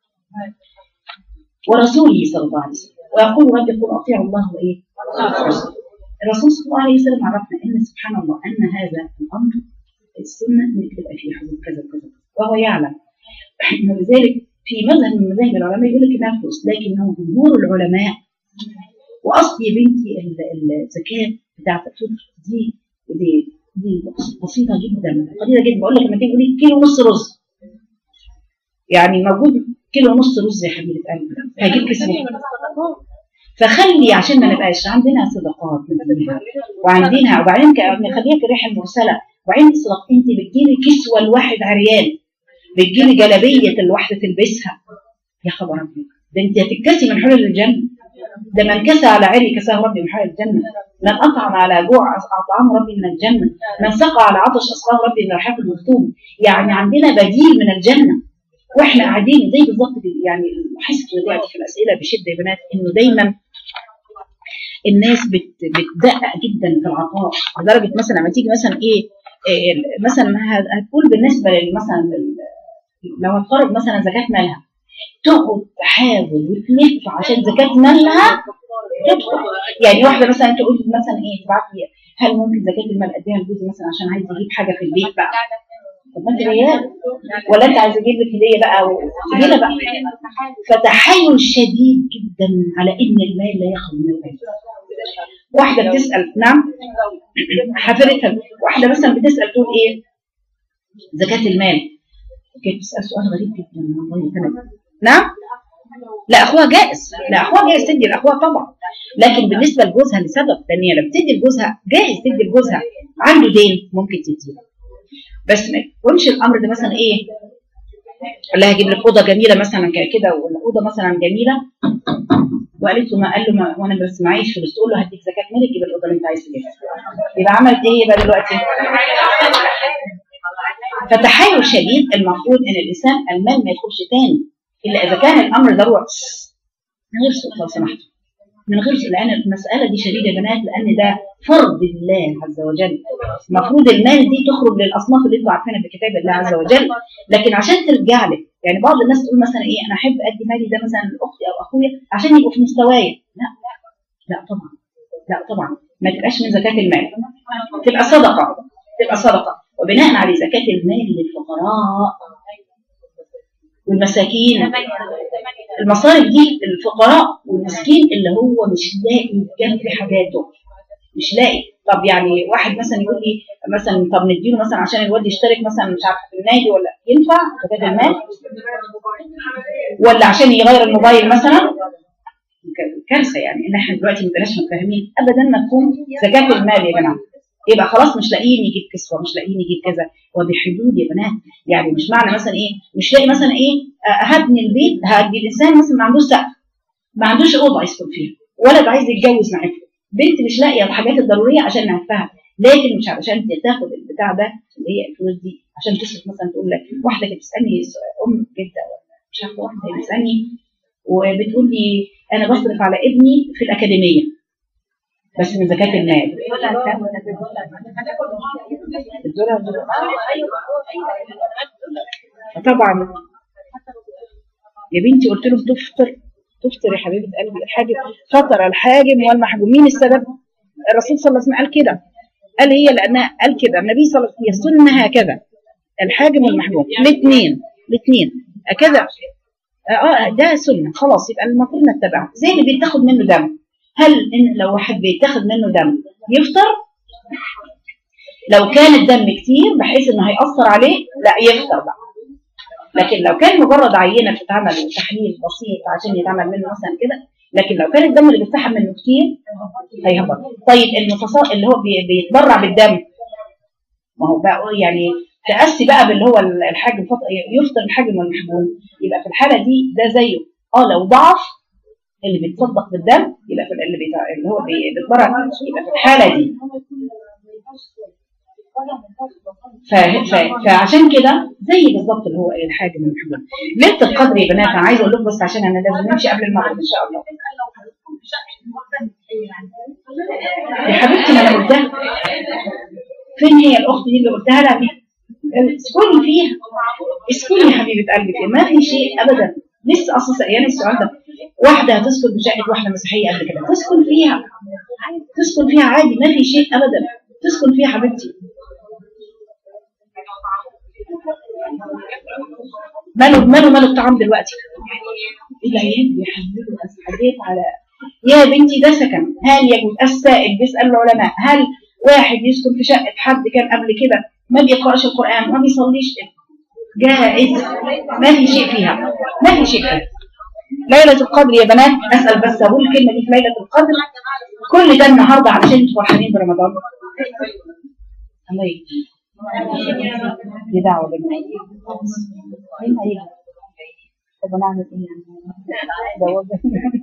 S1: ورسوله صلى الله عليه وسلم ويقول ربي قل اطيعوا الله وايه؟ ورسوله. الرسول صلى الله عليه وسلم عرفنا ان سبحان الله ان هذا الامر السنه انك تبقى فيه حدود كذا وكذا وهو يعلم ولذلك في مذهب من مذاهب العلماء يقول لك انها فلوس لكنه جمهور العلماء واصل يا بنتي ال- ال- الزكاه بتاعت الفطر دي دي دي بسيطه جدا قليله جدا بقول لك لما تيجي تقولي كيلو ونص رز يعني موجود كيلو ونص رز يا حبيبه قلبي هجيب كيس فخلي عشان ما نبقاش عندنا صدقات نديها وعندنا وبعدين ك- خليها كريحه المرسله وبعدين الصدقات انت بتجيبي كسوه لواحد عريان بتجيبي جلابيه الواحده تلبسها يا خبر ابيض ده انت هتتكسي من حلل الجنه ده من كسى على عري كساه ربي من حلل الجنه من اطعم على جوع اطعم ربي من الجنه من سقى على عطش اسقاه ربي من رحاب المختوم يعني عندنا بديل من الجنه واحنا قاعدين زي بالظبط كده، يعني لاحظت دلوقتي في الاسئله بشده يا بنات انه دايما الناس بت بتدقق جدا في العطاء لدرجه مثلا لما تيجي مثلا ايه, إيه مثلا هت- هتقول بالنسبه لل- مثلا لل- لو هتخرج مثلا زكاه مالها تقعد تحاول وتلف عشان زكاه مالها تدخل يعني واحده مثلا تقول مثلا ايه تبعت لي هل ممكن زكاه المال اديها لجوزي مثلا عشان عايز يجيب حاجه في البيت بقى طب ما انت ريال ولا انت عايز اجيب لك هديه بقى وتجي لها بقى فتحايل شديد جدا على ان المال لا يخرج من البيت واحده بتسال نعم حفرتها واحده مثلا بتسال تقول ايه زكاه المال كانت بتسال سؤال غريب جدا والله كانت نعم لا اخوها جائز لا اخوها جائز تدي لاخوها طبعا لكن بالنسبه لجوزها لسبب لان هي لما بتدي لجوزها جائز تدي لجوزها عنده دين ممكن تديه بس ما يكونش الامر ده مثلا ايه اللي هجيب لك اوضه جميله مثلا ك- كده ولا اوضه مثلا جميله وقالت له ما قال له ما وانا بس معيش فلوس تقول له هديك زكاه مالك جيب الاوضه اللي انت عايز تجيبها يبقى عملت ايه بقى دلوقتي؟ فتحايل شديد المفروض ان الانسان المال ما يدخلش تاني الا اذا كان الامر ضروره من غير سوء لو سمحت من غير سوء لان المساله دي شديده يا بنات لان ده فرض الله عز وجل المفروض المال دي تخرج للاصناف اللي انتوا عارفينها في كتاب الله عز وجل لكن عشان ترجع لك يعني بعض الناس تقول مثلا ايه انا احب ادي مالي ده مثلا لاختي او اخويا عشان يبقوا في مستواي لا لا طبعا لا طبعا ما تبقاش من زكاه المال تبقى صدقه تبقى صدقه وبناء عليه زكاه المال للفقراء والمساكين المصارف دي للفقراء والمسكين اللي هو مش لاقي يكفي حاجاته مش لاقي طب يعني واحد مثلا يقول لي مثلا طب نديله مثلا عشان الواد يشترك مثلا مش عارف في النادي ولا ينفع زكاة المال ولا عشان يغير الموبايل مثلا ك- كارثه يعني ان احنا دلوقتي ما بقناش متفاهمين ابدا مفهوم زكاه المال يا جماعه يبقى خلاص مش لاقيين يجيب كسوه مش لاقيين يجيب كذا وبحدود يا بنات يعني مش معنى مثلا ايه مش لاقي مثلا ايه آه، هبني البيت هدي الانسان مثلا ما عندوش سقف ما عندوش اوضه يسكن فيها ولد عايز يتجوز معاك بنت مش لاقيه الحاجات الضروريه عشان نعرفها لكن مش علشان تاخد البتاع ده اللي هي الفلوس دي عشان تصرف مثلا تقول لك واحده كانت بتسالني س- ام جده ولا مش عارفه واحده بتسالني وبتقول لي انا بصرف على ابني في الاكاديميه بس من زكاه المال الدولار طبعا يا بنتي قلت له تفطر تفطر يا حبيبه قلبي الحاجب فطر الحاجم والمحجوم مين السبب؟ الرسول صلى الله عليه وسلم قال كده قال هي لانها قال كده النبي صلى الله عليه وسلم السنه هكذا الحاجم والمحجوم الاثنين الاثنين هكذا اه ده سنه خلاص يبقى المفروض نتبعها زي اللي بيتاخد منه دم هل إن لو واحد بيتاخد منه دم يفطر لو كان الدم كتير بحيث انه هيأثر عليه لا يفطر بقى لكن لو كان مجرد عينه بتتعمل وتحليل بسيط عشان يتعمل منه مثلا كده لكن لو كان الدم اللي بيتسحب منه كتير هيهبط طيب المتصل اللي هو بي- بيتبرع بالدم ما هو بقى يعني تأسي بقى باللي هو الحاجم فط- يفطر الحاجم والمحجوم يبقى في الحاله دي ده زيه اه لو ضعف اللي بيتصدق بالدم يبقى في اللي, بيت... اللي هو بي- بيتبرع يبقى في الحاله دي ف... ف... فعشان كده زي بالظبط اللي هو الحاجم والمحجوم ليله القدر يا بنات انا عايزه اقول لكم بس عشان انا لازم نمشي قبل المغرب ان شاء الله يا حبيبتي ما انا قلتها فين هي الاخت دي اللي قلتها لها دي اسكني فيها اسكني يا حبيبه قلبي فيها ما في شيء ابدا لسه اصلا سألاني السؤال ده واحده هتسكن في شقه واحده مسيحيه قبل كده تسكن فيها تسكن فيها عادي ما في شيء ابدا تسكن فيها حبيبتي ماله ماله ماله الطعام دلوقتي العيال بيحللوا حاجات على يا بنتي ده سكن هل يجوز السائل بيسأل العلماء هل واحد يسكن في شقه حد كان قبل كده ما بيقراش القران وما بيصليش جائز ما في شيء فيها ما في شيء فيها ليلة القدر يا بنات أسأل بس أقول الكلمة دي في ليلة القدر كل ده النهاردة علشان انتوا فرحانين برمضان الله يهديك دي دعوة بالله مين هيجي طب انا اعمل ايه يعني ده وضع.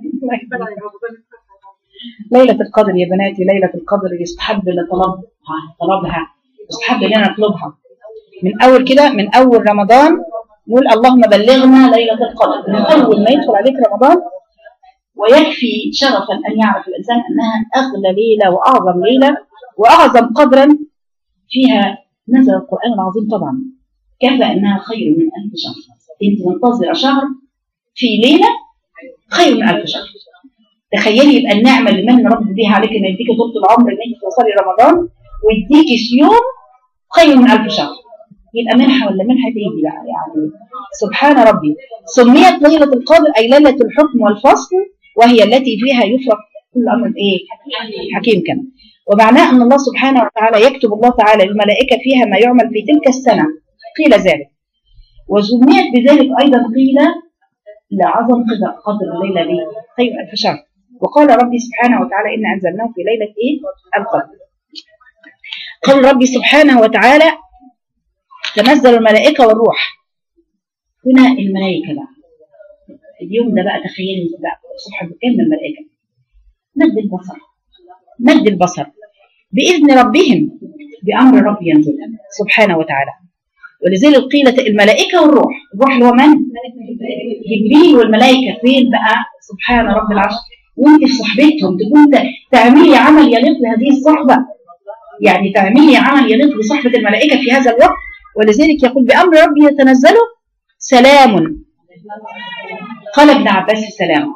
S1: ليلة القدر يا بناتي ليلة القدر يستحب لطلبها طلبها يستحب لنا نطلبها من اول كده من اول رمضان نقول اللهم بلغنا ليلة القدر من اول ما يدخل عليك رمضان ويكفي شرفا ان يعرف الانسان انها اغلى ليله واعظم ليله واعظم قدرا فيها نزل القران العظيم طبعا كفى انها خير من الف شهر انت منتظره شهر في ليله خير من الف شهر تخيلي يبقى النعمه اللي من رب بيها عليك ان يديكي طول العمر ان انت توصلي رمضان ويديكي يوم خير من الف شهر يبقى منحه ولا منحه ايه دي بقى يعني سبحان ربي سميت ليله القدر اي ليله الحكم والفصل وهي التي فيها يفرق كل امر ايه حكيم كان ومعناه ان الله سبحانه وتعالى يكتب الله تعالى للملائكه فيها ما يعمل في تلك السنه قيل ذلك وسميت بذلك ايضا قيل لعظم قدر قدر الليله دي خير الف شهر وقال ربي سبحانه وتعالى إن أنزلناه في ليلة إيه؟ القدر قال ربي سبحانه وتعالى تنزل الملائكة والروح هنا الملائكة بقى اليوم ده بقى تخيلي بقى صبح كام الملائكة مد البصر مد البصر بإذن ربهم بأمر ربي ينزل سبحانه وتعالى ولذلك قيل الملائكة والروح الروح اللي هو من؟ جبريل والملائكة فين بقى سبحان رب العرش وانت في صحبتهم تكون تعملي عمل يليق بهذه الصحبة يعني تعملي عمل يليق بصحبة الملائكة في هذا الوقت ولذلك يقول بأمر ربي يتنزل سلام قال ابن عباس سلام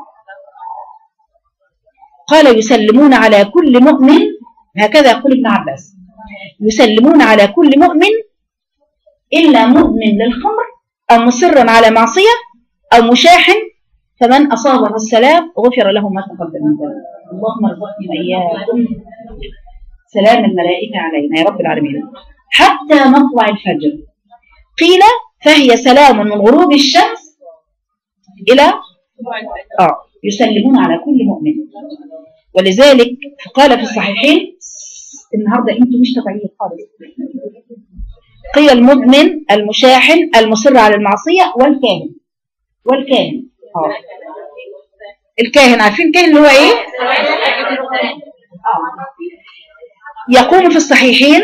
S1: قال يسلمون على كل مؤمن هكذا يقول ابن عباس يسلمون على كل مؤمن إلا مؤمن للخمر أو مصر على معصية أو مشاحن فمن أصابه السلام غفر له ما تقدم من ذنبه اللهم ارزقنا إياكم سلام الملائكة علينا يا رب العالمين حتى مطلع الفجر قيل فهي سلام من غروب الشمس إلى آه يسلمون على كل مؤمن ولذلك قال في الصحيحين النهارده انتوا مش تبعين خالص قيل المدمن المشاحن المصر على المعصية والكاهن والكاهن اه الكاهن عارفين الكاهن اللي هو ايه آه. يقوم في الصحيحين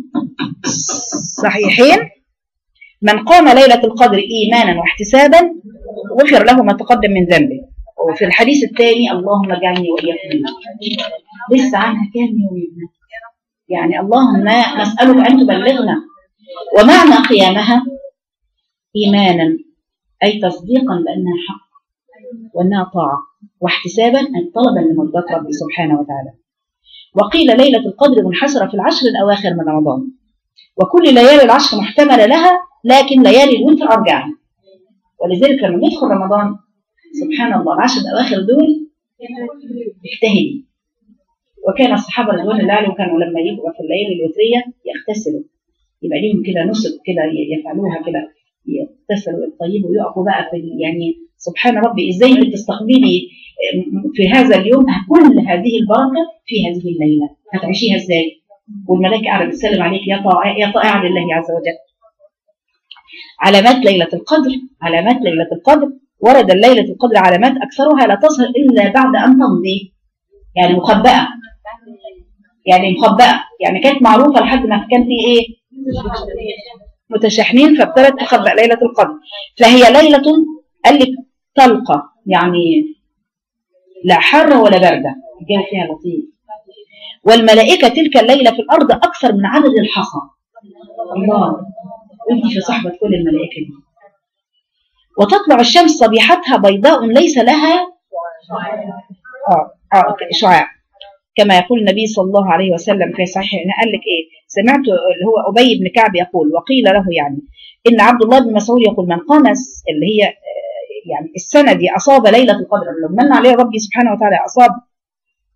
S1: صحيحين من قام ليلة القدر إيمانا واحتسابا غفر له ما تقدم من ذنبه وفي الحديث الثاني اللهم اجعلني وإياكم منه لسه عنها كام يوم يا ابنتي يعني اللهم نسألك أن تبلغنا ومعنى قيامها إيمانا أي تصديقا بأنها حق وأنها طاعة واحتسابا أي طلبا لمرضات ربي سبحانه وتعالى وقيل ليلة القدر منحسرة في العشر الأواخر من رمضان وكل ليالي العشر محتملة لها لكن ليالي الوتر أرجع ولذلك لما يدخل رمضان سبحان الله العشر الأواخر دول اجتهدي وكان الصحابة رضوان الله عليهم كانوا لما يبقوا في الليالي الوترية يغتسلوا يبقى ليهم كده نسك كده يفعلوها كده يغتسلوا يطيبوا ويقفوا بقى في يعني سبحان ربي ازاي بتستقبلي في هذا اليوم كل هذه البركة في هذه الليلة هتعيشيها ازاي والملائكة قاعدة بتسلم عليك يا طائع يا طائع لله عز وجل علامات ليلة القدر علامات ليلة القدر ورد ليلة القدر علامات أكثرها لا تظهر إلا بعد أن تمضي يعني مخبأة يعني مخبأة يعني كانت معروفة لحد ما كان في إيه متشاحنين فابتدت تخبأ ليلة القدر فهي ليلة قال لك طلقة يعني لا حر ولا باردة الجو فيها لطيف والملائكة تلك الليلة في الأرض أكثر من عدد الحصى الله وانت في صحبة كل الملائكة دي وتطلع الشمس صبيحتها بيضاء ليس لها آه آه شعاع كما يقول النبي صلى الله عليه وسلم في صحيح إن قال لك ايه سمعت اللي هو ابي بن كعب يقول وقيل له يعني ان عبد الله بن مسعود يقول من قام اللي هي يعني السنه دي اصاب ليله القدر لما من عليه ربي سبحانه وتعالى اصاب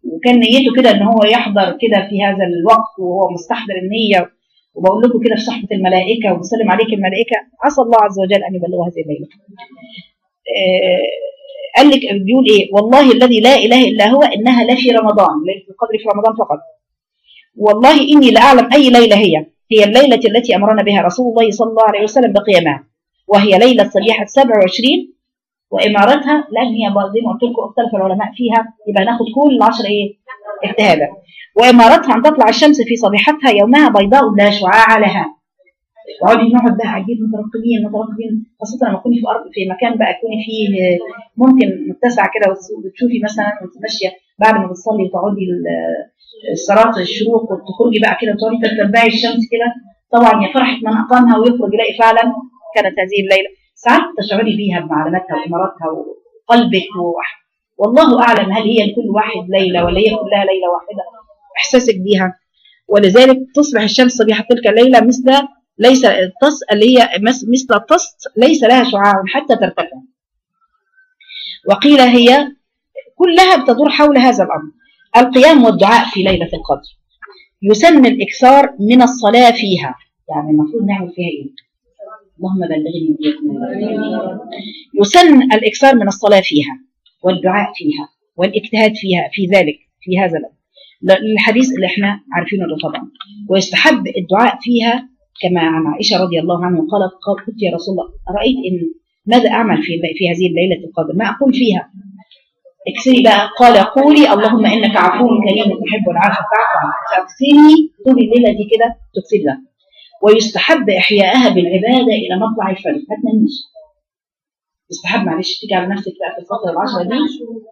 S1: وكان نيته كده ان هو يحضر كده في هذا الوقت وهو مستحضر النيه وبقول لكم كده في صحبه الملائكه وبسلم عليك الملائكه عسى الله عز وجل ان يبلغ هذه الليله. آه، قال لك بيقول ايه؟ والله الذي لا اله الا هو انها لفي رمضان، ليله القدر في رمضان فقط. والله اني لاعلم اي ليله هي، هي الليله التي امرنا بها رسول الله صلى الله عليه وسلم بقيامها. وهي ليله صبيحه 27 وامارتها لان هي بقى زي ما قلت لكم اختلف العلماء فيها يبقى ناخد كل العشر ايه؟ اجتهادا. وامارتها ان تطلع الشمس في صبيحتها يومها بيضاء لا شعاع لها. تقعدي نقعد بقى قاعدين مترقبين مترقبين خاصة لما تكوني في أرض في مكان بقى تكوني فيه ممكن متسع كده وتشوفي مثلا وانت ماشية بعد ما بتصلي وتقعدي ال- الصلاة الشروق وتخرجي بقى كده وتقعدي تتبعي الشمس كده طبعا يا فرحة من أقامها ويخرج يلاقي فعلا كانت هذه الليلة ساعات تشعري بيها بمعلوماتها وإماراتها وقلبك وح- والله أعلم هل هي لكل واحد ليلة ولا هي كلها ليلة واحدة إحساسك بيها ولذلك تصبح الشمس صبيحة تلك الليلة مثل ليس الطس اللي هي مس- مثل الطست ليس لها شعاع حتى ترتفع وقيل هي كلها بتدور حول هذا الأمر القيام والدعاء في ليلة القدر يسن الإكثار من الصلاة فيها يعني المفروض نعمل فيها إيه اللهم بلغني وإياكم يسن الإكثار من الصلاة فيها والدعاء فيها والاجتهاد فيها في ذلك في هذا الأمر الحديث اللي احنا عارفينه ده طبعا ويستحب الدعاء فيها كما عن عائشة رضي الله عنها قالت قال- قلت يا رسول الله أرأيت إن ماذا أعمل في في هذه الليلة القدر ما أقول فيها اكسري بقى قال قولي اللهم إنك عفو كريم تحب العفو فاعف عني فاكسري طول الليلة دي كده تكسري ده ويستحب إحياءها بالعبادة إلى مطلع الفجر ما تناميش يستحب معلش تيجي على نفسك بقى في الفترة العشرة دي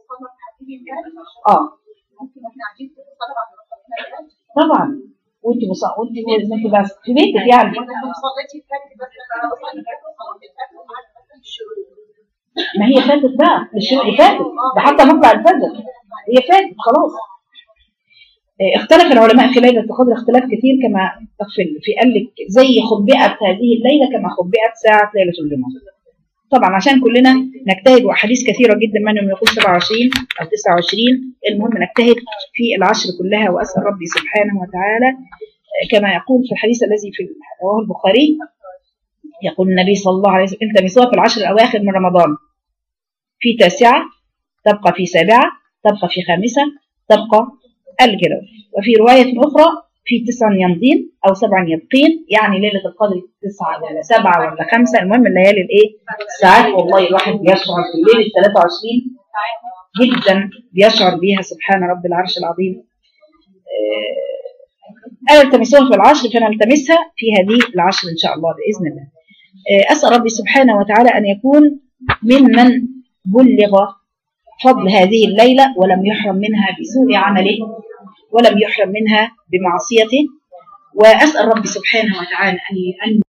S1: اه
S2: ممكن احنا قاعدين في الصلاه بعد ما صلينا
S1: طبعا وانت بص وانت انت بس في بيتك يعني
S2: لو صليتي الفجر بس انا بصلي الفجر صلاه الفجر وبعد مثلا الشروق
S1: ما هي فاتت بقى الشروق فاتت ده حتى مطلع الفجر هي فاتت خلاص إيه، اختلف العلماء في ليلة القدر اختلاف كثير كما في في قال لك زي خبئت هذه الليلة كما خبئت ساعة ليلة الجمعة. طبعا عشان كلنا نجتهد واحاديث كثيرة جدا منهم يقول 27 او 29 المهم نجتهد في العشر كلها واسال ربي سبحانه وتعالى آه، كما يقول في الحديث الذي في رواه البخاري يقول النبي صلى الله عليه وسلم التمسوها في العشر الاواخر من رمضان في تاسعة تبقى في سابعة تبقى في خامسة تبقى قال كده وفي رواية أخرى في تسع يمضين أو سبع يبقين يعني ليلة القدر تسعة ولا سبعة ولا خمسة المهم الليالي الإيه ساعات والله الواحد بيشعر في الليل ال 23 جدا بيشعر بيها سبحان رب العرش العظيم آه، أنا التمسوها في العشر فنلتمسها في هذه العشر إن شاء الله بإذن الله آه، أسأل ربي سبحانه وتعالى أن يكون ممن بلغ فضل هذه الليلة ولم يحرم منها بسوء عمله ولم يحرم منها بمعصيته وأسأل ربي سبحانه وتعالى أن أن